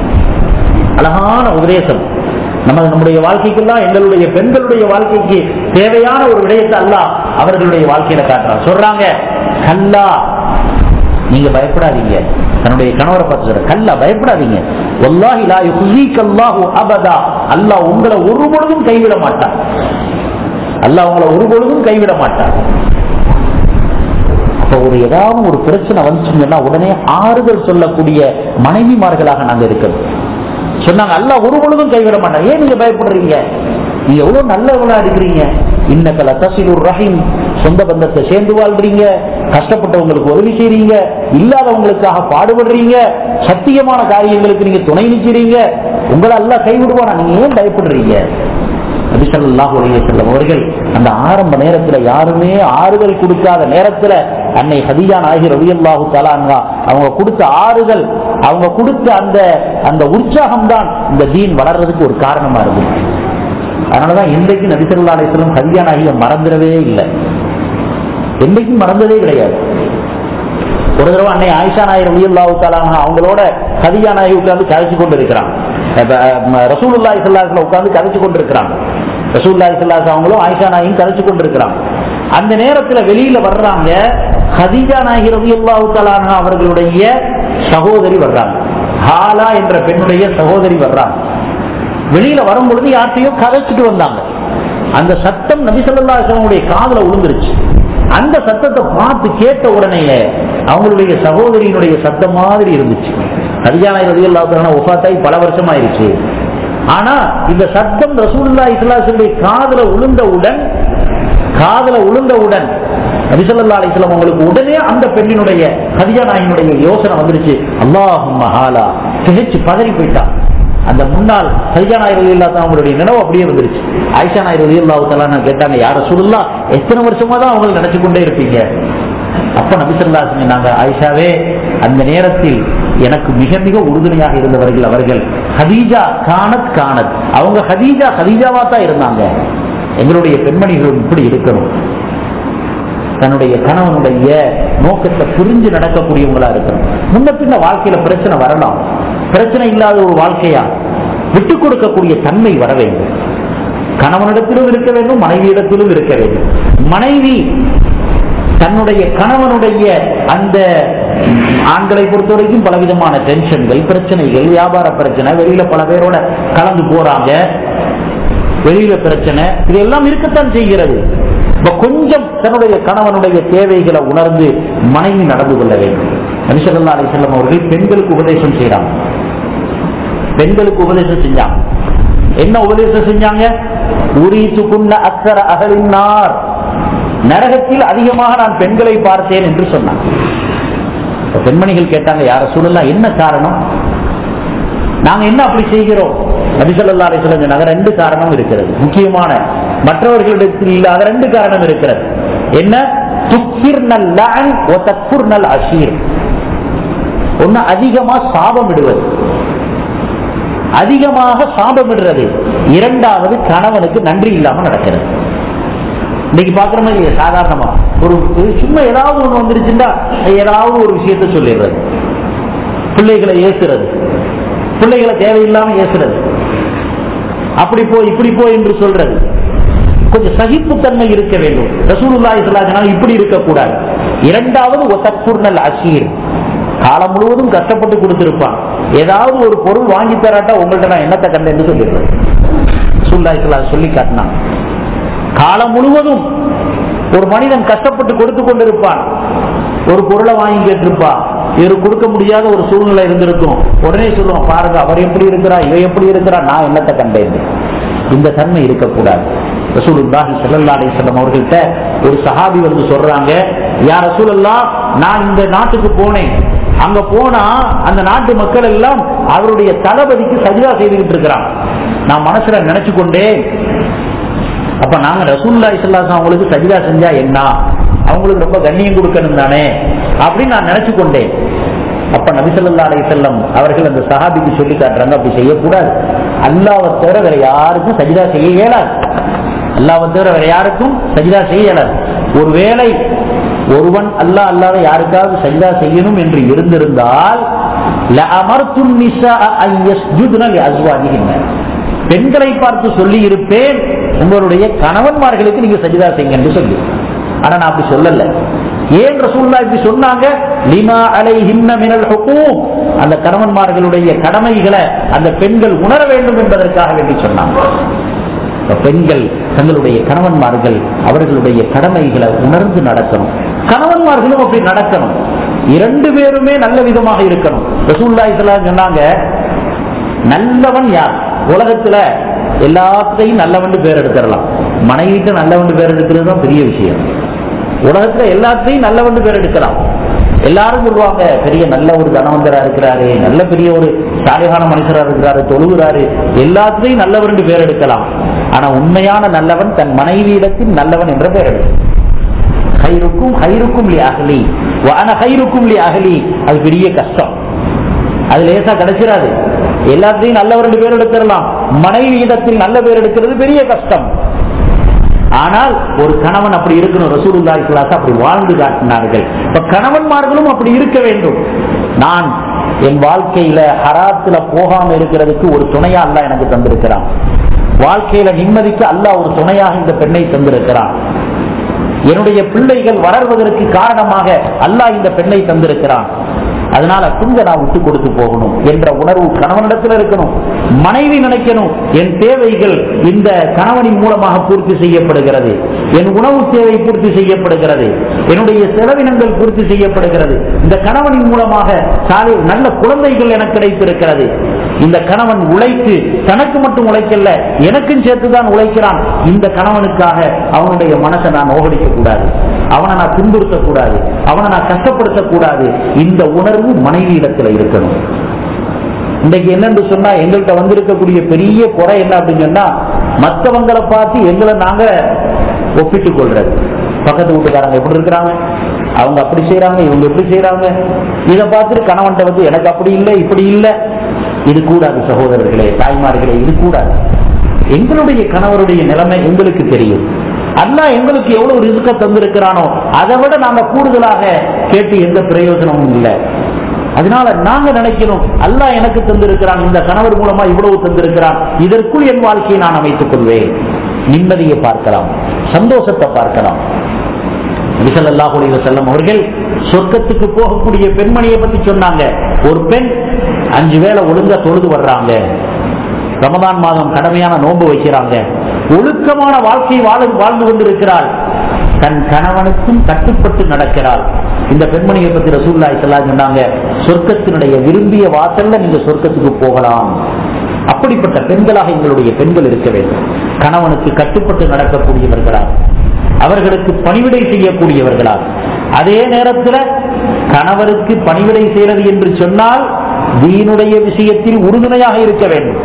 அழகான உபதேசம் நம்ம நம்முடைய வாழ்க்கைக்கெல்லாம் எங்களுடைய பெண்களுடைய வாழ்க்கைக்கு தேவையான ஒரு விடயத்தை அல்லாஹ் அவர்களுடைய வாழ்க்கையில காட்டுறான் சொல்றாங்க கல்லா நீங்க பயப்படாதீங்க தன்னுடைய கணவரை பார்த்து சொல்ற கல்லா பயப்படாதீங்க வல்லாஹி லா யுஹ்ஸீகல்லாஹு அபதா அல்லாஹ் உங்களை ஒரு பொழுதும் கைவிட மாட்டான் அல்லாஹ் உங்களை ஒரு பொழுதும் கைவிட மாட்டான் அப்ப ஒரு ஏதாவது ஒரு பிரச்சனை வந்துச்சுன்னு சொன்னா உடனே ஆறுதல் சொல்லக்கூடிய மனைவிமார்களாக நாங்க இருக்கணும் சொன்னாங்க அல்லாஹ் ஒரு பொழுதும் கைவிட மாட்டான் ஏன் நீங்க பயப்படுறீங்க நீங்க எவ்வளவு நல்லவங்களா இருக்கிறீங்க இன்னக்கல தசிலுர் ரஹீம் சொந்த பந்தத்தை சேர்ந்து வாழ்றீங்க கஷ்டப்பட்டவங்களுக்கு உதவி செய்றீங்க இல்லாதவங்களுக்காக பாடுபடுறீங்க சத்தியமான காரியங்களுக்கு நீங்க துணை நிற்கிறீங்க உங்களை எல்லாம் கைவிடுவானா நீங்க ஏன் பயப்படுறீங்க நபிசல்லாஹு அலைஹி வஸல்லம் அவர்கள் அந்த ஆரம்ப நேரத்துல யாருமே ஆறுதல் கொடுக்காத நேரத்துல அன்னை ஹதீஜா நாயகி ரலியல்லாஹு தஆலா அன்ஹா அவங்க கொடுத்த ஆறுதல் அவங்க கொடுத்த அந்த அந்த உற்சாகம் தான் இந்த தீன் வளர்றதுக்கு ஒரு காரணமா இருக்கு அதனாலதான் இன்றைக்கு நபிசல்லா அலிஸ்லம் ஹதியா நாயகியை மறந்துடவே இல்லை என்றைக்கும் மறந்ததே கிடையாது ஒரு தடவை அன்னை ஆயிஷா நாயர் ரலியல்லாஹு தஆலா அன்ஹா அவங்களோட ஹதியா நாயகி உட்கார்ந்து கதைச்சு கொண்டு இருக்கிறாங்க ரசூலுல்லாஹி ஸல்லல்லாஹு அலைஹி உட்கார்ந்து கதைச்சு கொண்டு இருக்கிறாங்க ரசூலுல்லாஹி ஸல்லல்லாஹு அலைஹி அவங்களும் ஆயிஷா நாயகியும் கதைச்சு கொண்டு இருக்கிறாங்க அந்த நேரத்துல வெளியில வர்றாங்க ஹதீஜா நாயகி ரலியல்லாஹு தஆலா அன்ஹா அவர்களுடைய சகோதரி வர்றாங்க ஹாலா என்ற பெண்ணுடைய சகோதரி வர்றாங்க வெளியில வரும் பொழுது யார்ட்டையும் கதைச்சிட்டு வந்தாங்க அந்த சத்தம் நபி ஸல்லல்லாஹு அலைஹி வஸல்லமுடைய காதுல விழுந்துருச்சு அந்த சத்தத்தை பார்த்து கேட்ட உடனே அவங்களுடைய சகோதரியினுடைய சத்தம் மாதிரி இருந்துச்சு ஹரிஜானா ரதியல்லாஹு ஒஃபாத்தாய் பல வருஷம் ஆயிருச்சு ஆனா இந்த சத்தம் ரசூலுல்லா இஸ்லாசுடைய காதுல உளுந்தவுடன் காதுல உளுந்தவுடன் நபிசல்லா அலிஸ்லாம் உங்களுக்கு உடனே அந்த பெண்ணினுடைய ஹதிஜா நாயினுடைய யோசனை வந்துருச்சு அல்லாஹும் ஹாலா திகைச்சு பதறி போயிட்டான் அந்த முன்னாள் ஹரிஜா நாயர் இல்லாத அவங்களுடைய நினைவு அப்படியே வந்துருச்சு ஆயிஷா நாயர் இல்லாவுத்தலா கேட்டாங்க யார சொல்லலாம் எத்தனை வருஷமா தான் அவங்க நினைச்சு கொண்டே இருப்பீங்க அப்ப நபிசல்லா சொன்னாங்க ஆயிஷாவே அந்த நேரத்தில் எனக்கு மிக மிக உறுதுணையாக இருந்தவர்கள் அவர்கள் ஹதீஜா கானத் கானத் அவங்க ஹதீஜா ஹதீஜாவா தான் இருந்தாங்க எங்களுடைய பெண்மணிகள் இப்படி இருக்கணும் தன்னுடைய கணவனுடைய நோக்கத்தை புரிஞ்சு நடக்கக்கூடியவங்களா இருக்கணும் முன்ன பின்ன வாழ்க்கையில பிரச்சனை வரலாம் பிரச்சனை இல்லாத ஒரு வாழ்க்கையா விட்டு கொடுக்கக்கூடிய தன்மை வர வேண்டும் கணவனிடத்திலும் இருக்க வேண்டும் மனைவியிடத்திலும் இருக்க வேண்டும் மனைவி தன்னுடைய கணவனுடைய அந்த ஆண்களை பொறுத்த வரைக்கும் பலவிதமான டென்ஷன்கள் பிரச்சனைகள் வியாபார பிரச்சனை வெளியில பல பேரோட கலந்து போறாங்க வெளியில பிரச்சனை இதெல்லாம் இருக்கத்தான் செய்கிறது இப்ப கொஞ்சம் தன்னுடைய கணவனுடைய தேவைகளை உணர்ந்து மனைவி நடந்து கொள்ள வேண்டும் நபிசல்லா அலி செல்லம் அவர்கள் பெண்களுக்கு உபதேசம் செய்யறாங்க பெண்களுக்கு உபதேசம் செஞ்சாங்க என்ன உபதேசம் செஞ்சாங்க உரித்துக்குள்ள அக்கர அகலினார் நரகத்தில் அதிகமாக நான் பெண்களை பார்த்தேன் என்று சொன்னான் இப்ப பெண்மணிகள் கேட்டாங்க யார சூழலாம் என்ன காரணம் நாங்க என்ன அப்படி செய்கிறோம் நபிசல்லா அலிஸ்லம் சொன்னாங்க ரெண்டு காரணம் இருக்கிறது முக்கியமான மற்றவர்களிடத்தில் இல்லாத ரெண்டு காரணம் இருக்கிறது என்ன துக்கிர் நல் லஅன் ஒ தக்ஃபுர் நல் அஷீர் ஒன்னு அதிகமா சாபமிடுவது அதிகமாக சாபமிடுறது இரண்டாவது கணவனுக்கு நன்றி இல்லாம நடக்கிறது இன்னைக்கு பாக்குற மாதிரி சாதாரணமா ஒரு ஒரு சும்மா ஏதாவது ஒண்ணு வந்துருச்சுன்னா ஏதாவது ஒரு விஷயத்த சொல்லிடுறது பிள்ளைகளை ஏசுறது பிள்ளைகளை தேவையில்லாம ஏசுறது அப்படி போ இப்படி போ என்று சொல்றது கொஞ்சம் சகிப்புத்தன்மை இருக்க வேண்டும் ரசூலுல்லாஹி ஸல்லல்லாஹு இப்படி இருக்கக்கூடாது இரண்டாவது ஒத்தக்குர்னல் அசீர் காலம் முழுவதும் கஷ்டப்பட்டு கொடுத்திருப்பான் ஏதாவது ஒரு பொருள் வாங்கி தராட்டா உங்கள்ட்ட நான் என்னத்தை கண்டேன்னு சொல்லிடுறேன் ரசூலுல்லாஹி ஸல்லல்லாஹு சொல்லி காட்டினான் காலம் முழுவதும் ஒரு மனிதன் கஷ்டப்பட்டு கொடுத்து கொண்டிருப்பான் ஒரு பொருளை வாங்கி கேட்டிருப்பான் இவர் கொடுக்க முடியாத ஒரு சூழ்நிலை இருந்திருக்கும் உடனே சொல்லுவான் பாருங்க அவர் எப்படி இருக்கிறா இவ எப்படி இருக்கிறா நான் என்னத்தை கண்டேன் இந்த தன்மை இருக்கக்கூடாது ரசூலுல்லாஹி ஸல்லல்லாஹு அலைஹி வஸல்லம் அவர்கள்ட்ட ஒரு சஹாபி வந்து சொல்றாங்க யா ரசூலல்லாஹ் நான் இந்த நாட்டுக்கு போனேன் அங்க போனா அந்த நாட்டு மக்கள் எல்லாம் அவருடைய தளபதிக்கு சஜிதா செய்துகிட்டு இருக்கிறான் நான் மனசுல நினைச்சு கொண்டேன் அப்ப நாங்க ரசூல்லா இஸ்லாசம் அவங்களுக்கு சஜிதா செஞ்சா என்ன அவங்களுக்கு ரொம்ப கண்ணியம் கொடுக்கணும் தானே அப்படின்னு நான் நினைச்சு கொண்டேன் அப்ப நபிசல்லா அலை செல்லம் அவர்கள் அந்த சஹாபிக்கு சொல்லி காட்டுறாங்க அப்படி செய்யக்கூடாது அல்லாவை தவிர வேற யாருக்கும் சஜிதா செய்ய இயலாது அல்லாவை தவிர வேற யாருக்கும் சஜிதா செய்ய இயலாது ஒருவேளை ஒருவன் அல்லா அல்லாத யாருக்காவது சஜிதா செய்யணும் என்று இருந்திருந்தால் லஅமர்த்துன் நிஸாஅ அன் யஸ்ஜுத்ன லிஅஸ்வாஜிஹின்ன பெண்களை பார்த்து சொல்லி இருப்பேன் உங்களுடைய கணவன்மார்களுக்கு நீங்க சஜிதா செய்யுங்க என்று சொல்லி ஆனா நான் அப்படி சொல்லல ஏன் ரசூல்லா இப்படி சொன்னாங்க லிமா அலை ஹின்ன மினல் ஹுகூம் அந்த கணவன்மார்களுடைய கடமைகளை அந்த பெண்கள் உணர வேண்டும் என்பதற்காக வேண்டி சொன்னாங்க இப்ப பெண்கள் தங்களுடைய கணவன்மார்கள் அவர்களுடைய கடமைகளை உணர்ந்து நடக்கணும் கணவன்மார்களும் அப்படி நடக்கணும் இரண்டு பேருமே நல்ல விதமாக இருக்கணும் ரசூல்லா இஸ்லாம் சொன்னாங்க நல்லவன் யார் உலகத்துல எல்லாத்தையும் நல்லவன் பேர் எடுத்துடலாம் மனைவிட்டு நல்லவன் பேர் எடுக்கிறது தான் பெரிய விஷயம் உலகத்துல எல்லாத்தையும் நல்லவன் பேர் எடுக்கலாம் எல்லாரும் சொல்லுவாங்க பெரிய நல்ல ஒரு தனவந்தரா இருக்கிறாரு நல்ல பெரிய ஒரு சாலிகான மனுஷரா இருக்கிறாரு தொழுகிறாரு எல்லாத்தையும் நல்லவன் பேர் எடுக்கலாம் ஆனா உண்மையான நல்லவன் தன் மனைவியிடத்தில் நல்லவன் என்ற பெயர் எடுக்கும் ஹைருக்கும் ஹைருக்கும் லி அகலி வான ஹைருக்கும் லி அகலி அது பெரிய கஷ்டம் அது லேசா கிடைச்சிடாது எல்லாத்தையும் நல்ல ரெண்டு பேர் எடுத்துடலாம் மனைவி இடத்தில் நல்ல பேர் எடுக்கிறது பெரிய கஷ்டம் ஆனால் ஒரு கணவன் அப்படி இருக்கணும் ரசூலுல்லாஹி ஸல்லல்லாஹு அப்படி வாழ்ந்து காட்டினார்கள் இப்ப கணவன்மார்களும் அப்படி இருக்க வேண்டும் நான் என் வாழ்க்கையில ஹராத்துல போகாம இருக்கிறதுக்கு ஒரு துணையா அல்லாஹ் எனக்கு தந்திருக்கிறான் வாழ்க்கையில நிம்மதிக்கு அல்லாஹ் ஒரு துணையாக இந்த பெண்ணை தந்திருக்கிறான் என்னுடைய பிள்ளைகள் வளர்வதற்கு காரணமாக அல்லாஹ் இந்த பெண்ணை தந்திருக்கிறான் அதனால துங்க நான் விட்டு கொடுத்து போகணும் என்ற உணர்வு கணவனிடத்தில் இருக்கணும் மனைவி நினைக்கணும் என் தேவைகள் இந்த கணவனின் மூலமாக பூர்த்தி செய்யப்படுகிறது என் உணவு தேவை பூர்த்தி செய்யப்படுகிறது என்னுடைய செலவினங்கள் பூர்த்தி செய்யப்படுகிறது இந்த கணவனின் மூலமாக சாலை நல்ல குழந்தைகள் எனக்கு கிடைத்திருக்கிறது இந்த கணவன் உழைத்து தனக்கு மட்டும் உழைக்கல எனக்கும் சேர்த்துதான் உழைக்கிறான் இந்த கணவனுக்காக அவனுடைய மனசை நான் ஓகடிக்க கூடாது அவனை நான் துன்புறுத்த கூடாது அவனை நான் கஷ்டப்படுத்த கூடாது இந்த உணர்வு மனைவி இடத்துல இருக்கணும் இன்றைக்கு என்னன்னு சொன்னா எங்கள்கிட்ட வந்திருக்கக்கூடிய பெரிய குறை என்ன அப்படின்னு சொன்னா மற்றவங்களை பார்த்து எங்களை நாங்க ஒப்பிட்டுக் கொள்றது பக்கத்து வீட்டுக்காரங்க எப்படி இருக்கிறாங்க அவங்க அப்படி செய்யறாங்க இவங்க எப்படி செய்யறாங்க இதை பார்த்துட்டு கணவன்ட்ட வந்து எனக்கு அப்படி இல்லை இப்படி இல்லை இது கூடாது சகோதரர்களே தாய்மார்களே இது கூடாது எங்களுடைய கணவருடைய நிலைமை எங்களுக்கு தெரியும் அல்லா எங்களுக்கு எவ்வளவு ரிஸ்க தந்திருக்கிறானோ அதை விட நாங்க கூடுதலாக கேட்டு எந்த பிரயோஜனமும் இல்லை அதனால நாங்க நினைக்கணும் அல்லாஹ் எனக்கு தந்திருக்கிறான் இந்த கணவர் மூலமா இவ்வளவு தந்திருக்கிறான் இதற்குள் என் வாழ்க்கையை நான் அமைத்துக் கொள்வேன் நிம்மதியை பார்க்கலாம் சந்தோஷத்தை பார்க்கலாம் நபிசல்லாஹு அலைஹி வஸல்லம் அவர்கள் சொர்க்கத்துக்கு போகக்கூடிய பெண்மணியை பத்தி சொன்னாங்க ஒரு பெண் அஞ்சு வேளை ஒழுங்கா தொழுது வர்றாங்க ரமதான் மாதம் கடமையான நோன்பு வைக்கிறாங்க ஒழுக்கமான வாழ்க்கை வாழ வாழ்ந்து கொண்டிருக்கிறாள் தன் கணவனுக்கும் கட்டுப்பட்டு நடக்கிறாள் இந்த பெண்மணியை பத்தி ரசூல்லாய் ஸல்லல்லாஹு அலைஹி சொன்னாங்க சொர்க்கத்தினுடைய விரும்பிய வாசல்ல நீங்க சொர்க்கத்துக்கு போகலாம் அப்படிப்பட்ட பெண்களாக எங்களுடைய பெண்கள் இருக்க வேண்டும் கணவனுக்கு கட்டுப்பட்டு நடக்கக்கூடியவர்களா அவர்களுக்கு பணிவிடை செய்யக்கூடியவர்களா அதே நேரத்தில் கணவருக்கு பணிவிடை செய்கிறது என்று சொன்னால் தீனுடைய விஷயத்தில் உறுதுணையாக இருக்க வேண்டும்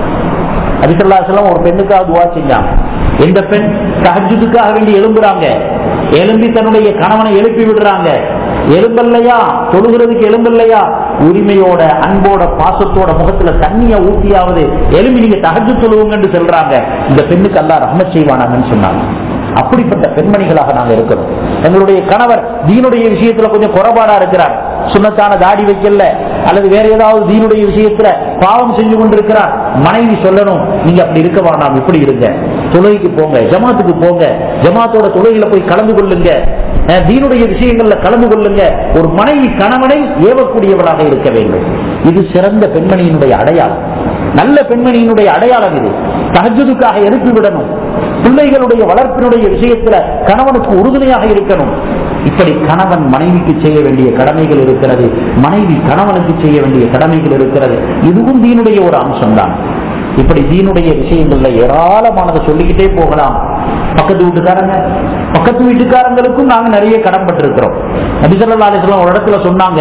அபிசல்லாசலம் ஒரு பெண்ணுக்காக துவா செஞ்சாங்க எந்த பெண் தஹஜுதுக்காக வேண்டி எழும்புறாங்க எழும்பி தன்னுடைய கணவனை எழுப்பி விடுறாங்க எலும்பல்லையா தொழுகிறதுக்கு எலும்பல்லையா உரிமையோட அன்போட பாசத்தோட முகத்துல தண்ணிய ஊத்தியாவது எலும்பி நீங்க தகஜு சொல்லுவோங்கன்னு சொல்றாங்க இந்த பெண்ணுக்கு அல்லா ரஹ்மத் செய்வானாங்கன்னு சொன்னாங்க அப்படிப்பட்ட பெண்மணிகளாக நாங்க இருக்கிறோம் எங்களுடைய கணவர் தீனுடைய விஷயத்துல கொஞ்சம் குறைபாடா இருக்கிறார் சுண்ணத்தான தாடி வைக்கல அல்லது வேற ஏதாவது தீனுடைய விஷயத்துல பாவம் செஞ்சு கொண்டிருக்கிறார் மனைவி சொல்லணும் நீங்க அப்படி இருக்க வேண்டாம் இப்படி இருங்க தொழுகைக்கு போங்க ஜமாத்துக்கு போங்க ஜமாத்தோட தொழுகையில போய் கலந்து கொள்ளுங்க அஹ் தீனுடைய விஷயங்கள்ல கலந்து கொள்ளுங்க ஒரு மனைவி கணவனை ஏவக்கூடியவளாக இருக்க வேண்டும் இது சிறந்த பெண்மணியினுடைய அடையாளம் நல்ல பெண்மணியினுடைய அடையாளம் இது தகஜதுக்காக எழுப்பி விடணும் பிள்ளைகளுடைய வளர்ப்பினுடைய விஷயத்துல கணவனுக்கு உறுதுணையாக இருக்கணும் இப்படி கணவன் மனைவிக்கு செய்ய வேண்டிய கடமைகள் இருக்கிறது மனைவி கணவனுக்கு செய்ய வேண்டிய கடமைகள் இருக்கிறது இதுவும் தீனுடைய ஒரு அம்சம்தான் இப்படி தீனுடைய விஷயங்கள்ல ஏராளமானதை சொல்லிக்கிட்டே போகலாம் பக்கத்து வீட்டுக்காரங்க பக்கத்து வீட்டுக்காரங்களுக்கும் நாங்க நிறைய கடன்பட்டிருக்கிறோம் நபிசல்லா அலிஸ்லாம் ஒரு இடத்துல சொன்னாங்க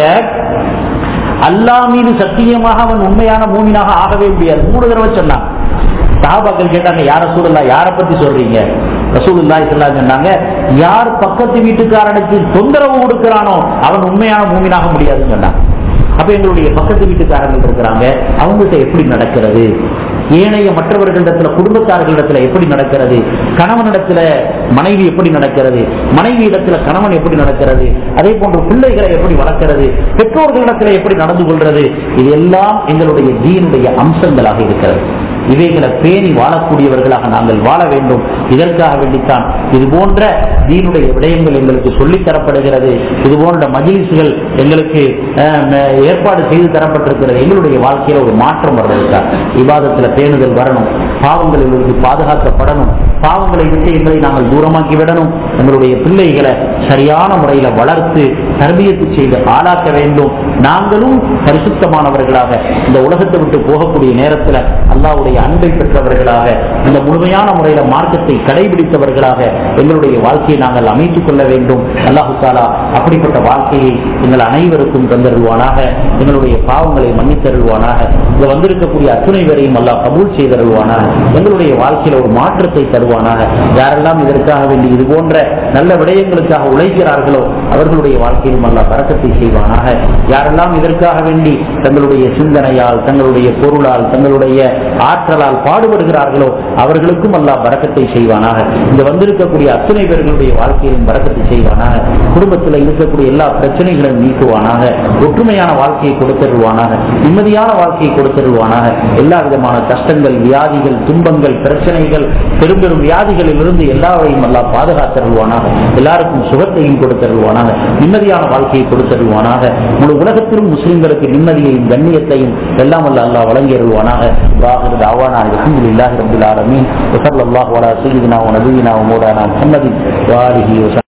அல்லாஹ் மீது சத்தியமாக அவன் உண்மையான மூமினாக ஆகவே முடியாது மூணு தடவை சொன்னாங்க சாபாக்கள் கேட்டாங்க யார சூழலா யாரை பத்தி சொல்றீங்க ரசூலுல்லாஹி ஸல்லல்லாஹு அலைஹி சொன்னாங்க யார் பக்கத்து வீட்டுக்காரனுக்கு தொந்தரவு கொடுக்கிறானோ அவன் உண்மையான மூமினாக முடியாதுன்னு சொன்னாங்க அப்ப எங்களுடைய பக்கத்து வீட்டுக்காரர்கள் இருக்கிறாங்க அவங்கள்ட்ட எப்படி நடக்கிறது ஏனைய மற்றவர்களிடத்துல குடும்பத்தார்களிடத்துல எப்படி நடக்கிறது கணவனிடத்துல மனைவி எப்படி நடக்கிறது மனைவி இடத்துல கணவன் எப்படி நடக்கிறது அதே போன்று பிள்ளைகளை எப்படி வளர்க்கிறது பெற்றோர்களிடத்துல எப்படி நடந்து கொள்றது இது எல்லாம் எங்களுடைய தீனுடைய அம்சங்களாக இருக்கிறது இவைகளை பேணி வாழக்கூடியவர்களாக நாங்கள் வாழ வேண்டும் இதற்காக வேண்டித்தான் இது போன்ற தீனுடைய விடயங்கள் எங்களுக்கு சொல்லித் தரப்படுகிறது இது போன்ற மஜிலிசுகள் எங்களுக்கு அஹ், ம- ஏற்பாடு செய்து தரப்பட்டிருக்கிறது எங்களுடைய வாழ்க்கையில ஒரு மாற்றம் வர்றதுக்கா விவாதத்துல பேணுதல் வரணும் பாவங்களில் இருந்து பாதுகாக்கப்படணும் பாவங்களை விட்டு எங்களை நாங்கள் தூரமாக்கி விடணும் எங்களுடைய பிள்ளைகளை சரியான முறையில வளர்த்து தர்பியத்து செய்து ஆளாக்க வேண்டும் நாங்களும் பரிசுத்தமானவர்களாக இந்த உலகத்தை விட்டு போகக்கூடிய நேரத்தில் அல்லாஹ்வுடைய அன்பை பெற்றவர்களாக இந்த முழுமையான முறையில மார்க்கத்தை கடைபிடித்தவர்களாக எங்களுடைய வாழ்க்கையை நாங்கள் அமைத்துக் கொள்ள வேண்டும் அல்லாஹு தாலா அப்படிப்பட்ட வாழ்க்கையை எங்கள் அனைவருக்கும் தந்தருவானாக எங்களுடைய பாவங்களை மன்னித்தருள்வானாக இங்க வந்திருக்கக்கூடிய அத்துணை வரையும் அல்லாஹ் கபூல் செய்தருள்வானாக எங்களுடைய வாழ்க்கையில ஒரு மாற்றத்தை தருவானாக யாரெல்லாம் இதற்காக வேண்டி இது போன்ற நல்ல விடயங்களுக்காக உழைக்கிறார்களோ அவர்களுடைய வாழ்க்கையிலும் அல்லாஹ் பறக்கத்தை செய்வானாக யாரெல்லாம் இதற்காக வேண்டி தங்களுடைய சிந்தனையால் தங்களுடைய பொருளால் தங்களுடைய ஆற்றலால் பாடுபடுகிறார்களோ அவர்களுக்கும் அல்லாஹ் பறக்கத்தை செய்வானாக இங்க வந்திருக்கக்கூடிய அத்தனை பேர்களுடைய வாழ்க்கையிலும் பறக்கத்தை செய்வானாக குடும்பத்தில் இருக்கக்கூடிய எல்லா பிரச்சனைகளையும் நீக்குவானாக ஒற்றுமையான வாழ்க்கையை கொடுத்தருவானாக நிம்மதியான வாழ்க்கையை கொடுத்தருவானாக எல்லா விதமான கஷ்டங்கள் வியாதிகள் துன்பங்கள் பிரச்சனைகள் பெரும் பெரும் வியாதிகளில் இருந்து எல்லாரையும் எல்லாம் பாதுகாத்தருவானாக எல்லாருக்கும் சுகத்தையும் கொடுத்தருவானாக நிம்மதியான வாழ்க்கையை கொடுத்தருவானாக முழு உலகத்திலும் முஸ்லிம்களுக்கு நிம்மதியையும் கண்ணியத்தையும் எல்லாம் அல்ல அல்லாஹ் வழங்கியருவானாக வாஹிர் தாவானா அல்ஹம்துலில்லாஹி ரப்பில் ஆலமீன் வஸல்லல்லாஹு அலா சய்யிதினா வ நபியினா வ மௌலானா முஹம்மதின் வ ஆலிஹி வஸல்லம்